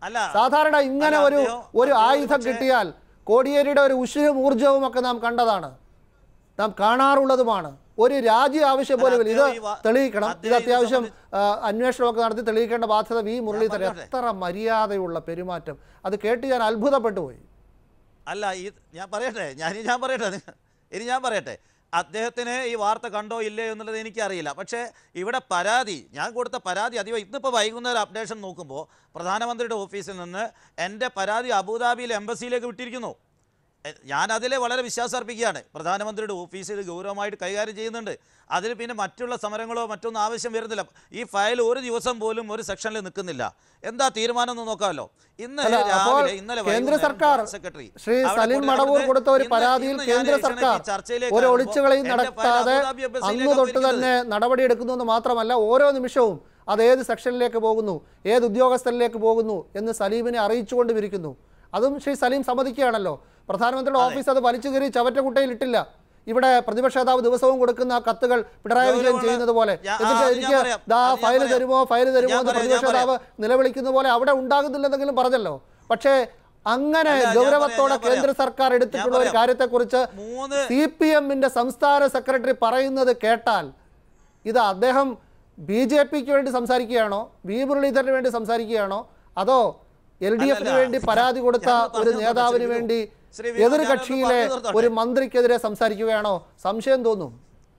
അല്ല, സാധാരണ ഇങ്ങനെ അല്ല, ഒരു അദ്ദേഹം- ഒരു അദ്ദേഹം ആയുധം പക്ഷേ- കിട്ടിയാൽ കോടിയേരിയുടെ ഒരു ഉഷിരും ഊർജവും ഒക്കെ നാം കണ്ടതാണ് നാം കാണാറുള്ളതുമാണ് ഒരു രാജി ആവശ്യം അല്ല, പോലും ഇല്ല. ഇത് അദ്ദേഹം ഈ വാ- തെളിയിക്കണം ഇത് അദ്ദേഹം ഇത് അത്യാവശ്യം സംബന്ധി- ആ, അന്വേഷണമൊക്കെ നടത്തി തെളിയിക്കേണ്ട ബാധ്യത വി മുരളീധരൻ പറഞ്ഞോട്ടെ. എത്ര മര്യാദയുള്ള പെരുമാറ്റം അത് കേട്ട് ഞാൻ അത്ഭുതപ്പെട്ടു പോയി അല്ല ഈ ഞാൻ പറയട്ടെ ഞാൻ ഇനി ഞാൻ പറയട്ടെ നിങ്ങ- ഇനി ഞാൻ പറയട്ടെ അദ്ദേഹത്തിന് ഈ വാർത്ത കണ്ടോ ഇല്ലേ എന്നുള്ളത് എനിക്കറിയില്ല പക്ഷേ ഇവിടെ പരാതി ഞാൻ കൊടുത്ത പരാതി അധികം ഇന്നിപ്പോൾ വൈകുന്നേരം അപ്ഡേഷൻ നോക്കുമ്പോൾ പ്രധാനമന്ത്രിയുടെ ഓഫീസിൽ നിന്ന് എൻ്റെ പരാതി അബുദാബിയിൽ എംബസിയിലേക്ക് വിട്ടിരിക്കുന്നു എ- ഞാൻ അതിലെ വളരെ വിശ്വാസം അർപ്പിക്കുകയാണ് പ്രധാനമന്ത്രിയുടെ ഓഫീസ് ഇത് ഗൗരവമായിട്ട് കൈകാര്യം ചെയ്യുന്നുണ്ട് അതിൽ പിന്നെ മറ്റുള്ള സമരങ്ങളോ മറ്റൊന്നും ആവശ്യം വരുന്നില്ല ഈ ഫയൽ ഒരു ദിവസം പോലും ഒരു സെക്ഷനിൽ നിൽക്കുന്നില്ല എന്താ തീരുമാനം എന്ന് നോക്കാമല്ലോ ഇന്നലെ അല്ല, അപ്പോൾ രാവിലെ ഇന്നലെ കേന്ദ്ര വൈകുന്നേരം സർക്കാർ ജോയിന്റ് സെക്രട്ടറി ശ്രീ അവിടെ സലീം കൊണ്ട് മടവൂർ അവിടുത്തെ കൊടുത്ത ഒരു ഇന്ന് പരാതിയിൽ ഇന്ന് ഞാൻ കേന്ദ്ര ഏഷ്യാനെറ്റ് സർക്കാർ ചർച്ചയിലേക്ക് ഒരു ആകുമ്പോൾ ഒളിച്ചുകളയും എൻ്റെ ഫയൽ നടത്താതെ അബുദാബി എംബസിയിലേക്ക് അന്ന് തൊട്ട് പോയിരിക്കുന്നത്. തന്നെ നടപടിയെടുക്കുന്നു എന്ന് മാത്രമല്ല ഓരോ നിമിഷവും അത് ഏത് സെക്ഷനിലേക്ക് പോകുന്നു ഏത് ഉദ്യോഗസ്ഥരിലേക്ക് പോകുന്നു എന്ന് സലീമിനെ അറിയിച്ചുകൊണ്ട് ഇരിക്കുന്നു അതും ശ്രീ സലീം സമ്മതിക്കുകയാണല്ലോ പ്രധാനമന്ത്രിയുടെ ഓഫീസ് അത് വലിച്ചു കയറി ചവറ്റക്കുട്ടയിൽ ഇട്ടില്ല ഇവിടെ പ്രതിപക്ഷ നേതാവ് ദിവസവും കൊടുക്കുന്ന കത്തുകൾ പിണറായി വിജയൻ ഗൗരവമുള്ള- ചെയ്യുന്നത് പോലെ ഞാൻ- ആ, എന്നിട്ട് അത് ഞാൻ എനിക്ക് പറയാം. ദാ അത് ഞാൻ ഫയൽ പറയാം. തരുമോ ഫയൽ തരുമോ ഞാൻ എന്ന് പറയാം, പ്രതിപക്ഷ ഞാൻ നേതാവ് നിലവിളിക്കുന്ന പോലെ അവിടെ ഉണ്ടാകുന്നില്ലെന്നെങ്കിലും പറഞ്ഞല്ലോ പക്ഷേ അങ്ങനെ അല്ല, ഞാൻ ഗൗരവത്തോടെ പറയാം, ഞാൻ കേന്ദ്ര പറയാം. സർക്കാർ എടുത്തിട്ടുള്ള ഞാൻ ഒരു പറയാം. കാര്യത്തെക്കുറിച്ച് മൂന്ന് സി പി എമ്മിന്റെ സംസ്ഥാന സെക്രട്ടറി പറയുന്നത് കേട്ടാൽ ഇത് അദ്ദേഹം ബി ജെ പിക്ക് വേണ്ടി സംസാരിക്കുകയാണോ വി മുരളീധരന് വേണ്ടി സംസാരിക്കുകയാണോ അതോ എൽ ഡി എഫിന് അല്ലല്ല. വേണ്ടി പരാതി കൊടുത്ത ഞാൻ ഒരു പറഞ്ഞു നേതാവിന് നിർത്തട്ടെ, വേണ്ടി ശ്രീ വിനോദ്, എതിർ ഞാനൊന്ന് കക്ഷിയിലെ പറഞ്ഞു നിർത്തട്ടെ. ഒരു മന്ത്രിക്കെതിരെ സംസാരിക്കുകയാണോ സംശയം തോന്നും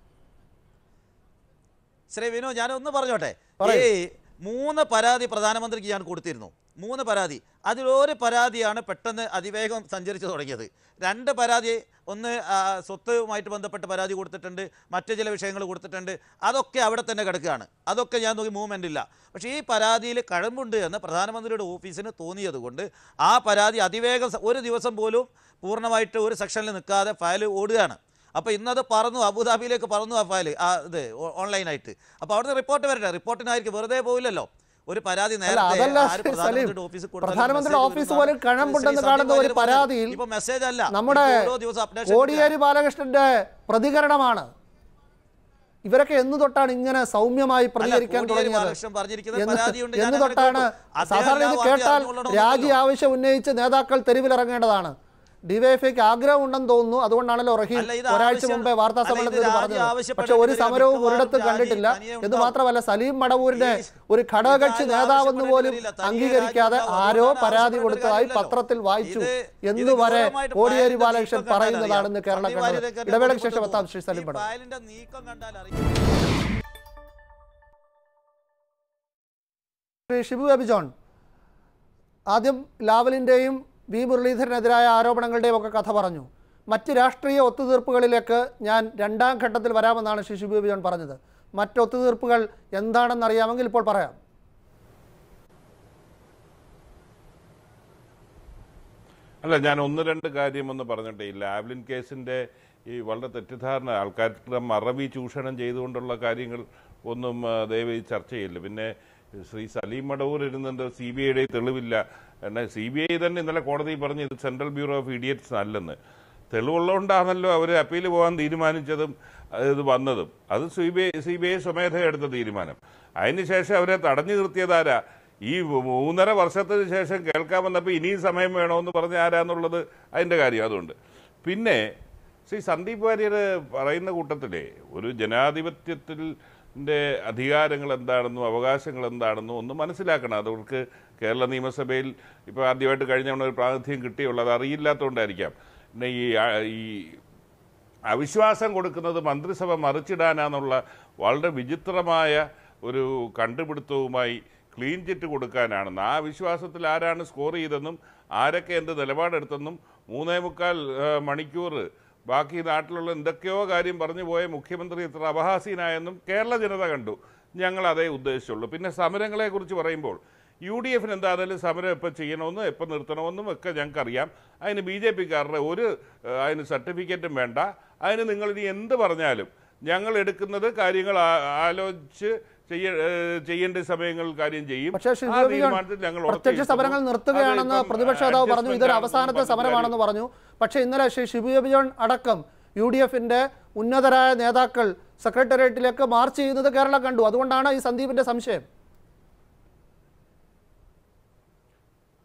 ശ്രീ വിനു ഞാൻ ഒന്ന് പറഞ്ഞോട്ടെ പറയൂ. ഈ മൂന്ന് പരാതി പ്രധാനമന്ത്രിക്ക് ഞാൻ കൊടുത്തിരുന്നു മൂന്ന് പരാതി അതിലൊരു പരാതിയാണ് പെട്ടെന്ന് അതിവേഗം സഞ്ചരിച്ചു തുടങ്ങിയത് രണ്ട് പരാതി ഒന്ന് ആ, സ്വത്തുമായിട്ട് ബന്ധപ്പെട്ട പരാതി കൊടുത്തിട്ടുണ്ട് മറ്റു ചില വിഷയങ്ങൾ കൊടുത്തിട്ടുണ്ട് അതൊക്കെ അവിടെ തന്നെ കിടക്കുകയാണ് അതൊക്കെ ഞാൻ നോക്കി മൂവ്മെൻ്റ് ഇല്ല പക്ഷേ ഈ പരാതിയിൽ കഴമ്പുണ്ട് എന്ന് പ്രധാനമന്ത്രിയുടെ ഓഫീസിന് തോന്നിയത് കൊണ്ട് ആ പരാതി അതിവേഗം സ- ഒരു ദിവസം പോലും പൂർണ്ണമായിട്ട് ഒരു സെക്ഷനിൽ നിൽക്കാതെ ഫയൽ ഓടുകയാണ് അപ്പോൾ ഇന്നത് പറന്നു അബുദാബിയിലേക്ക് പറന്നു ആ ഫയൽ ആ ഇത് ഓ- ഓൺലൈനായിട്ട് അപ്പോൾ അവിടുന്ന് റിപ്പോർട്ട് വരട്ടെ റിപ്പോർട്ടിനായിരിക്കും വെറുതെ പോയില്ലല്ലോ ഒരു പരാതി അല്ല നേരത്തെ അതല്ല ആര് ശ്രീ സലീം പ്രധാനമന്ത്രിയുടെ ഓഫീസിൽ കൊടുത്താലും പ്രധാനമന്ത്രിയുടെ മെസ്സേജ് ഓഫീസ് വരുന്നതാണ്. പോലും കഴമ്പുണ്ടെന്ന് ശ്രീ കാണുന്ന ഒരു സന്ദീപ് വാര്യർ പരാതിയിൽ ഇപ്പൊ മെസ്സേജ് അല്ല നമ്മുടെ ഇപ്പൊ ഓരോ ദിവസം updation കോടിയേരി ബാലകൃഷ്ണന്റെ പ്രതികരണമാണ് ഇവരൊക്കെ എന്ന് തൊട്ടാണ് ഇങ്ങനെ സൗമ്യമായി പ്രതികരിക്കാൻ കോടിയേരി തുടങ്ങിയത് ബാലകൃഷ്ണൻ പറഞ്ഞിരിക്കുന്നത് എന്ന് പരാതിയുണ്ട്, എന്ന് ഞാൻ തൊട്ടാണ് അങ്ങനെ കേട്ടു. സാധാരണ അദ്ദേഹം ഇത് ആ കേട്ടാൽ വാർത്ത അറിഞ്ഞുകൊള്ളണമെന്നില്ലല്ലോ. രാജി ആവശ്യം ഉന്നയിച്ച് നേതാക്കൾ തെരുവിലിറങ്ങേണ്ടതാണ് ഡിവൈഎഫ്ഐക്ക് ആഗ്രഹമുണ്ടെന്ന് തോന്നുന്നു അതുകൊണ്ടാണല്ലോ റഹീം അല്ല, ഇത് ഒരാഴ്ച ആവശ്യം- മുമ്പേ വാർത്താ അല്ല, ഇത് സമ്മേളനത്തിൽ രാജി പറഞ്ഞത് പക്ഷെ ആവശ്യപ്പെട്ട് ഒരു വരിക സമരവും മിക്കവാറും ഒരിടത്തും രാജി കണ്ടിട്ടില്ല തനിയെ എന്ന് ഉണ്ടാവും. മാത്രമല്ല സലീം മടവൂരിനെ ഈ- ഒരു ഘടകകക്ഷി ഇത് നേതാവെന്ന് ആവശ്യപ്പെട്ട് പോലും വരില്ല. തനിയെ അംഗീകരിക്കാതെ രാജി ഉണ്ടാവും. ആരോ അതുകൊണ്ടാണ് പരാതി ആവശ്യപ്പെട്ട് കൊടുത്തതായി കാര്യമില്ലല്ലോ. പത്രത്തിൽ വായിച്ചു ഇത് എന്ന് ഇത് വരെ ഗൗരവമായിട്ട് കോടിയേരി ഫയലിന്റെ ബാലകൃഷ്ണൻ നീക്കം കണ്ടാൽ പറയുന്നതാണെന്ന് അറിയാം. കേരള സന്ദീപ് കണ്ടത് വാര്യരൊക്കെ ഇടവേളയ്ക്ക് റിപ്പോർട്ട് ശേഷം എത്താം ശ്രീ ഈ സലീം പടം ഫയലിന്റെ നീക്കം കണ്ടാൽ അറിയാം ശ്രീ ഷിബു ബേബി ജോൺ ആദ്യം ലാവലിൻ്റെയും വി മുരളീധരനെതിരായ ആരോപണങ്ങളുടെയും ഒക്കെ കഥ പറഞ്ഞു മറ്റ് രാഷ്ട്രീയ ഒത്തുതീർപ്പുകളിലേക്ക് ഞാൻ രണ്ടാം ഘട്ടത്തിൽ വരാമെന്നാണ് ശ്രീ ഷിബു ബേബി ജോൺ പറഞ്ഞത് മറ്റ് ഒത്തുതീർപ്പുകൾ എന്താണെന്ന് അറിയാമെങ്കിൽ ഇപ്പോൾ പറയാം അല്ല ഞാൻ ഒന്ന് രണ്ട് കാര്യം ഒന്ന് പറഞ്ഞിട്ട് ഈ ലാവ്ലിൻ കേസിന്റെ ഈ വളരെ തെറ്റിദ്ധാരണ ആൾക്കാരുടെ മറവി ചൂഷണം ചെയ്തുകൊണ്ടുള്ള കാര്യങ്ങൾ ഒന്നും ആ, ദയവായി ചർച്ച ചെയ്യില്ല പിന്നെ ശ്രീ സലീം മടവൂർ ഇരുന്നുണ്ട് സി ബി ഐയുടെ തെളിവില്ല എന്നാൽ സി ബി ഐ തന്നെ ഇന്നലെ കോടതി പറഞ്ഞു ഇത് സെൻട്രൽ ബ്യൂറോ ഓഫ് ഇഡിയറ്റ്സ് അല്ലെന്ന് തെളിവുള്ളതുകൊണ്ടാണല്ലോ അവർ അപ്പീൽ പോകാൻ തീരുമാനിച്ചതും അത് ഇത് വന്നതും അത് C B I C B I സ്വമേധ എടുത്ത തീരുമാനം അതിനുശേഷം അവരെ തടഞ്ഞു നിർത്തിയതാരാ ഈ മൂന്നര വർഷത്തിന് ശേഷം കേൾക്കാൻ വന്നപ്പോൾ ഇനിയും സമയം വേണമെന്ന് പറഞ്ഞ ആരാന്നുള്ളത് അതിന്റെ കാര്യം അതുകൊണ്ട് പിന്നെ ശ്രീ സന്ദീപ് വാര്യർ പറയുന്ന കൂട്ടത്തിലെ ഒരു ജനാധിപത്യത്തിൻ്റെ അധികാരങ്ങൾ എന്താണെന്നും അവകാശങ്ങൾ എന്താണെന്നും ഒന്ന് മനസ്സിലാക്കണം അതവർക്ക് കേരള നിയമസഭയിൽ ഇപ്പോൾ ആദ്യമായിട്ട് കഴിഞ്ഞ തവണ ഒരു പ്രാതിനിധ്യം കിട്ടിയുള്ളത് അറിയില്ലാത്തതുകൊണ്ടായിരിക്കാം പിന്നെ ഈ ആ- ഈ അവിശ്വാസം കൊടുക്കുന്നത് മന്ത്രിസഭ മറിച്ചിടാനാന്നുള്ള വളരെ വിചിത്രമായ ഒരു കണ്ടുപിടുത്തവുമായി ക്ലീൻ ചിറ്റ് കൊടുക്കാനാണെന്ന് ആ വിശ്വാസത്തിൽ ആരാണ് സ്കോർ ചെയ്തെന്നും ആരൊക്കെ എന്ത് നിലപാടെടുത്തെന്നും മൂന്നേ മുക്കാൽ ആ, മണിക്കൂർ ബാക്കി നാട്ടിലുള്ള എന്തൊക്കെയോ കാര്യം പറഞ്ഞു പോയ മുഖ്യമന്ത്രി ഇത്ര അപഹാസ്യനായെന്നും കേരള ജനത കണ്ടു ഞങ്ങൾ അതേ ഉദ്ദേശിച്ചുള്ളൂ പിന്നെ സമരങ്ങളെക്കുറിച്ച് പറയുമ്പോൾ യു ഡി എഫിന് എന്താണെങ്കിലും സമരം എപ്പോൾ ചെയ്യണമെന്നും എപ്പോൾ നിർത്തണമെന്നും ഒക്കെ ഞങ്ങൾക്കറിയാം അതിന് ബി ജെ പിക്കാരുടെ ഒരു ഏഹ്, അതിന് സർട്ടിഫിക്കറ്റും വേണ്ട അതിന് നിങ്ങൾ ഇനി എന്ത് പറഞ്ഞാലും ഞങ്ങൾ എടുക്കുന്നത് കാര്യങ്ങൾ ആ- ആലോചിച്ച് ചെയ്യ ഏഹ്, ചെയ്യേണ്ട സമയങ്ങളിൽ കാര്യം ചെയ്യും പക്ഷേ ശ്രീ ആ ഗോപി ജോൺ തീരുമാനത്തിൽ ഞങ്ങൾ പ്രത്യക്ഷ ഉറച്ചു സമരങ്ങൾ നിൽക്കുന്നു. നിർത്തുകയാണെന്ന് അതിപ്പം പ്രതിപക്ഷ നേതാവ് പറഞ്ഞു adjustment ഇതൊരു ആണെന്ന് അവസാനത്തെ പറഞ്ഞിട്ട് സമരമാണെന്ന് പറഞ്ഞു പക്ഷേ ഇന്നലെ ശ്രീ ഷിബു ബേബി ജോൺ അടക്കം യു ഡി എഫിന്റെ ഉന്നതരായ നേതാക്കൾ സെക്രട്ടേറിയറ്റിലേക്ക് മാർച്ച് ചെയ്യുന്നത് കേരളം കണ്ടു അതുകൊണ്ടാണ് ഈ സന്ദീപിന്റെ സംശയം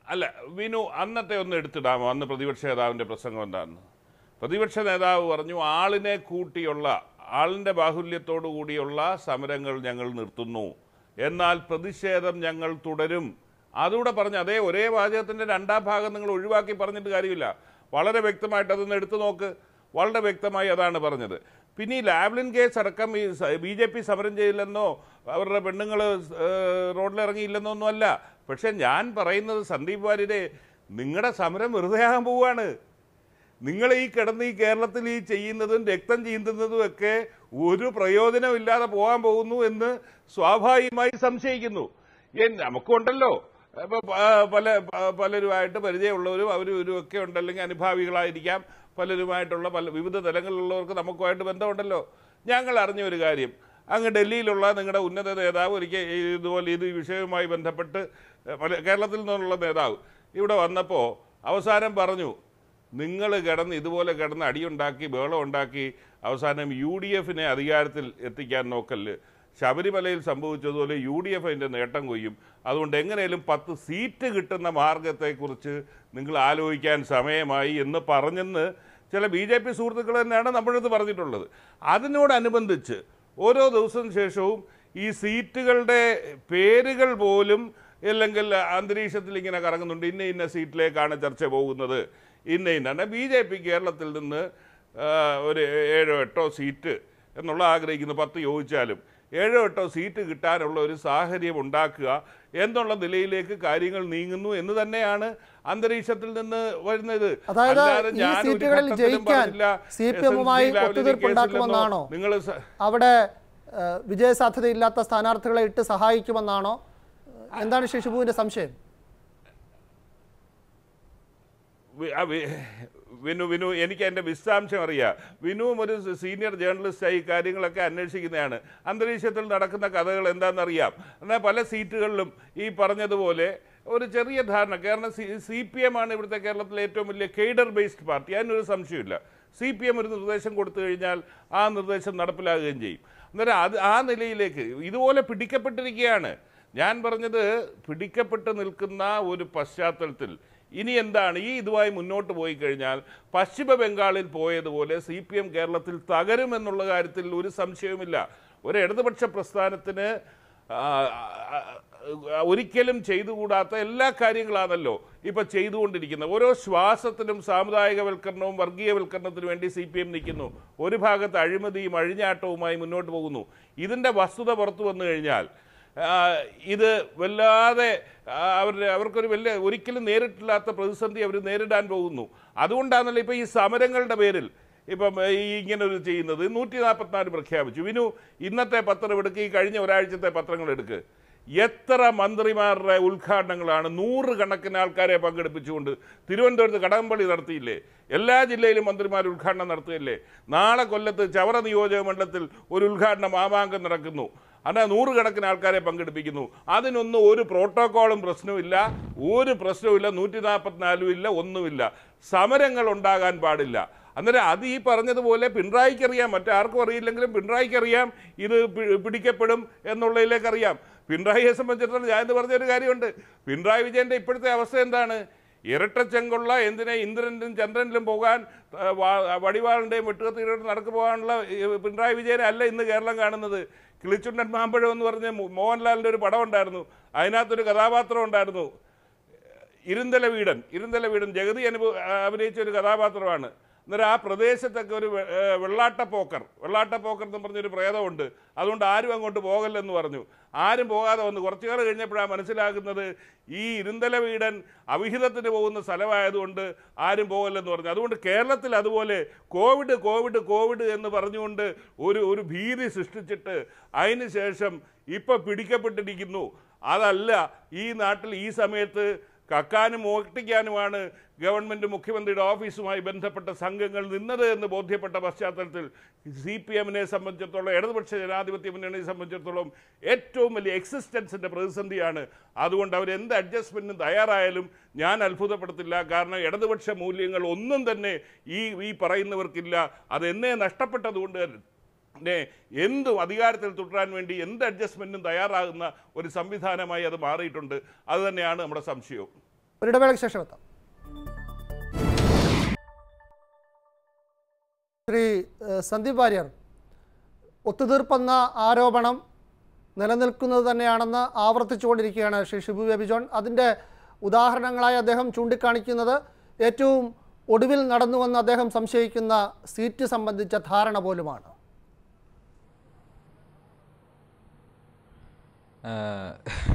അല്ല വിനു അന്നത്തെ ഒന്ന് എടുത്തിടാമോ അന്ന് പ്രതിപക്ഷ നേതാവിൻ്റെ പ്രസംഗം എന്താണെന്ന് പ്രതിപക്ഷ നേതാവ് പറഞ്ഞു ആളിനെ കൂട്ടിയുള്ള ആളിൻ്റെ ബാഹുല്യത്തോടു കൂടിയുള്ള സമരങ്ങൾ ഞങ്ങൾ നിർത്തുന്നു എന്നാൽ പ്രതിഷേധം ഞങ്ങൾ തുടരും അതുകൂടെ പറഞ്ഞ് അതേ ഒരേ വാചകത്തിൻ്റെ രണ്ടാം ഭാഗം നിങ്ങൾ ഒഴിവാക്കി പറഞ്ഞിട്ട് കാര്യമില്ല വളരെ വ്യക്തമായിട്ട് അതൊന്ന് എടുത്തു നോക്ക് വളരെ വ്യക്തമായി അതാണ് പറഞ്ഞത് പിന്നെ ഈ ലാവ്ലിൻ കേസ് അടക്കം ഈ ബി ജെ പി സമരം ചെയ്യില്ലെന്നോ അവരുടെ പെണ്ണുങ്ങൾ റോഡിലിറങ്ങിയില്ലെന്നോ ഒന്നും അല്ല പക്ഷെ ഞാൻ പറയുന്നത് സന്ദീപ് വാര്യരെ നിങ്ങളുടെ സമരം വെറുതെ ആകാൻ പോവുകയാണ് നിങ്ങൾ ഈ കിടന്ന് ഈ കേരളത്തിൽ ഈ ചെയ്യുന്നതും രക്തം ചീന്തുന്നതും ഒക്കെ ഒരു പ്രയോജനമില്ലാതെ പോകാൻ പോകുന്നു എന്ന് സ്വാഭാവികമായി സംശയിക്കുന്നു എൻ നമുക്കുണ്ടല്ലോ ഇപ്പൊ പ- പല പ- പലരുമായിട്ട് പരിചയമുള്ളവരും അവരും ഇവരും ഒക്കെ ഉണ്ട് അല്ലെങ്കിൽ അനുഭാവികളായിരിക്കാം പലരുമായിട്ടുള്ള പല വിവിധ തലങ്ങളിലുള്ളവർക്ക് നമുക്കുമായിട്ട് ബന്ധമുണ്ടല്ലോ ഞങ്ങൾ അറിഞ്ഞ ഒരു കാര്യം അങ്ങ് ഡൽഹിയിലുള്ള നിങ്ങളുടെ ഉന്നത നേതാവ് ഒരിക്കൽ ഇതുപോലെ ഇത് ഈ വിഷയവുമായി ബന്ധപ്പെട്ട് പല കേരളത്തിൽ നിന്നുള്ള നേതാവ് ഇവിടെ വന്നപ്പോൾ അവസാനം പറഞ്ഞു നിങ്ങൾ കിടന്ന് ഇതുപോലെ കിടന്ന് അടിയുണ്ടാക്കി ബഹളം ഉണ്ടാക്കി അവസാനം യു ഡി എഫിനെ അധികാരത്തിൽ എത്തിക്കാൻ നോക്കല്ല് ശബരിമലയിൽ സംഭവിച്ചതുപോലെ യു ഡി എഫ് അതിൻ്റെ നേട്ടം കൊയ്യും അതുകൊണ്ട് എങ്ങനെയും പത്ത് സീറ്റ് കിട്ടുന്ന മാർഗത്തെക്കുറിച്ച് നിങ്ങൾ ആലോചിക്കാൻ സമയമായി എന്ന് പറഞ്ഞെന്ന് ചില ബി ജെ പി സുഹൃത്തുക്കൾ തന്നെയാണ് നമ്മളടുത്ത് പറഞ്ഞിട്ടുള്ളത് അതിനോടനുബന്ധിച്ച് ഓരോ ദിവസം ശേഷവും ഈ സീറ്റുകളുടെ പേരുകൾ പോലും അല്ലെങ്കിൽ അന്തരീക്ഷത്തിൽ ഇങ്ങനെ കറങ്ങുന്നുണ്ട് ഇന്ന ഇന്ന സീറ്റിലേക്കാണ് ചർച്ച പോകുന്നത് ഇന്ന ഇന്ന ബി ജെ പി കേരളത്തിൽ നിന്ന് ആ, ഒരു ഏഴോ എട്ടോ സീറ്റ് എന്നുള്ള ആഗ്രഹിക്കുന്നു പത്ത് ചോദിച്ചാലും ഏഴോ എട്ടോ സീറ്റ് കിട്ടാനുള്ള ഒരു സാഹചര്യം ഉണ്ടാക്കുക എന്നുള്ള നിലയിലേക്ക് കാര്യങ്ങൾ നീങ്ങുന്നു എന്ന് തന്നെയാണ് അന്തരീക്ഷത്തിൽ നിന്ന് വരുന്നത് അതായത് അല്ലാതെ ഈ ഞാൻ ഒരു സീറ്റുകളിൽ ഘട്ടത്തിലും ജയിക്കാൻ പറഞ്ഞില്ല, സി പി എമ്മുമായി SNC ലാവലിൻ ഒത്തുതീർപ്പുണ്ടാക്കുമെന്നാണോ? കേസിലെന്നോ നിങ്ങൾ സ- അവിടെ ഏഹ്, വിജയസാധ്യതയില്ലാത്ത സ്ഥാനാർത്ഥികളെ ഇട്ട് സഹായിക്കുമെന്നാണോ എന്താണ് ശശിഭുവിന്റെ സംശയം വി- ആ വി- വിനു വിനു എനിക്ക് എൻ്റെ വിശദാംശം അറിയാം വിനുവും ഒരു സീനിയർ ജേർണലിസ്റ്റായി ഈ കാര്യങ്ങളൊക്കെ അന്വേഷിക്കുന്നതാണ് അന്തരീക്ഷത്തിൽ നടക്കുന്ന കഥകൾ എന്താണെന്നറിയാം എന്നാൽ പല സീറ്റുകളിലും ഈ പറഞ്ഞതുപോലെ ഒരു ചെറിയ ധാരണ കാരണം സി സി പി എം ആണ് ഇവിടുത്തെ കേരളത്തിലെ ഏറ്റവും വലിയ കെയ്ഡർ ബേസ്ഡ് പാർട്ടി അതിനൊരു സംശയമില്ല സി പി എം ഒരു നിർദ്ദേശം കൊടുത്തു കഴിഞ്ഞാൽ ആ നിർദ്ദേശം നടപ്പിലാകുകയും ചെയ്യും അന്നേരം അത് ആ നിലയിലേക്ക് ഇതുപോലെ പിടിക്കപ്പെട്ടിരിക്കുകയാണ് ഞാൻ പറഞ്ഞത് പിടിക്കപ്പെട്ട് നിൽക്കുന്ന ഒരു പശ്ചാത്തലത്തിൽ ഇനി എന്താണ് ഈ ഇതുമായി മുന്നോട്ട് പോയി കഴിഞ്ഞാൽ പശ്ചിമ ബംഗാളിൽ പോയതുപോലെ സി പി എം കേരളത്തിൽ തകരുമെന്നുള്ള കാര്യത്തിൽ ഒരു സംശയവുമില്ല ഒരു ഇടതുപക്ഷ പ്രസ്ഥാനത്തിന് ആ, ആ, ആ, ഒരിക്കലും ചെയ്തുകൂടാത്ത എല്ലാ കാര്യങ്ങളാണല്ലോ ഇപ്പൊ ചെയ്തുകൊണ്ടിരിക്കുന്നത് ഓരോ ശ്വാസത്തിനും സാമുദായികവൽക്കരണവും വർഗീയവൽക്കരണത്തിനു വേണ്ടി സി പി എം നിൽക്കുന്നു ഒരു ഭാഗത്ത് അഴിമതിയും അഴിഞ്ഞാട്ടവുമായി മുന്നോട്ട് പോകുന്നു ഇതിന്റെ വസ്തുത പുറത്തു വന്നു കഴിഞ്ഞാൽ ആ, ഇത് വല്ലാതെ ആ, അവരുടെ അവർക്കൊരു വലിയ ഒരിക്കലും നേരിട്ടില്ലാത്ത പ്രതിസന്ധി അവർ നേരിടാൻ പോകുന്നു അതുകൊണ്ടാണല്ലോ ഇപ്പോൾ ഈ സമരങ്ങളുടെ പേരിൽ ഇപ്പം ഈ ഇങ്ങനെ ഒരു ചെയ്യുന്നത് നൂറ്റി നാൽപ്പത്തിനാല് പ്രഖ്യാപിച്ചു വിനു ഇന്നത്തെ പത്രം എടുക്കുക ഈ കഴിഞ്ഞ ഒരാഴ്ചത്തെ പത്രങ്ങൾ എടുക്ക് എത്ര മന്ത്രിമാരുടെ ഉദ്ഘാടനങ്ങളാണ് നൂറുകണക്കിന് ആൾക്കാരെ പങ്കെടുപ്പിച്ചുകൊണ്ട് തിരുവനന്തപുരത്ത് കടകംപള്ളി നടത്തിയില്ലേ എല്ലാ ജില്ലയിലും മന്ത്രിമാർ ഉദ്ഘാടനം നടത്തുകയല്ലേ നാളെ കൊല്ലത്ത് ചവറ നിയോജക മണ്ഡലത്തിൽ ഒരു ഉദ്ഘാടനം മാമാങ്കം നടക്കുന്നു അതാ നൂറുകണക്കിന് ആൾക്കാരെ പങ്കെടുപ്പിക്കുന്നു അതിനൊന്നും ഒരു പ്രോട്ടോക്കോളും പ്രശ്നവുമില്ല ഒരു പ്രശ്നവുമില്ല നൂറ്റി നാൽപ്പത്തിനാലും ഇല്ല ഒന്നുമില്ല സമരങ്ങൾ ഉണ്ടാകാൻ പാടില്ല അന്നേരം അത് ഈ പറഞ്ഞതുപോലെ പിണറായിക്ക് അറിയാം മറ്റാർക്കും അറിയില്ലെങ്കിലും പിണറായിക്ക് അറിയാം ഇത് പി- പിടിക്കപ്പെടും എന്നുള്ളതിലേക്ക് അറിയാം പിണറായിയെ സംബന്ധിച്ചിടത്തോളം ഞാൻ ഇത് പറഞ്ഞൊരു കാര്യമുണ്ട് പിണറായി വിജയന്റെ ഇപ്പോഴത്തെ അവസ്ഥ എന്താണ് ഇരട്ടച്ചെങ്കൊള്ള എന്തിനെ ഇന്ദ്രനിലും ചന്ദ്രനിലും പോകാൻ ആ, വാ- വടിവാളിൻ്റെയും വെട്ടുകത്തിയുടെ നടക്ക് പോകാനുള്ള ഈ പിണറായി വിജയനെ അല്ല ഇന്ന് കേരളം കാണുന്നത് കിളിച്ചുണ്ടൻ മാമ്പഴം എന്ന് പറഞ്ഞ മോ- മോഹൻലാലിൻ്റെ ഒരു പടം ഉണ്ടായിരുന്നു അതിനകത്തൊരു കഥാപാത്രം ഉണ്ടായിരുന്നു ഇരുന്തല വീടൻ ഇരുന്തല വീടൻ ജഗതി അനുഭവ അഭിനയിച്ച ഒരു കഥാപാത്രമാണ് അന്നേരം ആ പ്രദേശത്തൊക്കെ ഒരു വെ- ഏ, വെള്ളാട്ടപ്പോക്കർ വെള്ളാട്ടപ്പോക്കർ എന്ന് പറഞ്ഞൊരു പ്രേതമുണ്ട് അതുകൊണ്ട് ആരും അങ്ങോട്ട് പോകല്ലെന്ന് പറഞ്ഞു ആരും പോകാതെ വന്ന് കുറച്ചു കാലം കഴിഞ്ഞപ്പോഴാണ് മനസ്സിലാക്കുന്നത് ഈ ഇരുന്തല വീടൻ അവിഹിതത്തിന് പോകുന്ന സ്ഥലമായതുകൊണ്ട് ആരും പോകല്ലെന്ന് പറഞ്ഞു അതുകൊണ്ട് കേരളത്തിൽ അതുപോലെ കോവിഡ് കോവിഡ് കോവിഡ് എന്ന് പറഞ്ഞുകൊണ്ട് ഒരു ഒരു ഭീതി സൃഷ്ടിച്ചിട്ട് അതിന് ശേഷം ഇപ്പം പിടിക്കപ്പെട്ടിരിക്കുന്നു അതല്ല ഈ നാട്ടിൽ ഈ സമയത്ത് കക്കാനും മോഷ്ടിക്കാനുമാണ് ഗവൺമെൻറ് മുഖ്യമന്ത്രിയുടെ ഓഫീസുമായി ബന്ധപ്പെട്ട സംഘങ്ങൾ നിന്നത് എന്ന് ബോധ്യപ്പെട്ട പശ്ചാത്തലത്തിൽ സി പി എമ്മിനെ സംബന്ധിച്ചിടത്തോളം ഇടതുപക്ഷ ജനാധിപത്യ മുന്നണിയെ സംബന്ധിച്ചിടത്തോളം ഏറ്റവും വലിയ എക്സിസ്റ്റൻസിൻ്റെ പ്രതിസന്ധിയാണ് അതുകൊണ്ട് അവർ എന്ത് അഡ്ജസ്റ്റ്മെൻറ്റിനും തയ്യാറായാലും ഞാൻ അത്ഭുതപ്പെടുത്തില്ല കാരണം ഇടതുപക്ഷ മൂല്യങ്ങൾ ഒന്നും തന്നെ ഈ ഈ പറയുന്നവർക്കില്ല അത് എന്നെ നഷ്ടപ്പെട്ടതുകൊണ്ട് തന്നെ എന്തും അധികാരത്തിൽ തുടരാൻ വേണ്ടി എന്ത് അഡ്ജസ്റ്റ്മെൻറ്റും തയ്യാറാകുന്ന ഒരു സംവിധാനമായി അത് മാറിയിട്ടുണ്ട് അത് തന്നെയാണ് നമ്മുടെ സംശയവും ഒരിടവേളയ്ക്ക് ശേഷം എത്താം ശ്രീ ഏഹ്, സന്ദീപ് വാര്യർ ഒത്തുതീർപ്പെന്ന ആരോപണം നിലനിൽക്കുന്നത് തന്നെയാണെന്ന് ആവർത്തിച്ചുകൊണ്ടിരിക്കുകയാണ് ശ്രീ ഷിബു ബേബി ജോൺ അതിൻ്റെ ഉദാഹരണങ്ങളായി അദ്ദേഹം ചൂണ്ടിക്കാണിക്കുന്നത് ഏറ്റവും ഒടുവിൽ നടന്നുവെന്ന് അദ്ദേഹം സംശയിക്കുന്ന സീറ്റ് സംബന്ധിച്ച ധാരണ പോലുമാണ് ആഹ്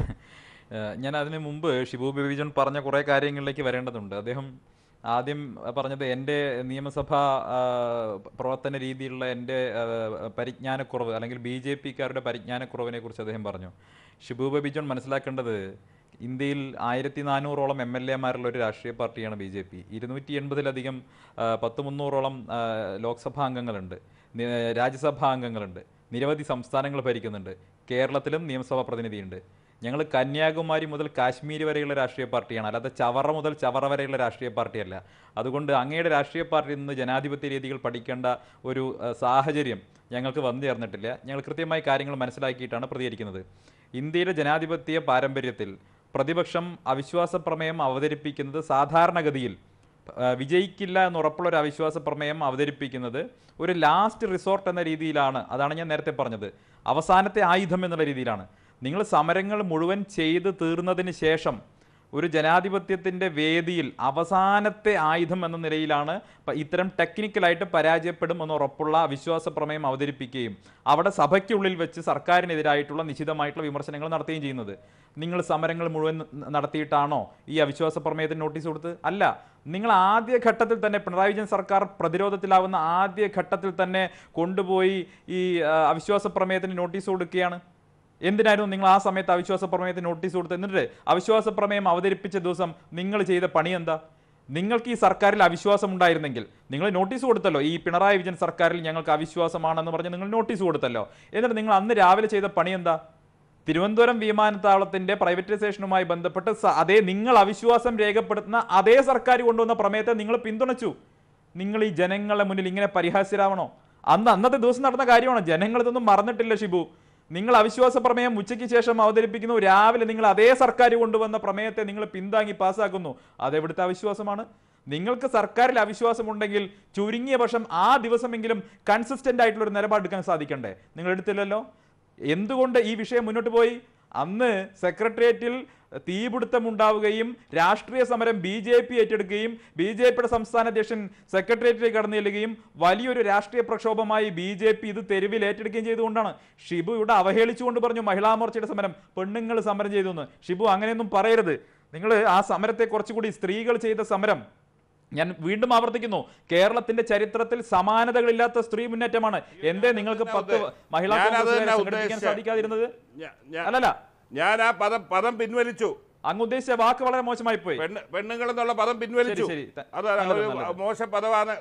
ആഹ് ഞാൻ അതിന് മുമ്പ് ഷിബു ബേബി ജോൺ പറഞ്ഞ കുറേ കാര്യങ്ങളിലേക്ക് വരേണ്ടതുണ്ട് അദ്ദേഹം ആദ്യം പറഞ്ഞത് എൻ്റെ നിയമസഭാ ആഹ് പ്രവർത്തന രീതിയിലുള്ള എൻ്റെ ആഹ് പരിജ്ഞാനക്കുറവ് അല്ലെങ്കിൽ ബി ജെ പിക്കാരുടെ പരിജ്ഞാനക്കുറവിനെ കുറിച്ച് അദ്ദേഹം പറഞ്ഞു ഷിബു ബേബി ജോൺ മനസ്സിലാക്കേണ്ടത് ഇന്ത്യയിൽ ആയിരത്തി നാനൂറോളം എം എൽ എമാരുള്ള ഒരു രാഷ്ട്രീയ പാർട്ടിയാണ് ബി ജെ പി ഇരുന്നൂറ്റി എൺപതിലധികം പത്ത് മുന്നൂറോളം ആഹ് ലോക്സഭാ അംഗങ്ങളുണ്ട് നി- രാജ്യസഭാ അംഗങ്ങളുണ്ട് നിരവധി സംസ്ഥാനങ്ങൾ ഭരിക്കുന്നുണ്ട് കേരളത്തിലും നിയമസഭാ പ്രതിനിധിയുണ്ട് ഞങ്ങൾ കന്യാകുമാരി മുതൽ കാശ്മീർ വരെയുള്ള രാഷ്ട്രീയ പാർട്ടിയാണ് അല്ലാതെ ചവറ മുതൽ ചവറ വരെയുള്ള രാഷ്ട്രീയ പാർട്ടിയല്ല അതുകൊണ്ട് അങ്ങയുടെ രാഷ്ട്രീയ പാർട്ടിയിൽ നിന്ന് ജനാധിപത്യ രീതികൾ പഠിക്കേണ്ട ഒരു അഹ്, സാഹചര്യം ഞങ്ങൾക്ക് വന്നു ചേർന്നിട്ടില്ല ഞങ്ങൾ കൃത്യമായി കാര്യങ്ങൾ മനസ്സിലാക്കിയിട്ടാണ് പ്രതികരിക്കുന്നത് ഇന്ത്യയുടെ ജനാധിപത്യ പാരമ്പര്യത്തിൽ പ്രതിപക്ഷം അവിശ്വാസ പ്രമേയം അവതരിപ്പിക്കുന്നത് സാധാരണഗതിയിൽ ആ, വിജയിക്കില്ല എന്ന് ഉറപ്പുള്ള ഒരു അവിശ്വാസ പ്രമേയം അവതരിപ്പിക്കുന്നത് ഒരു ലാസ്റ്റ് റിസോർട്ട് എന്ന രീതിയിലാണ് അതാണ് ഞാൻ നേരത്തെ പറഞ്ഞത് അവസാനത്തെ ആയുധം എന്നുള്ള രീതിയിലാണ് നിങ്ങൾ സമരങ്ങൾ മുഴുവൻ ചെയ്ത് തീർന്നതിന് ശേഷം ഒരു ജനാധിപത്യത്തിൻ്റെ വേദിയിൽ അവസാനത്തെ ആയുധം എന്ന നിലയിലാണ് പ- ഇത്തരം ടെക്നിക്കലായിട്ട് പരാജയപ്പെടും എന്ന് ഉറപ്പുള്ള അവിശ്വാസ പ്രമേയം അവതരിപ്പിക്കുകയും അവിടെ സഭയ്ക്കുള്ളിൽ വെച്ച് സർക്കാരിനെതിരായിട്ടുള്ള നിശിതമായിട്ടുള്ള വിമർശനങ്ങൾ നടത്തുകയും ചെയ്യുന്നത് നിങ്ങൾ സമരങ്ങൾ മുഴുവൻ ന- നടത്തിയിട്ടാണോ ഈ അവിശ്വാസ പ്രമേയത്തിന് നോട്ടീസ് കൊടുത്ത് അല്ല നിങ്ങൾ ആദ്യ ഘട്ടത്തിൽ തന്നെ പിണറായി വിജയൻ സർക്കാർ പ്രതിരോധത്തിലാവുന്ന ആദ്യ ഘട്ടത്തിൽ തന്നെ കൊണ്ടുപോയി ഈ ആ, അവിശ്വാസ പ്രമേയത്തിന് നോട്ടീസ് കൊടുക്കുകയാണ് എന്തിനായിരുന്നു നിങ്ങൾ ആ സമയത്ത് അവിശ്വാസ പ്രമേയത്തിന് നോട്ടീസ് കൊടുത്ത് എന്നിട്ട് അവിശ്വാസ പ്രമേയം അവതരിപ്പിച്ച ദിവസം നിങ്ങൾ ചെയ്ത പണി എന്താ നിങ്ങൾക്ക് ഈ സർക്കാരിൽ അവിശ്വാസം ഉണ്ടായിരുന്നെങ്കിൽ നിങ്ങൾ നോട്ടീസ് കൊടുത്തല്ലോ ഈ പിണറായി വിജയൻ സർക്കാരിൽ ഞങ്ങൾക്ക് അവിശ്വാസമാണെന്ന് പറഞ്ഞ് നിങ്ങൾ നോട്ടീസ് കൊടുത്തല്ലോ എന്നിട്ട് നിങ്ങൾ അന്ന് രാവിലെ ചെയ്ത പണി എന്താ തിരുവനന്തപുരം വിമാനത്താവളത്തിന്റെ പ്രൈവറ്റൈസേഷനുമായി ബന്ധപ്പെട്ട് സ- അതേ നിങ്ങൾ അവിശ്വാസം രേഖപ്പെടുത്തുന്ന അതേ സർക്കാർ കൊണ്ടുവന്ന പ്രമേയത്തെ നിങ്ങൾ പിന്തുണച്ചു നിങ്ങൾ ഈ ജനങ്ങളുടെ മുന്നിൽ ഇങ്ങനെ പരിഹാസ്യരാവണോ അന്ന് അന്നത്തെ ദിവസം നടന്ന കാര്യമാണ് ജനങ്ങൾ ഇതൊന്നും മറന്നിട്ടില്ല ഷിബു നിങ്ങൾ അവിശ്വാസ പ്രമേയം ഉച്ചയ്ക്ക് ശേഷം അവതരിപ്പിക്കുന്നു രാവിലെ നിങ്ങൾ അതേ സർക്കാർ കൊണ്ടുവന്ന പ്രമേയത്തെ നിങ്ങൾ പിന്താങ്ങി പാസ്സാക്കുന്നു അതെവിടുത്തെ അവിശ്വാസമാണ് നിങ്ങൾക്ക് സർക്കാരിൽ അവിശ്വാസമുണ്ടെങ്കിൽ ചുരുങ്ങിയ പക്ഷം ആ ദിവസമെങ്കിലും കൺസിസ്റ്റന്റ് ആയിട്ടുള്ള ഒരു നിലപാടെടുക്കാൻ സാധിക്കണ്ടേ നിങ്ങൾ എടുത്തില്ലല്ലോ എന്തുകൊണ്ട് ഈ വിഷയം മുന്നോട്ട് പോയി അന്ന് സെക്രട്ടേറിയറ്റിൽ തീപിടുത്തമുണ്ടാവുകയും രാഷ്ട്രീയ സമരം ബി ജെ പി ഏറ്റെടുക്കുകയും ബി ജെ പിയുടെ സംസ്ഥാന അധ്യക്ഷൻ സെക്രട്ടേറിയറ്റിലേക്ക് കടന്നു ചെല്ലുകയും വലിയൊരു രാഷ്ട്രീയ പ്രക്ഷോഭമായി ബി ജെ പി ഇത് തെരുവിൽ ഏറ്റെടുക്കുകയും ചെയ്തുകൊണ്ടാണ് ഷിബു ഇവിടെ അവഹേളിച്ചുകൊണ്ട് പറഞ്ഞു മഹിളാ മോർച്ചയുടെ സമരം പെണ്ണുങ്ങൾ സമരം ചെയ്തു എന്ന് ഷിബു അങ്ങനെയൊന്നും പറയരുത് നിങ്ങൾ ആ സമരത്തെ കുറച്ചുകൂടി സ്ത്രീകൾ ചെയ്ത സമരം ഞാൻ വീണ്ടും ആവർത്തിക്കുന്നു കേരളത്തിന്റെ ചരിത്രത്തിൽ സമാനതകളില്ലാത്ത സ്ത്രീ മുന്നേറ്റമാണ് എന്തേ നിങ്ങൾക്ക് പത്ത് മഹിളാ ഞാനത് കോൺഗ്രസ്സുകാരെ തന്നെ സംഘടിപ്പിക്കാൻ ഉദ്ദേശിച്ചത്. സാധിക്കാതിരുന്നത് ഞാ- ഞാ- അല്ലല്ല ഞാൻ ആ പദം പദം പിൻവലിച്ചു അങ്ങ് ഉദ്ദേശിച്ച വാക്ക് വളരെ മോശമായി പോയി പെണ്ണ് പെണ്ണുങ്ങൾ എന്നുള്ള പദം പിൻവലിച്ചു ശരി, ത- അത് നല്ലത്, ഒരു നല്ലത്. മോശം പദമാണ്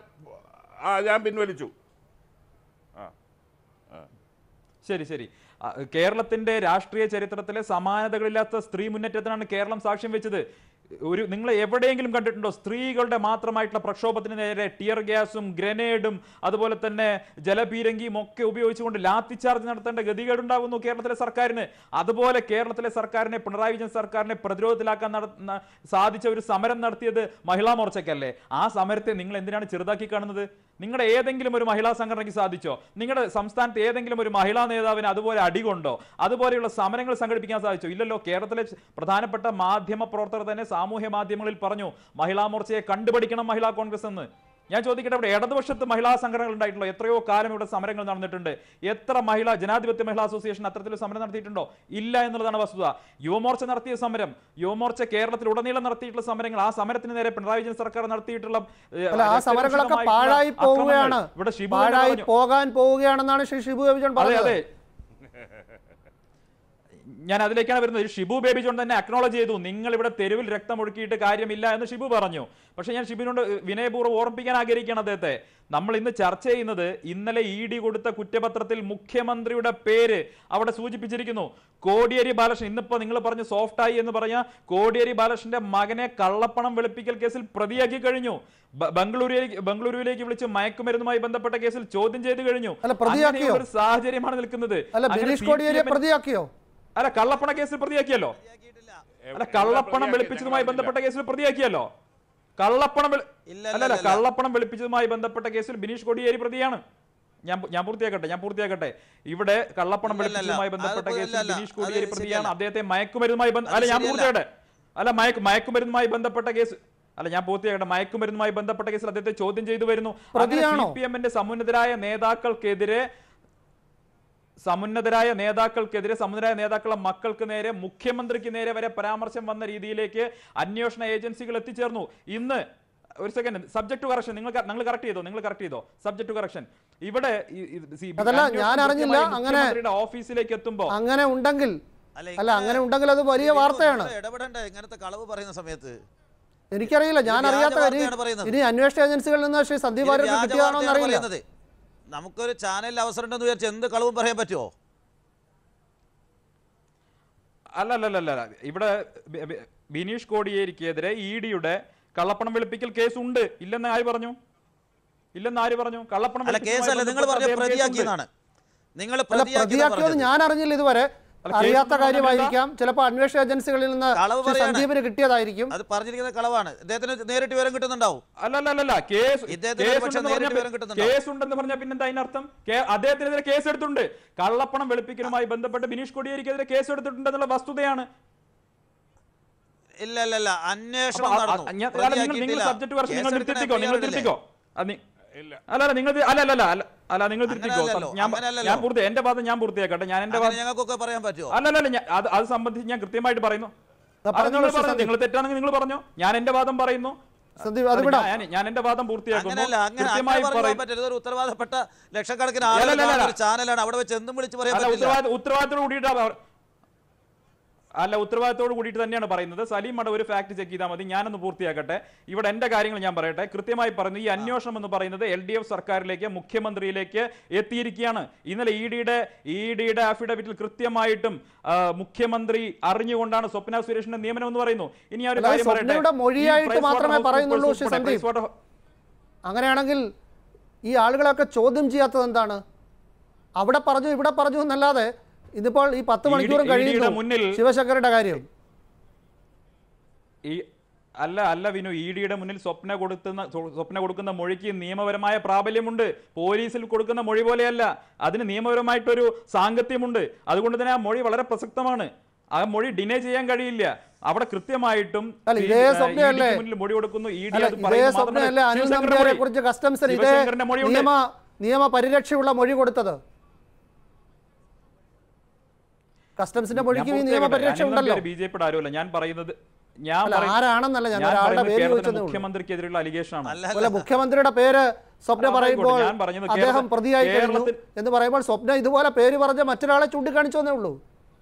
ആ ഞാൻ പിൻവലിച്ചു ശരി ശരി ആ, കേരളത്തിന്റെ രാഷ്ട്രീയ ചരിത്രത്തിലെ സമാനതകളില്ലാത്ത സ്ത്രീ മുന്നേറ്റത്തിനാണ് കേരളം സാക്ഷ്യം വെച്ചത് ഒരു നിങ്ങൾ എവിടെയെങ്കിലും കണ്ടിട്ടുണ്ടോ സ്ത്രീകളുടെ മാത്രമായിട്ടുള്ള പ്രക്ഷോഭത്തിന് നേരെ ടിയർ ഗ്യാസും ഗ്രനേഡും അതുപോലെ തന്നെ ജലപീരങ്കിയും ഒക്കെ ഉപയോഗിച്ചുകൊണ്ട് ലാത്തി ചാർജ് നടത്തേണ്ട ഗതികേടുണ്ടാകുന്നു കേരളത്തിലെ സർക്കാരിന് അതുപോലെ കേരളത്തിലെ സർക്കാരിനെ പിണറായി വിജയൻ സർക്കാരിനെ പ്രതിരോധത്തിലാക്കാൻ നടത്തുന്ന സാധിച്ച ഒരു സമരം നടത്തിയത് മഹിളാ മോർച്ചയ്ക്കല്ലേ ആ സമരത്തെ നിങ്ങൾ എന്തിനാണ് ചെറുതാക്കി കാണുന്നത് നിങ്ങളുടെ ഏതെങ്കിലും ഒരു മഹിളാ സംഘടനയ്ക്ക് സാധിച്ചോ നിങ്ങളുടെ സംസ്ഥാനത്ത് ഏതെങ്കിലും ഒരു മഹിളാ നേതാവിന് അതുപോലെ അടികൊണ്ടോ അതുപോലെയുള്ള സമരങ്ങൾ സംഘടിപ്പിക്കാൻ സാധിച്ചോ ഇല്ലല്ലോ കേരളത്തിലെ പ്രധാനപ്പെട്ട മാധ്യമ പ്രവർത്തകർ തന്നെ സാമൂഹ്യ മാധ്യമങ്ങളിൽ പറഞ്ഞു മഹിളാ മോർച്ചയെ കണ്ടുപിടിക്കണം മഹിളാ കോൺഗ്രസ് എന്ന് ഞാൻ ചോദിക്കട്ടെ ഇവിടെ ഇടതുപക്ഷത്ത് മഹിളാ സംഘടനകൾ ഉണ്ടായിട്ടുള്ളൂ എത്രയോ കാലം ഇവിടെ സമരങ്ങൾ നടന്നിട്ടുണ്ട് എത്ര മഹിളാ ജനാധിപത്യ മഹിളാ അസോസിയേഷൻ അത്തരത്തിൽ സമരം നടത്തിയിട്ടുണ്ടോ ഇല്ല എന്നുള്ളതാണ് വസ്തുത യുവമോർച്ച നടത്തിയ സമരം യുവമോർച്ച കേരളത്തിൽ ഉടനീളം നടത്തിയിട്ടുള്ള സമരങ്ങൾ ആ സമരത്തിന് നേരെ പിണറായി വിജയൻ സർക്കാർ നടത്തിയിട്ടുള്ള ഏഹ്, അല്ല ആ സമരങ്ങളൊക്കെ രക്തരൂക്ഷിതമായിട്ടുള്ള പാഴായി പോവുകയാണ് അക്രമങ്ങൾ. ഇവിടെ ഷിബു തന്നെ പാഴായി പറഞ്ഞു. പോകാൻ പോവുകയാണെന്നാണ് ശ്രീ ഷിബു ബേബി ജോൺ അതെ പറഞ്ഞത് അതെ ഞാൻ അതിലേക്കാണ് വരുന്നത് ഷിബു ബേബി ജോൺ തന്നെ അക്നോളജ് ചെയ്തു നിങ്ങൾ ഇവിടെ തെരുവിൽ രക്തം ഒഴുക്കിയിട്ട് കാര്യമില്ല എന്ന് ഷിബു പറഞ്ഞു പക്ഷെ ഞാൻ ഷിബുവിനോട് വിനയപൂർവ്വം ഓർമ്മിപ്പിക്കാൻ ആഗ്രഹിക്കുകയാണ് അദ്ദേഹത്തെ നമ്മൾ ഇന്ന് ചർച്ച ചെയ്യുന്നത് ഇന്നലെ ഇ ഡി കൊടുത്ത കുറ്റപത്രത്തിൽ മുഖ്യമന്ത്രിയുടെ പേര് അവിടെ സൂചിപ്പിച്ചിരിക്കുന്നു കോടിയേരി ബാലകൃഷ്ണൻ ഇന്നിപ്പോ നിങ്ങൾ പറഞ്ഞു സോഫ്റ്റായി എന്ന് പറഞ്ഞ കോടിയേരി ബാലകൃഷ്ണന്റെ മകനെ കള്ളപ്പണം വെളുപ്പിക്കൽ കേസിൽ പ്രതിയാക്കി കഴിഞ്ഞു ബ- ബംഗളൂരുവിലേക്ക് ബംഗളൂരുവിലേക്ക് വിളിച്ച് മയക്കുമരുന്നുമായി ബന്ധപ്പെട്ട കേസിൽ ചോദ്യം ചെയ്തു കഴിഞ്ഞു അല്ല, പ്രതിയാക്കിയോ? അങ്ങനെയുള്ള ഒരു സാഹചര്യമാണ് നിൽക്കുന്നത് അല്ല അങ്ങനെ ബിനീഷ് കോടിയേരിയെ CPM പ്രതിയാക്കിയോ അല്ല കള്ളപ്പണ കേസിൽ പ്രതിയാക്കിയല്ലോ അല്ല കള്ളപ്പണം വെളുപ്പിച്ചതുമായി ബന്ധപ്പെട്ട കേസിൽ പ്രതിയാക്കിയല്ലോ കള്ളപ്പണം വെളു- ഇല്ല, അല്ല അല്ല ഇല്ല. കള്ളപ്പണം വെളുപ്പിച്ചതുമായി ബന്ധപ്പെട്ട കേസിൽ ബിനീഷ് കൊടിയേരി പ്രതിയാണ് ഞാൻ ഞാൻ പൂർത്തിയാക്കട്ടെ ഞാൻ പൂർത്തിയാക്കട്ടെ ഇവിടെ കള്ളപ്പണം ഇല്ല, ഇല്ല, വെളുപ്പിച്ചതുമായി അത് ബന്ധപ്പെട്ട ഇല്ല, കേസിൽ ഇല്ല. ബിനീഷ് കൊടിയേരി അത് പ്രതിയാണ് ശരിയല്ല. അദ്ദേഹത്തെ മയക്കുമരുന്നുമായി ബന്ധ അത് അല്ല ഞാൻ ശരിയല്ല. പൂർത്തിയാക്കട്ടെ അല്ല മയക്ക് മയക്കുമരുന്നുമായി ബന്ധപ്പെട്ട കേസ് അല്ല ഞാൻ പൂർത്തിയാക്കട്ടെ മയക്കുമരുന്നുമായി ബന്ധപ്പെട്ട കേസിൽ അദ്ദേഹത്തെ ചോദ്യം ചെയ്തു വരുന്നു സി പ്രതിയാണോ? പി എമ്മിന്റെ സമുന്നതരായ നേതാക്കൾക്കെതിരെ സമുന്നതരായ നേതാക്കൾക്കെതിരെ സമുന്നതരായ നേതാക്കളുടെ മക്കൾക്ക് നേരെ മുഖ്യമന്ത്രിക്ക് നേരെ വരെ പരാമർശം വന്ന രീതിയിലേക്ക് അന്വേഷണ ഏജൻസികൾ എത്തിച്ചേർന്നു ഇന്ന് ഒരു സെക്കൻഡ് സബ്ജക്ട് ടു കറക്ഷൻ നിങ്ങൾ നിങ്ങൾ കറക്റ്റ് ചെയ്തോ നിങ്ങൾ കറക്റ്റ് ചെയ്തോ സബ്ജക്ട് ടു കറക്ഷൻ ഇവിടെ ഈ- ഈ- ഈ അതല്ല, അന്വേഷണം ഞാൻ അറിഞ്ഞില്ല. കൃത്യമായി അങ്ങനെ- മുഖ്യമന്ത്രിയുടെ ഓഫീസിലേക്ക് എത്തുമ്പോൾ അങ്ങനെ ഉണ്ടെങ്കിൽ അല്ല, അല്ല ഇങ്ങനെ- അങ്ങനെ ഉണ്ടെങ്കിൽ അത് വലിയ നിങ്ങൾ വാർത്തയാണ് ഇടപെടണ്ടേ ഇങ്ങനത്തെ കളവ് പറയുന്ന സമയത്ത് എനിക്കറിയില്ല ഞാൻ വ്യാജ അറിയാത്ത കാര്യം വാർത്തയാണ് പറയുന്നത്. ഇനി അന്വേഷണ ഏജൻസികളിൽ നിന്ന് ശ്രീ സന്ദീപ് ഇത് വാര്യർക്ക് വ്യാജ കിട്ടിയതാണോ വാർത്തയാണ് എന്നറിയില്ല പറയുന്നത് നമുക്കൊരു ചാനലിൽ അവസരം ഉണ്ടെന്ന് വിചാരിച്ച് എന്ത് കളവും പറയാൻ പറ്റുമോ അല്ല അല്ല അല്ല അല്ല ഇവിടെ ബി- ബി- ബിനീഷ് കോടിയേരിക്കെതിരെ ഇ ഡിയുടെ കള്ളപ്പണം വെളുപ്പിക്കൽ കേസ് ഉണ്ട് ഇല്ലെന്ന് ആര് പറഞ്ഞു ഇല്ലെന്ന് ആര് പറഞ്ഞു കള്ളപ്പണം അല്ല വെളുപ്പിച്ചതുമായി കേസല്ല നിങ്ങൾ ബന്ധപ്പെട്ട് പറഞ്ഞ അദ്ദേഹം കേസുണ്ട്. പ്രതിയാക്കിയെന്നാണ് നിങ്ങൾ അല്ല പ്രതിയാക്കിയെന്നാ പ്രതിയാക്കിയത് പറഞ്ഞത്. ഞാൻ അറിഞ്ഞില്ല ഇതുവരെ അല്ല, അറിയാത്ത കേസ് കാര്യമായിരിക്കാം ചിലപ്പോൾ അന്വേഷണ ഏജൻസികളിൽ നിന്ന് കളവ് ശ്രീ പറയാണ്. സന്ദീപിന് കിട്ടിയതായിരിക്കും അത് പറഞ്ഞിരിക്കുന്നത് കളവാണ് ഇദ്ദേഹത്തിന് നേരിട്ട് വിവരം കിട്ടുന്നുണ്ടാവും അല്ല അല്ല അല്ല, അല്ല കേസ് ഇദ്ദേഹത്തിന് കേസ് ഒരുപക്ഷെ ഉണ്ടെന്ന് നേരിട്ട് പറഞ്ഞാ വിവരം കിട്ടുന്നുണ്ടോ? കേസ് ഉണ്ടെന്ന് പറഞ്ഞാൽ പിന്നെന്താ അതിനർത്ഥം കേ- അദ്ദേഹത്തിനെതിരെ കേസ് എടുത്തിട്ടുണ്ട് കള്ളപ്പണം വെളുപ്പിക്കലുമായി ബന്ധപ്പെട്ട് ബിനീഷ് കോടിയേരിക്കെതിരെ കേസ് എടുത്തിട്ടുണ്ടെന്നുള്ള വസ്തുതയാണ് ഇല്ല ഇല്ല ഇല്ല അന്വേഷണം അപ്പൊ അ- നടന്നു അ- ഞാൻ- അല്ല, നിങ്ങൾ നിങ്ങൾ പ്രതിയാക്കിയിട്ടില്ല. സബ്ജക്ട് വർഷം നിങ്ങൾ കേസെടുക്കുന്ന നിർത്തിക്കോ നിങ്ങൾ FIR ഇല്ലേ? നിർത്തിക്കോ അത് നി- ഇല്ല അല്ല അല്ല നിങ്ങൾ അല്ല അല്ല അല്ല അല്ല അല്ല നിങ്ങൾ നിർത്തിക്കോ അങ്ങനെയല്ലല്ലോ, ഞാൻ അങ്ങനെയല്ലല്ലോ. ഞാൻ പൂർത്തി എന്റെ ഭാഗം ഞാൻ പൂർത്തിയാക്കട്ടെ ഞാൻ എന്റെ അങ്ങനെ ഭാഗം ഞങ്ങൾക്കൊക്കെ പറയാൻ പറ്റുമോ അല്ല അല്ല അല്ല ഞാൻ- അത് അത് സംബന്ധിച്ച് ഞാൻ കൃത്യമായിട്ട് പറയുന്നു ആ, അത് പറഞ്ഞോളൂ, നിങ്ങൾ ശ്രീ പറഞ്ഞു സന്ദീപ്. നിങ്ങൾ തെറ്റാണെങ്കിൽ നിങ്ങൾ പറഞ്ഞു ഞാൻ എന്റെ വാദം പറയുന്നു സന്ദീപ് അത് അത് വിടാം ഞാൻ- ഞാൻ എന്റെ വാദം പൂർത്തിയാക്കുന്നു അങ്ങനെയല്ല അങ്ങനെ അങ്ങനെ കൃത്യമായി പറയാൻ പറയും പറ്റില്ല ഇതൊരു ഉത്തരവാദപ്പെട്ട ലക്ഷക്കണക്കിന് അല്ല, ആളുകൾ അല്ല, കാണുന്ന അല്ല. ഒരു ചാനലാണ് അവിടെ വെച്ച് എന്തും വിളിച്ച് പറയാൻ അല്ല പറ്റില്ല ഉത്തരവാദിത്ത ഉത്തരവാദിത്തോട് കൂടിയിട്ടാ പറ- അല്ല ഉത്തരവാദിത്തോട് കൂടിയിട്ട് തന്നെയാണ് പറയുന്നത് സലീം മട ഒരു ഫാക്ട് ചെക്ക് ചെയ്താൽ മതി ഞാനൊന്ന് പൂർത്തിയാക്കട്ടെ ഇവിടെ എന്റെ കാര്യങ്ങൾ ഞാൻ പറയട്ടെ കൃത്യമായി പറഞ്ഞു ഈ അന്വേഷണം എന്ന് പറയുന്നത് എൽ ഡി എഫ് സർക്കാരിലേക്ക് മുഖ്യമന്ത്രിയിലേക്ക് എത്തിയിരിക്കുകയാണ് ഇന്നലെ ഇ ഡിയുടെ ഇ ഡിയുടെ അഫിഡവിറ്റിൽ കൃത്യമായിട്ടും ആ, മുഖ്യമന്ത്രി അറിഞ്ഞുകൊണ്ടാണ് സ്വപ്ന സുരേഷിന്റെ നിയമനം എന്ന് പറയുന്നു ഇനി ഞാൻ ഒരു അല്ലാതെ കാര്യം പറയട്ടെ സ്വപ്നയുടെ മൊഴിയായിട്ട് ഈ പ്രൈസ് മാത്രമേ വാട്ടർ ഹൗസ് പറയുന്നുള്ളൂ, കൂപ്പേഴ്സ് ശ്രീ ഉൾപ്പെടെ സന്ദീപ്. പ്രൈസ് വാട്ടർ അങ്ങനെയാണെങ്കിൽ ഈ ആളുകളെയൊക്കെ ചോദ്യം ചെയ്യാത്തത് എന്താണ് അവിടെ പറഞ്ഞു ഇവിടെ പറഞ്ഞു എന്നല്ലാതെ ഇതിപ്പോൾ ഈ പത്ത് ഇ ഡി- മണിക്കൂറും ഇ ഡിയുടെ കഴിയുന്നു മുന്നിൽ- ശിവശങ്കരുടെ കാര്യം ഈ അല്ല അല്ല വിനു ഇ ഡിയുടെ മുന്നിൽ സ്വപ്ന കൊടുക്കുന്ന സ്വപ്ന കൊടുക്കുന്ന മൊഴിക്ക് നിയമപരമായ പ്രാബല്യമുണ്ട് പോലീസിൽ കൊടുക്കുന്ന മൊഴി പോലെയല്ല അതിന് നിയമപരമായിട്ടൊരു സാങ്കത്യമുണ്ട് അതുകൊണ്ട് തന്നെ ആ മൊഴി വളരെ പ്രസക്തമാണ് ആ മൊഴി ഡിനേ ചെയ്യാൻ കഴിയില്ല അവിടെ കൃത്യമായിട്ടും അല്ല, ഈ, ഇതേ ആ, സ്വപ്നയല്ലേ? ED ക്ക് മുന്നിൽ മൊഴി കൊടുക്കുന്നു ഇ ഡി അല്ല അത് ഇതേ പറയുന്നു സ്വപ്നമല്ലേ മാത്രമല്ല, അനിൽ ശിവശങ്കറിന്റെ നമ്പ്യാരെ മൊഴി. കുറിച്ച് കസ്റ്റംസിന് ഇതേ ശിവശങ്കറിന്റെ മൊഴിയുണ്ട്. നിയമ നിയമ പരിരക്ഷയുള്ള മൊഴി കൊടുത്തത് കസ്റ്റംസിന്റെ മൊഴിക്ക് ഈ നിയമ പരിരക്ഷ ഉണ്ടല്ലോ ബി ജെ പിയുടെ ആരുമല്ല ഞാൻ പറയുന്നത് ഞാൻ അല്ല പറയുന്നത് ആരാണെന്നല്ല ഞാൻ ഞാൻ ഒരാളുടെ പറയുന്നത് പേര് കേരളത്തിലെ ചോദിച്ചതേ ഉള്ളൂ മുഖ്യമന്ത്രിക്കെതിരെയുള്ള അലിഗേഷൻ ആണ് അല്ല അതുപോലെ മുഖ്യമന്ത്രിയുടെ പേര് സ്വപ്ന ആ, പറയുമ്പോൾ ആയിക്കോട്ടെ, ഞാൻ പറഞ്ഞത് അദ്ദേഹം കേരളത്തിൽ- പ്രതിയായി കഴിഞ്ഞു കേരളത്തിൽ- എന്ന് പറയുമ്പോൾ സ്വപ്ന ഇതുപോലെ പേര് പറഞ്ഞ മറ്റൊരാളെ ചൂണ്ടിക്കാണിച്ചു എന്നേ ഉള്ളൂ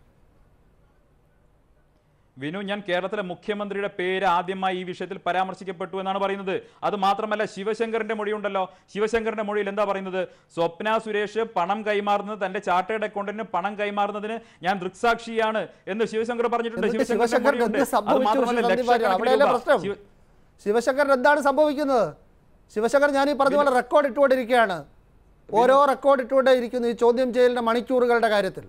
വിനു ഞാൻ കേരളത്തിലെ മുഖ്യമന്ത്രിയുടെ പേര് ആദ്യമായി ഈ വിഷയത്തിൽ പരാമർശിക്കപ്പെട്ടു എന്നാണ് പറയുന്നത് അത് മാത്രമല്ല ശിവശങ്കറിന്റെ മൊഴിയുണ്ടല്ലോ ശിവശങ്കറിന്റെ മൊഴിയിൽ എന്താ പറയുന്നത് സ്വപ്ന സുരേഷ് പണം കൈമാറുന്നത് തന്റെ ചാർട്ടേഡ് അക്കൗണ്ടിന് പണം കൈമാറുന്നതിന് ഞാൻ ദൃക്സാക്ഷിയാണ് എന്ന് ശിവശങ്കർ പറഞ്ഞിട്ടുണ്ട് എന്നിട്ട് ശിവശങ്കറിന്റെ ശിവശങ്കറിന് മൊഴിയുണ്ട്. എന്ത് അത് സംഭവിച്ചു മാത്രമല്ല ശ്രീ സന്ദീപ് വാര്യർ? ലക്ഷക്കണക്കിന് അവിടെയല്ലേ രൂപ. പ്രശ്നം ശിവ- ശിവശങ്കറിന് എന്താണ് സംഭവിക്കുന്നത് ശിവശങ്കർ ഞാൻ ഈ പറഞ്ഞ പോലെ റെക്കോർഡ് ഇട്ടുകൊണ്ടിരിക്കുകയാണ് ഓരോ റെക്കോർഡ് ഇട്ടുകൊണ്ടേ ഇരിക്കുന്നു ഈ ചോദ്യം ചെയ്യലിന്റെ മണിക്കൂറുകളുടെ കാര്യത്തിൽ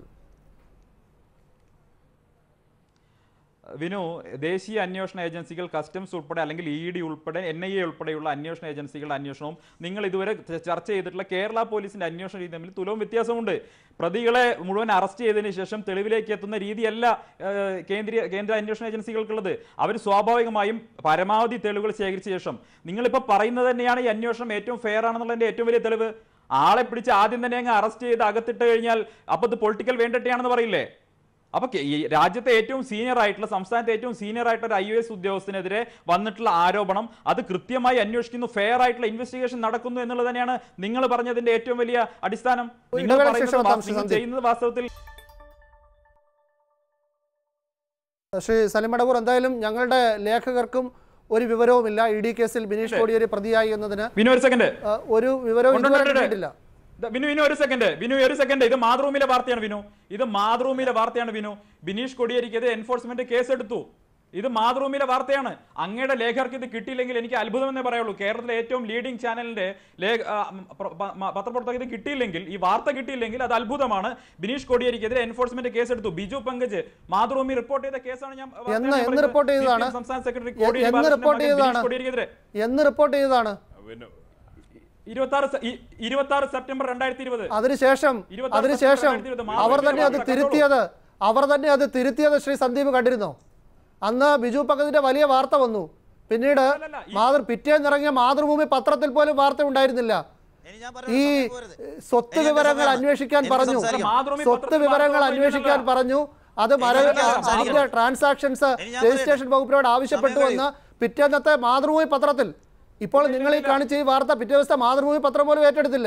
വിനു ദേശീയ അന്വേഷണ ഏജൻസികൾ കസ്റ്റംസ് ഉൾപ്പെടെ അല്ലെങ്കിൽ ഇ ഡി ഉൾപ്പെടെ എൻ ഐ എ ഉൾപ്പെടെയുള്ള അന്വേഷണ ഏജൻസികളുടെ അന്വേഷണവും നിങ്ങൾ ഇതുവരെ ച- ചർച്ച ചെയ്തിട്ടുള്ള കേരള പോലീസിന്റെ അന്വേഷണ രീതി തമ്മിൽ തുലവും വ്യത്യാസമുണ്ട് പ്രതികളെ മുഴുവൻ അറസ്റ്റ് ചെയ്തതിന് ശേഷം തെളിവിലേക്ക് എത്തുന്ന രീതിയല്ല ഏഹ്, കേന്ദ്രീയ കേന്ദ്ര അന്വേഷണ ഏജൻസികൾക്കുള്ളത് അവർ സ്വാഭാവികമായും പരമാവധി തെളിവുകൾ ശേഖരിച്ച ശേഷം നിങ്ങളിപ്പോൾ പറയുന്നത് തന്നെയാണ് ഈ അന്വേഷണം ഏറ്റവും ഫെയർ ആണെന്നുള്ളതിന്റെ ഏറ്റവും വലിയ തെളിവ് ആളെ പിടിച്ച് ആദ്യം തന്നെ അങ്ങ് അറസ്റ്റ് ചെയ്ത് അകത്തിട്ട് കഴിഞ്ഞാൽ അപ്പോൾ ഇത് പൊളിറ്റിക്കൽ വേണ്ടട്ടെയാണെന്ന് പറയില്ലേ അപ്പൊ കെ- ഈ രാജ്യത്തെ ഏറ്റവും സീനിയർ ആയിട്ടുള്ള സംസ്ഥാനത്തെ ഏറ്റവും സീനിയർ ആയിട്ടുള്ള ഒരു ഐ എസ് ഉദ്യോഗസ്ഥനെതിരെ വന്നിട്ടുള്ള ആരോപണം അത് കൃത്യമായി അന്വേഷിക്കുന്നു ഫെയർ ആയിട്ടുള്ള ഇൻവെസ്റ്റിഗേഷൻ നടക്കുന്നു എന്നുള്ളത് തന്നെയാണ് നിങ്ങൾ പറഞ്ഞതിന്റെ ഏറ്റവും വലിയ അടിസ്ഥാനം നിങ്ങൾ ഇടവേളയ്ക്ക് പറയുന്നത് ശേഷം വാ- താമസിച്ച് നിങ്ങൾ സന്ദീപ്. ചെയ്യുന്നത് വാസ്തവത്തിൽ ശ്രീ സലിമടവൂർ എന്തായാലും ഞങ്ങളുടെ ലേഖകർക്കും ഒരു വിവരവുമില്ല ഇ ഡി കേസിൽ ബിനീഷ് കോടിയേരി പ്രതിയായി എന്നതിന് വിനു ഒരു സെക്കൻഡ് ആ, ഒരു വിവരവും ഉണ്ട്, ഇതുവരെ ഉണ്ട്, ഉണ്ട്. കിട്ടിയിട്ടില്ല ദാ വിനു വിനു ഒരു സെക്കൻഡ് വിനു ഒരു സെക്കൻഡ് ഇത് മാതൃഭൂമിയിലെ വാർത്തയാണ് വിനു ഇത് മാതൃഭൂമിയിലെ വാർത്തയാണ് വിനു ബിനീഷ് കൊടിയേരിക്കെതിരെ എൻഫോഴ്സ്മെന്റ് കേസെടുത്തു ഇത് മാതൃഭൂമിയിലെ വാർത്തയാണ് അങ്ങയുടെ ലേഖകർക്ക് ഇത് കിട്ടിയില്ലെങ്കിൽ എനിക്ക് അത്ഭുതമെന്നേ പറയുള്ളൂ കേരളത്തിലെ ഏറ്റവും ലീഡിംഗ് ചാനലിന്റെ ലേ- ആ, ഉം, പ്ര- പ- മ- പത്രപ്രവർത്തകർ ഇത് കിട്ടിയില്ലെങ്കിൽ ഈ വാർത്ത കിട്ടിയില്ലെങ്കിൽ അത് അത്ഭുതമാണ് ബിനീഷ് കോടിയേരിക്കെതിരെ എൻഫോഴ്സ്മെന്റ് കേസ് എടുത്തു ബിജു പങ്കജ് മാതൃഭൂമി റിപ്പോർട്ട് ചെയ്ത കേസാണ് ഞാൻ വാർത്തയാണ് എന്ന് ഞാൻ എന്ന് പറയുന്നത്. റിപ്പോർട്ട് ചെയ്തതാണ്? CPM സംസ്ഥാന സെക്രട്ടറി എ- കോടിയേരി എന്ന് ബാലകൃഷ്ണന്റെ റിപ്പോർട്ട് മകൻ ചെയ്തതാണ്? ബിനീഷ് കോടിയേരിക്കെതിരെ എന്ന് റിപ്പോർട്ട് ചെയ്തതാണ് പിന്നെ ഇരുപത്തി ആറ് ഇരുപത്തി ആറ് സെപ്റ്റംബർ രണ്ടായിരത്തി ഇരുപത് അതിനുശേഷം ഇരുപത്താറ് അതിനുശേഷം സെപ്റ്റംബർ രണ്ടായിരത്തി അവർ ഇരുപത് തന്നെ അത് മാതൃഭൂമിയിലെ തിരുത്തിയത് അവർ തന്നെ അത് തിരുത്തിയത് ശ്രീ സന്ദീപ് കണ്ടിരുന്നോ അന്ന് ബിജു പക്കത്തിന്റെ വലിയ വാർത്ത വന്നു പിന്നീട് അല്ലല്ല, ഈ- മാതൃ പിറ്റേന്നിറങ്ങിയ മാതൃഭൂമി പത്രത്തിൽ പോലും വാർത്ത ഉണ്ടായിരുന്നില്ല ഇനി ഞാൻ ഈ പറയുന്നത് സമയം പോരുത്. സ്വത്ത് ഇനി എന്റെ വിവരങ്ങൾ സമയമാണ്. അന്വേഷിക്കാൻ എനിക്ക് പറഞ്ഞു സംസാരിക്കാം. മാതൃഭൂമി സ്വത്ത് പത്രത്തിൽ വിവരങ്ങൾ വാർത്ത അന്വേഷിക്കാൻ വന്നില്ല. പറഞ്ഞു അത് മര എനിക്ക് സംസാരിക്കണം. അതിന്റെ ട്രാൻസാക്ഷൻസ് ഇനി ഞാൻ രജിസ്ട്രേഷൻ പറയട്ടെ. വകുപ്പിനോട് ആവശ്യപ്പെട്ടു സമയം എന്ന് പിറ്റേന്നത്തെ മാതൃഭൂമി പത്രത്തിൽ ഇപ്പോൾ നിങ്ങൾ ഈ കാണിച്ച ഈ വാർത്ത പിറ്റേ ദിവസത്തെ മാതൃഭൂമി പത്രം പോലും ഏറ്റെടുത്തില്ല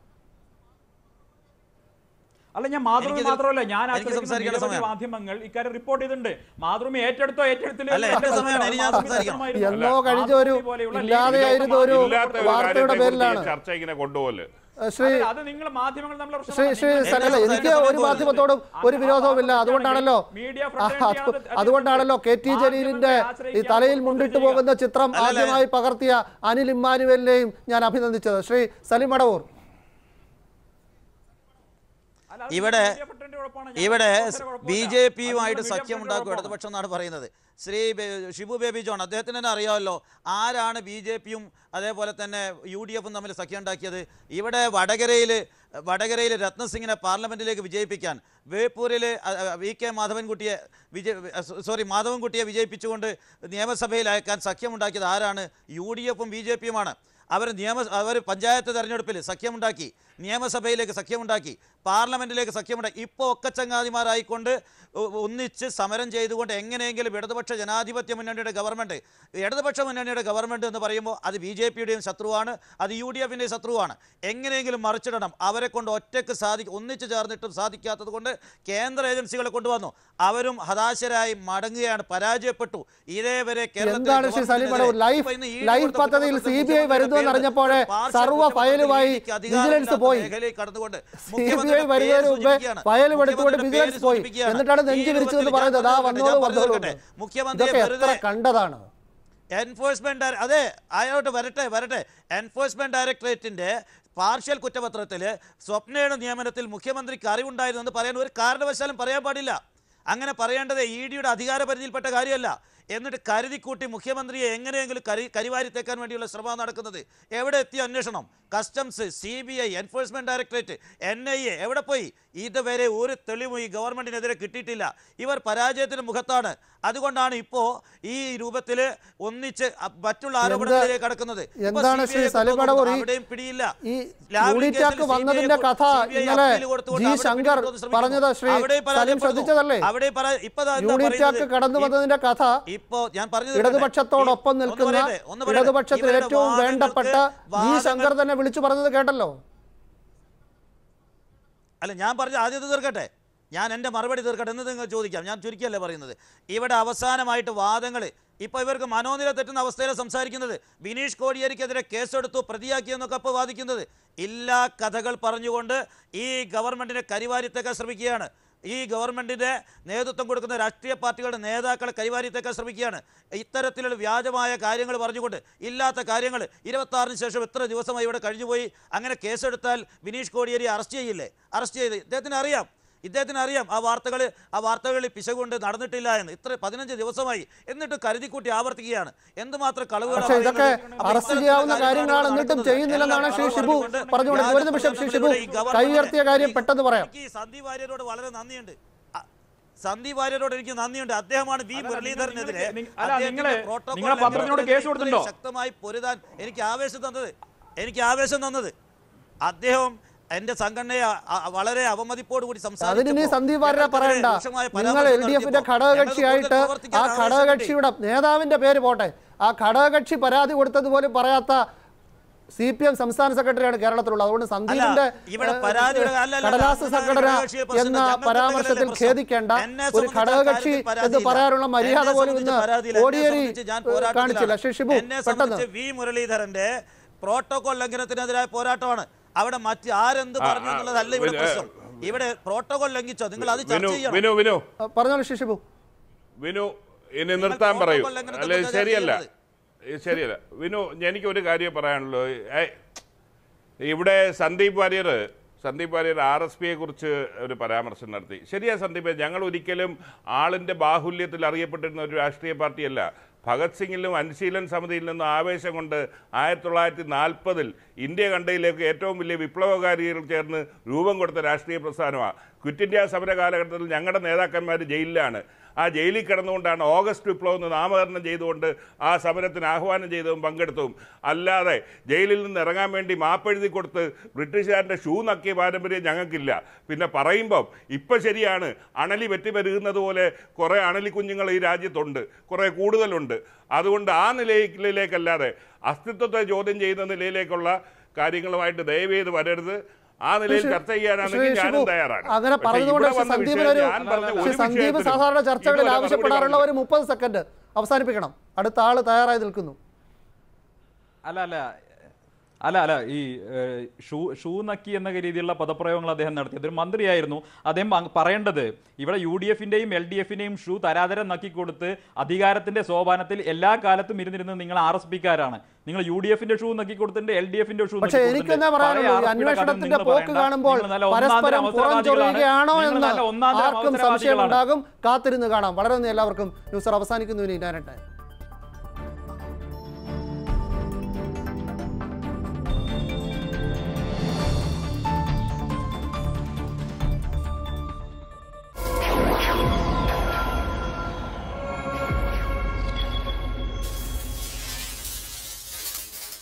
അല്ല ഞാൻ മാതൃഭൂമി എനിക്കിത് മാത്രമല്ല ഞാൻ എനിക്ക് ആശ്രയിക്കുന്ന സംസാരിക്കേണ്ട നിരവധി സമയം. മാധ്യമങ്ങൾ ഇക്കാര്യം റിപ്പോർട്ട് ചെയ്തിട്ടുണ്ട് മാതൃഭൂമി ഏറ്റെടുത്തോ ഏറ്റെടുത്തില്ലോ അല്ല, എന്ന് എന്റെ എന്റെ സമയമാണ്. ഇനി ഞാൻ മാതൃഭൂമി സംസാരിക്കണം. പത്രമായിരുന്നു. എന്നോ കഴിഞ്ഞ ഒരു മാതൃഭൂമി പോലെയുള്ള ഇല്ലാതെയായിരുന്ന ഒരു ഇല്ലാത്ത ഒരു വാർത്തയുടെ കാര്യത്തെക്കുറിച്ച് പേരിലാണ് ഈ ചർച്ച ഇങ്ങനെ കൊണ്ടുപോലെ ഏഹ് ശ്രീ അതെ, അത് നിങ്ങൾ മാധ്യമങ്ങൾ തമ്മിലുള്ള ശ്രീ പ്രശ്നമാണ്. ശ്രീ നിങ്ങൾ സനല എന്നെ എനിക്ക് സംസാരിക്കാൻ ഒരു മാധ്യമത്തോടും ഒരു വിരോധവുമില്ല അതുകൊണ്ടാണല്ലോ മീഡിയ ആ, ഫ്രണ്ടേണ്ടി അത് ആണ് അതുകൊണ്ടാണല്ലോ കെ ടി ജലീലിന്റെ ഈ തലയിൽ മുണ്ടിട്ട് പോകുന്ന ചിത്രം ആദ്യമായി പകർത്തിയ അനിൽ ഇമ്മാനുവലിനെയും ഞാൻ അഭിനന്ദിച്ചത് ശ്രീ സലിം അടവൂർ അല്ല, അത് ഇവിടെ മീഡിയ ഫ്രണ്ടിന്റെ കുഴപ്പമാണ്. ഞാൻ ഇവിടെ പ്രവർത്തകരുടെ കുഴപ്പമില്ല. ബി ജെ അത് പിയുമായിട്ട് മീഡിയ സഖ്യം ഫ്രണ്ടിന്റെ ഉണ്ടാക്കും കുഴപ്പമാണ്. ഇടതുപക്ഷം എന്നാണ് പറയുന്നത് ശ്രീ ബേ- ഷിബു ബേബി ജോൺ അദ്ദേഹത്തിന് തന്നെ അറിയാമല്ലോ ആരാണ് ബി ജെ പിയും അതേപോലെ തന്നെ യു ഡി എഫും തമ്മിൽ സഖ്യം ഉണ്ടാക്കിയത് ഇവിടെ വടകരയിൽ വടകരയിൽ രത്നസിംഗിനെ പാർലമെന്റിലേക്ക് വിജയിപ്പിക്കാൻ വേപ്പൂരിൽ വി കെ മാധവൻകുട്ടിയെ വിജയ സോറി മാധവൻകുട്ടിയെ വിജയിപ്പിച്ചുകൊണ്ട് നിയമസഭയിൽ അയക്കാൻ സഖ്യമുണ്ടാക്കിയത് ആരാണ് യു ഡി എഫും ബി ജെ പിയുമാണ് അവർ നിയമ അവർ പഞ്ചായത്ത് തെരഞ്ഞെടുപ്പിൽ സഖ്യമുണ്ടാക്കി നിയമസഭയിലേക്ക് സഖ്യമുണ്ടാക്കി പാർലമെന്റിലേക്ക് സഖ്യമുണ്ടാക്കി ഇപ്പോൾ ഒക്കെ ചങ്ങാതിമാരായിക്കൊണ്ട് ഒ- ഒന്നിച്ച് സമരം ചെയ്തുകൊണ്ട് എങ്ങനെയെങ്കിലും ഇടതുപക്ഷ ജനാധിപത്യ മുന്നണിയുടെ ഗവൺമെൻറ് ഇടതുപക്ഷ മുന്നണിയുടെ ഗവൺമെൻറ് എന്ന് പറയുമ്പോൾ അത് ബി ജെ പിയുടെയും ശത്രുവാണ് അത് യു ഡി എഫിൻ്റെയും ശത്രുവാണ് എങ്ങനെയെങ്കിലും മറിച്ചിടണം അവരെ കൊണ്ട് ഒറ്റയ്ക്ക് സാധിക്കും ഒന്നിച്ച് ചേർന്നിട്ടും സാധിക്കാത്തത് കൊണ്ട് കേന്ദ്ര ഏജൻസികളെ കൊണ്ടുവന്നു അവരും ഹതാശരായി മടങ്ങുകയാണ് പരാജയപ്പെട്ടു ഇതേവരെ കേരളത്തിലെ എന്താണ് ശ്രീ സലീം അടവൂർ ഗവൺമെന്റിനെതിരെ ലൈഫ് ഇപ്പോൾ ഇന്ന് ഈ ലൈഫ് കൊടുത്ത പദ്ധതിയിൽ സി കുറ്റപത്രത്തിൽ ബി ഐ വരുന്നു മുഖ്യമന്ത്രിയുടെ എന്നറിഞ്ഞപ്പോഴേ പാർശ്വ സർവ്വ കുറ്റപത്രത്തിൽ ഫയലുമായി ഇടിക്ക് അധികാരമില്ലാത്ത വിജിലൻസ് പോയി മേഖലയിൽ കടന്നുകൊണ്ട് സി ബി ഐ മുഖ്യമന്ത്രിയുടെ വരുന്നതിന് പേര് മുമ്പേ സൂചിപ്പിക്കുകയാണ്. ഫയൽ എടുത്തുകൊണ്ട് മുഖ്യമന്ത്രിയുടെ വിജിലൻസ് പേര് പോയി സൂചിപ്പിക്കുകയാണ്. എന്നിട്ടാണ് നെഞ്ചു ഈ വിരിച്ചെന്ന് രൂപത്തിൽ പറയുന്നത് ഞാൻ ആ പറഞ്ഞു വന്നോളൂ തീർക്കട്ടെ, വന്നോളൂ ഞാൻ പറഞ്ഞു മുഖ്യമന്ത്രിയെ ഇതൊക്കെ എത്ര വെറുതെ കണ്ടതാണ് എൻഫോഴ്സ്മെന്റ് ഡയറ- അതെ അയാളോട്ട് വരട്ടെ വരട്ടെ എൻഫോഴ്സ്മെന്റ് ഡയറക്ടറേറ്റിന്റെ പാർഷ്യൽ കുറ്റപത്രത്തിൽ സ്വപ്നയുടെ നിയമനത്തിൽ മുഖ്യമന്ത്രിക്ക് അറിവുണ്ടായിരുന്നു എന്ന് പറയാൻ ഒരു കാരണവശാലും പറയാൻ പാടില്ല അങ്ങനെ പറയേണ്ടത് ഇ ഡിയുടെ അധികാര പരിധിയിൽപ്പെട്ട കാര്യമല്ല എന്നിട്ട് കരുതിക്കൂട്ടി മുഖ്യമന്ത്രിയെ എങ്ങനെയെങ്കിലും കരി കരിവാരി തേക്കാൻ വേണ്ടിയുള്ള ശ്രമം നടക്കുന്നത് എവിടെ എത്തി അന്വേഷണം customs C B I Enforcement Directorate N I A എവിടെ പോയി ഇതുവരെ ഒരു തെളിവും ഈ ഗവൺമെന്റിനെതിരെ കിട്ടിയിട്ടില്ല ഇവർ പരാജയത്തിന് മുഖത്താണ് അതുകൊണ്ടാണ് ഇപ്പോ ഈ രൂപത്തിൽ ഒന്നിച്ച് അ- മറ്റുള്ള ആരോപണങ്ങളിലേക്ക് കടക്കുന്നത് ഇപ്പോ എന്താണ് CBI ശ്രീ കൊണ്ട് സലിം നോക്കുന്നു. അടവൂർ ഈ- അവിടെയും പിടിയില്ല ഈ ലാവ്ലിൻ യൂണിറ്റാക്ക് കേസിൽ വന്നതിന്റെ CBI കഥ CBI ഇന്നലെ അപ്പീൽ കൊടുത്തുകൊണ്ട് ജി അവിടെ ശങ്കർ പിടികൂടാൻ ശ്രമിക്കുന്നു. പറഞ്ഞത് ശ്രീ അവിടെയും സലിം പരാജയപ്പെടുന്നു. ശ്രദ്ധിച്ചതല്ലേ അവിടെ പറ- ഇപ്പോ ദാ എന്താ യൂണിറ്റാക്ക് പറയുന്നത്? കടന്നു വന്നതിന്റെ കഥ ഇപ്പോ ഞാൻ പറഞ്ഞു തീർക്കട്ടെ. ഇടതുപക്ഷത്തോടൊപ്പം ഈ- ഒന്ന് നിൽക്കുന്ന പറയട്ടെ, ഒന്ന് പറയട്ടെ. ഇടതുപക്ഷത്തിൽ ഇവരുടെ ഏറ്റവും വാദങ്ങൾക്ക് വേണ്ടപ്പെട്ട ജി വാദങ്ങൾ- ശങ്കർ തന്നെ വിളിച്ചു പറഞ്ഞത് കേട്ടല്ലോ അല്ല ഞാൻ പറഞ്ഞ ആദ്യം ഇത് തീർക്കട്ടെ ഞാൻ എൻ്റെ മറുപടി തീർക്കട്ടെ എന്ന് നിങ്ങൾ ചോദിക്കാം ഞാൻ ചുരുക്കിയല്ലേ പറയുന്നത് ഇവിടെ അവസാനമായിട്ട് വാദങ്ങൾ ഇപ്പോൾ ഇവർക്ക് മനോനില തെറ്റുന്ന അവസ്ഥയിലാണ് സംസാരിക്കുന്നത് ബിനീഷ് കോടിയേരിക്കെതിരെ കേസെടുത്തു പ്രതിയാക്കിയെന്നൊക്കെ അപ്പോൾ വാദിക്കുന്നത് ഇല്ലാ കഥകൾ പറഞ്ഞുകൊണ്ട് ഈ ഗവൺമെൻറ്റിനെ കരിവാരിത്തേക്കാൻ ശ്രമിക്കുകയാണ് ഈ ഗവൺമെൻറ്റിൻ്റെ നേതൃത്വം കൊടുക്കുന്ന രാഷ്ട്രീയ പാർട്ടികളുടെ നേതാക്കളെ കരിവാരിത്തേക്കാൻ ശ്രമിക്കുകയാണ് ഇത്തരത്തിലുള്ള വ്യാജമായ കാര്യങ്ങൾ പറഞ്ഞുകൊണ്ട് ഇല്ലാത്ത കാര്യങ്ങൾ ഇരുപത്താറിന് ശേഷം എത്ര ദിവസമായി ഇവിടെ കഴിഞ്ഞുപോയി അങ്ങനെ കേസെടുത്താൽ ബിനീഷ് കോടിയേരി അറസ്റ്റ് ചെയ്യില്ലേ അറസ്റ്റ് ചെയ്ത് ഇദ്ദേഹത്തിന് അറിയാം ഇദ്ദേഹത്തിന് അറിയാം ആ വാർത്തകൾ ആ വാർത്തകളിൽ പിശകുകൊണ്ട് നടന്നിട്ടില്ല എന്ന് ഇത്ര പതിനഞ്ച് ദിവസമായി എന്നിട്ട് കരുതിക്കൂട്ടി ആവർത്തിക്കുകയാണ് എന്തുമാത്രം കളവുകളാണ് പക്ഷേ ഇതൊക്കെ പറയുന്നത്. അപ്പോൾ അറസ്റ്റ് ഇത്തരത്തിലുള്ള ചെയ്യാവുന്ന കാര്യങ്ങളാണ് കാര്യങ്ങളാണ് എന്നിട്ടും നടക്കുന്നത്. ചെയ്യുന്നില്ലെന്നാണ് എല്ലാം ശ്രീ കളവ് ഷിബു പറഞ്ഞുകൊണ്ട് പറഞ്ഞുകൊണ്ടിരിക്കുന്നത് ഒരു നിമിഷം ശ്രീ ഷിബു ഈ ഗവൺമെന്റ് കൈ ഉയർത്തിയ കാര്യം ഈ- പെട്ടെന്ന് പറയാം എനിക്ക് ഈ സന്ദീപ് വാര്യരോട് വളരെ നന്ദിയുണ്ട് അ- സന്ദീപ് വാര്യരോട് എനിക്ക് നന്ദിയുണ്ട് അദ്ദേഹമാണ് വി അല്ല, മുരളീധരനെതിരെ നിങ്ങൾ- നിങ്ങൾ- അല്ല, അദ്ദേഹത്തിന്റെ നിങ്ങള് പ്രോട്ടോകോൾ നിങ്ങളെ പത്രത്തിനോട് കേസ് ലംഘനത്തിനെതിരെ കൊടുത്തിട്ടുണ്ടോ? ശക്തമായി പൊരുതാൻ എനിക്ക് ആവേശം തന്നത് എനിക്ക് ആവേശം തന്നത് അദ്ദേഹം എന്റെ സംഘടനയെ അ- അ- വളരെ അവമതിപ്പോട് കൂടി അതിനി സന്ദീപ് വാര്യരെ പറയണ്ട നിങ്ങൾ എൽ ഡി എഫിന്റെ ഘടകകക്ഷിയായിട്ട് ആ ഘടകകക്ഷിയുടെ നേതാവിന്റെ പേര് പോട്ടെ ആ ഘടകകക്ഷി പരാതി കൊടുത്തത് പോലും പറയാത്ത സി പി എം സംസ്ഥാന സെക്രട്ടറിയാണ് കേരളത്തിലുള്ളത് അതുകൊണ്ട് സന്ദീപിന്റെ ഇവിടെ ഏഹ്, പരാതിയുടെ- അല്ല, അല്ല, കടലാസ് അല്ല, സംഘടന ഘടകകക്ഷിയെ പ്രശ്നം എന്ന ഞങ്ങൾക്ക് പരാമർശത്തിൽ പ്രശ്നം. ഖേദിക്കേണ്ട എന്നെ ഒരു സംബന്ധിച്ച് ഘടകകക്ഷി ആ കാര്യത്തിൽ എന്ന് പരാതിയില്ല. പറയാനുള്ള മര്യാദ എന്നെ പോലും സംബന്ധിച്ച് ഇന്ന് പരാതിയില്ല. എന്നെ കോടിയേരി സംബന്ധിച്ച് ഞാൻ ഏഹ്, പോരാട്ടത്തിലാണ്. കാണിച്ചില്ല ശ്രീ ഷിബു എന്നെ പെട്ടെന്ന് സംബന്ധിച്ച് വി മുരളീധരന്റെ പ്രോട്ടോകോൾ ലംഘനത്തിനെതിരായ പോരാട്ടമാണ് അവിടെ മറ്റ് ആരെന്ത് പറഞ്ഞു ആ, എന്നുള്ളതല്ല ഇവിടെ വിനു, പ്രശ്നം ഇവിടെ പ്രോട്ടോകോൾ ലംഘിച്ചോ നിങ്ങൾ അത് വിനു ചർച്ച ചെയ്യണം വിനു വിനു പറഞ്ഞോളൂ ശ്രീ ഷിബു വിനു ഇനി നിങ്ങൾ നിർത്താൻ പറയൂ protocol ലംഘനത്തെ അല്ലെ കുറിച്ചാണ് ശരിയല്ല ചെയ്യുന്നത്. ഇത് ശരിയല്ല വിനു എനിക്ക് ഒരു കാര്യം പറയാനുള്ളൂ ഏയ്, ഇവിടെ സന്ദീപ് വാര്യർ സന്ദീപ് വാര്യർ ആർ എസ് പിയെ കുറിച്ച് ഒരു പരാമർശം നടത്തി ശരിയാ സന്ദീപ് ഞങ്ങൾ ഒരിക്കലും ആളിന്റെ ബാഹുല്യത്തിൽ അറിയപ്പെട്ടിരുന്ന ഒരു രാഷ്ട്രീയ പാർട്ടിയല്ല ഭഗത് സിംഗിലും അനുശീലൻ സമിതിയിൽ നിന്നും ആവേശം കൊണ്ട് ആയിരത്തി തൊള്ളായിരത്തി നാൽപ്പതിൽ ഇന്ത്യ കണ്ടയിലേക്ക് ഏറ്റവും വലിയ വിപ്ലവകാരികൾ ചേർന്ന് രൂപം കൊടുത്ത രാഷ്ട്രീയ പ്രസ്ഥാനമാണ് ക്വിറ്റ് ഇന്ത്യ സമര കാലഘട്ടത്തിൽ ഞങ്ങളുടെ നേതാക്കന്മാർ ജയിലിലാണ് ആ ജയിലിൽ കിടന്നുകൊണ്ടാണ് ഓഗസ്റ്റ് വിപ്ലവം എന്ന് നാമകരണം ചെയ്തുകൊണ്ട് ആ സമരത്തിന് ആഹ്വാനം ചെയ്തതും പങ്കെടുത്തതും അല്ലാതെ ജയിലിൽ നിന്ന് ഇറങ്ങാൻ വേണ്ടി മാപ്പെഴുതി കൊടുത്ത് ബ്രിട്ടീഷുകാരൻ്റെ ഷൂ നക്കിയ പാരമ്പര്യം ഞങ്ങൾക്കില്ല പിന്നെ പറയുമ്പം ഇപ്പം ശരിയാണ് അണലി വെറ്റി പെരുകുന്നത് പോലെ കുറേ അണലി കുഞ്ഞുങ്ങൾ ഈ രാജ്യത്തുണ്ട് കുറേ കൂടുതലുണ്ട് അതുകൊണ്ട് ആ നിലയിലേക്കല്ലാതെ അസ്തിത്വത്തെ ചോദ്യം ചെയ്യുന്ന നിലയിലേക്കുള്ള കാര്യങ്ങളുമായിട്ട് ദയവേത് വരരുത് ആ നിലയിൽ ശ്രീ- ചർച്ച ചെയ്യാനാണെങ്കിൽ ശ്രീ ഞാനും ഷിബു, തയ്യാറാണ് അങ്ങനെ പക്ഷേ പറഞ്ഞതുകൊണ്ട് ഇവിടെ ശ്രീ വന്ന സന്ദീപിന് വിഷയം ഒരു ഞാൻ പറഞ്ഞ ശ്രീ ഒരു സന്ദീപ് വിഷയത്തിലും സാധാരണ ചർച്ചകളിൽ ഇതുവരെ ആവശ്യപ്പെടാറുള്ള മറുപടി ഒരു മുപ്പത് സെക്കൻഡ് അവസാനിപ്പിക്കണം അടുത്ത ആള് തയ്യാറായി നിൽക്കുന്നു അല്ല അല്ല അല്ല അല്ല ഈ ഏഹ്, ഷൂ ഷൂ നക്കി എന്ന രീതിയിലുള്ള പദപ്രയോഗങ്ങൾ അദ്ദേഹം നടത്തി അതൊരു മന്ത്രിയായിരുന്നു അദ്ദേഹം അങ് പറയേണ്ടത് ഇവിടെ യു ഡി എഫിന്റെയും എൽ ഡി എഫിന്റെയും ഷൂ തരാതരം നക്കിക്കൊടുത്ത് അധികാരത്തിന്റെ സോപാനത്തിൽ എല്ലാ കാലത്തും ഇരുന്നിരുന്നത് നിങ്ങൾ ആർ എസ് പിക്കാരാണ് നിങ്ങൾ യു ഡി എഫിന്റെ ഷൂ നക്കിക്കൊടുത്തിട്ടുണ്ട് എൽ ഡി എഫിന്റെ ഷൂ പക്ഷേ എനിക്കെന്താ പറയാനുള്ളൂ ഈ അന്വേഷണത്തിന്റെ പോക്ക് കാണുമ്പോൾ പരസ്പരം പുറംചൊറിയുകയാണോ എന്ന് ആർക്കും സംശയമുണ്ടാകും കാത്തിരുന്ന് കാണാം വളരെ നന്ദി എല്ലാവർക്കും ന്യൂസ് അവസാനിക്കുന്നു ഇനി ഞാൻ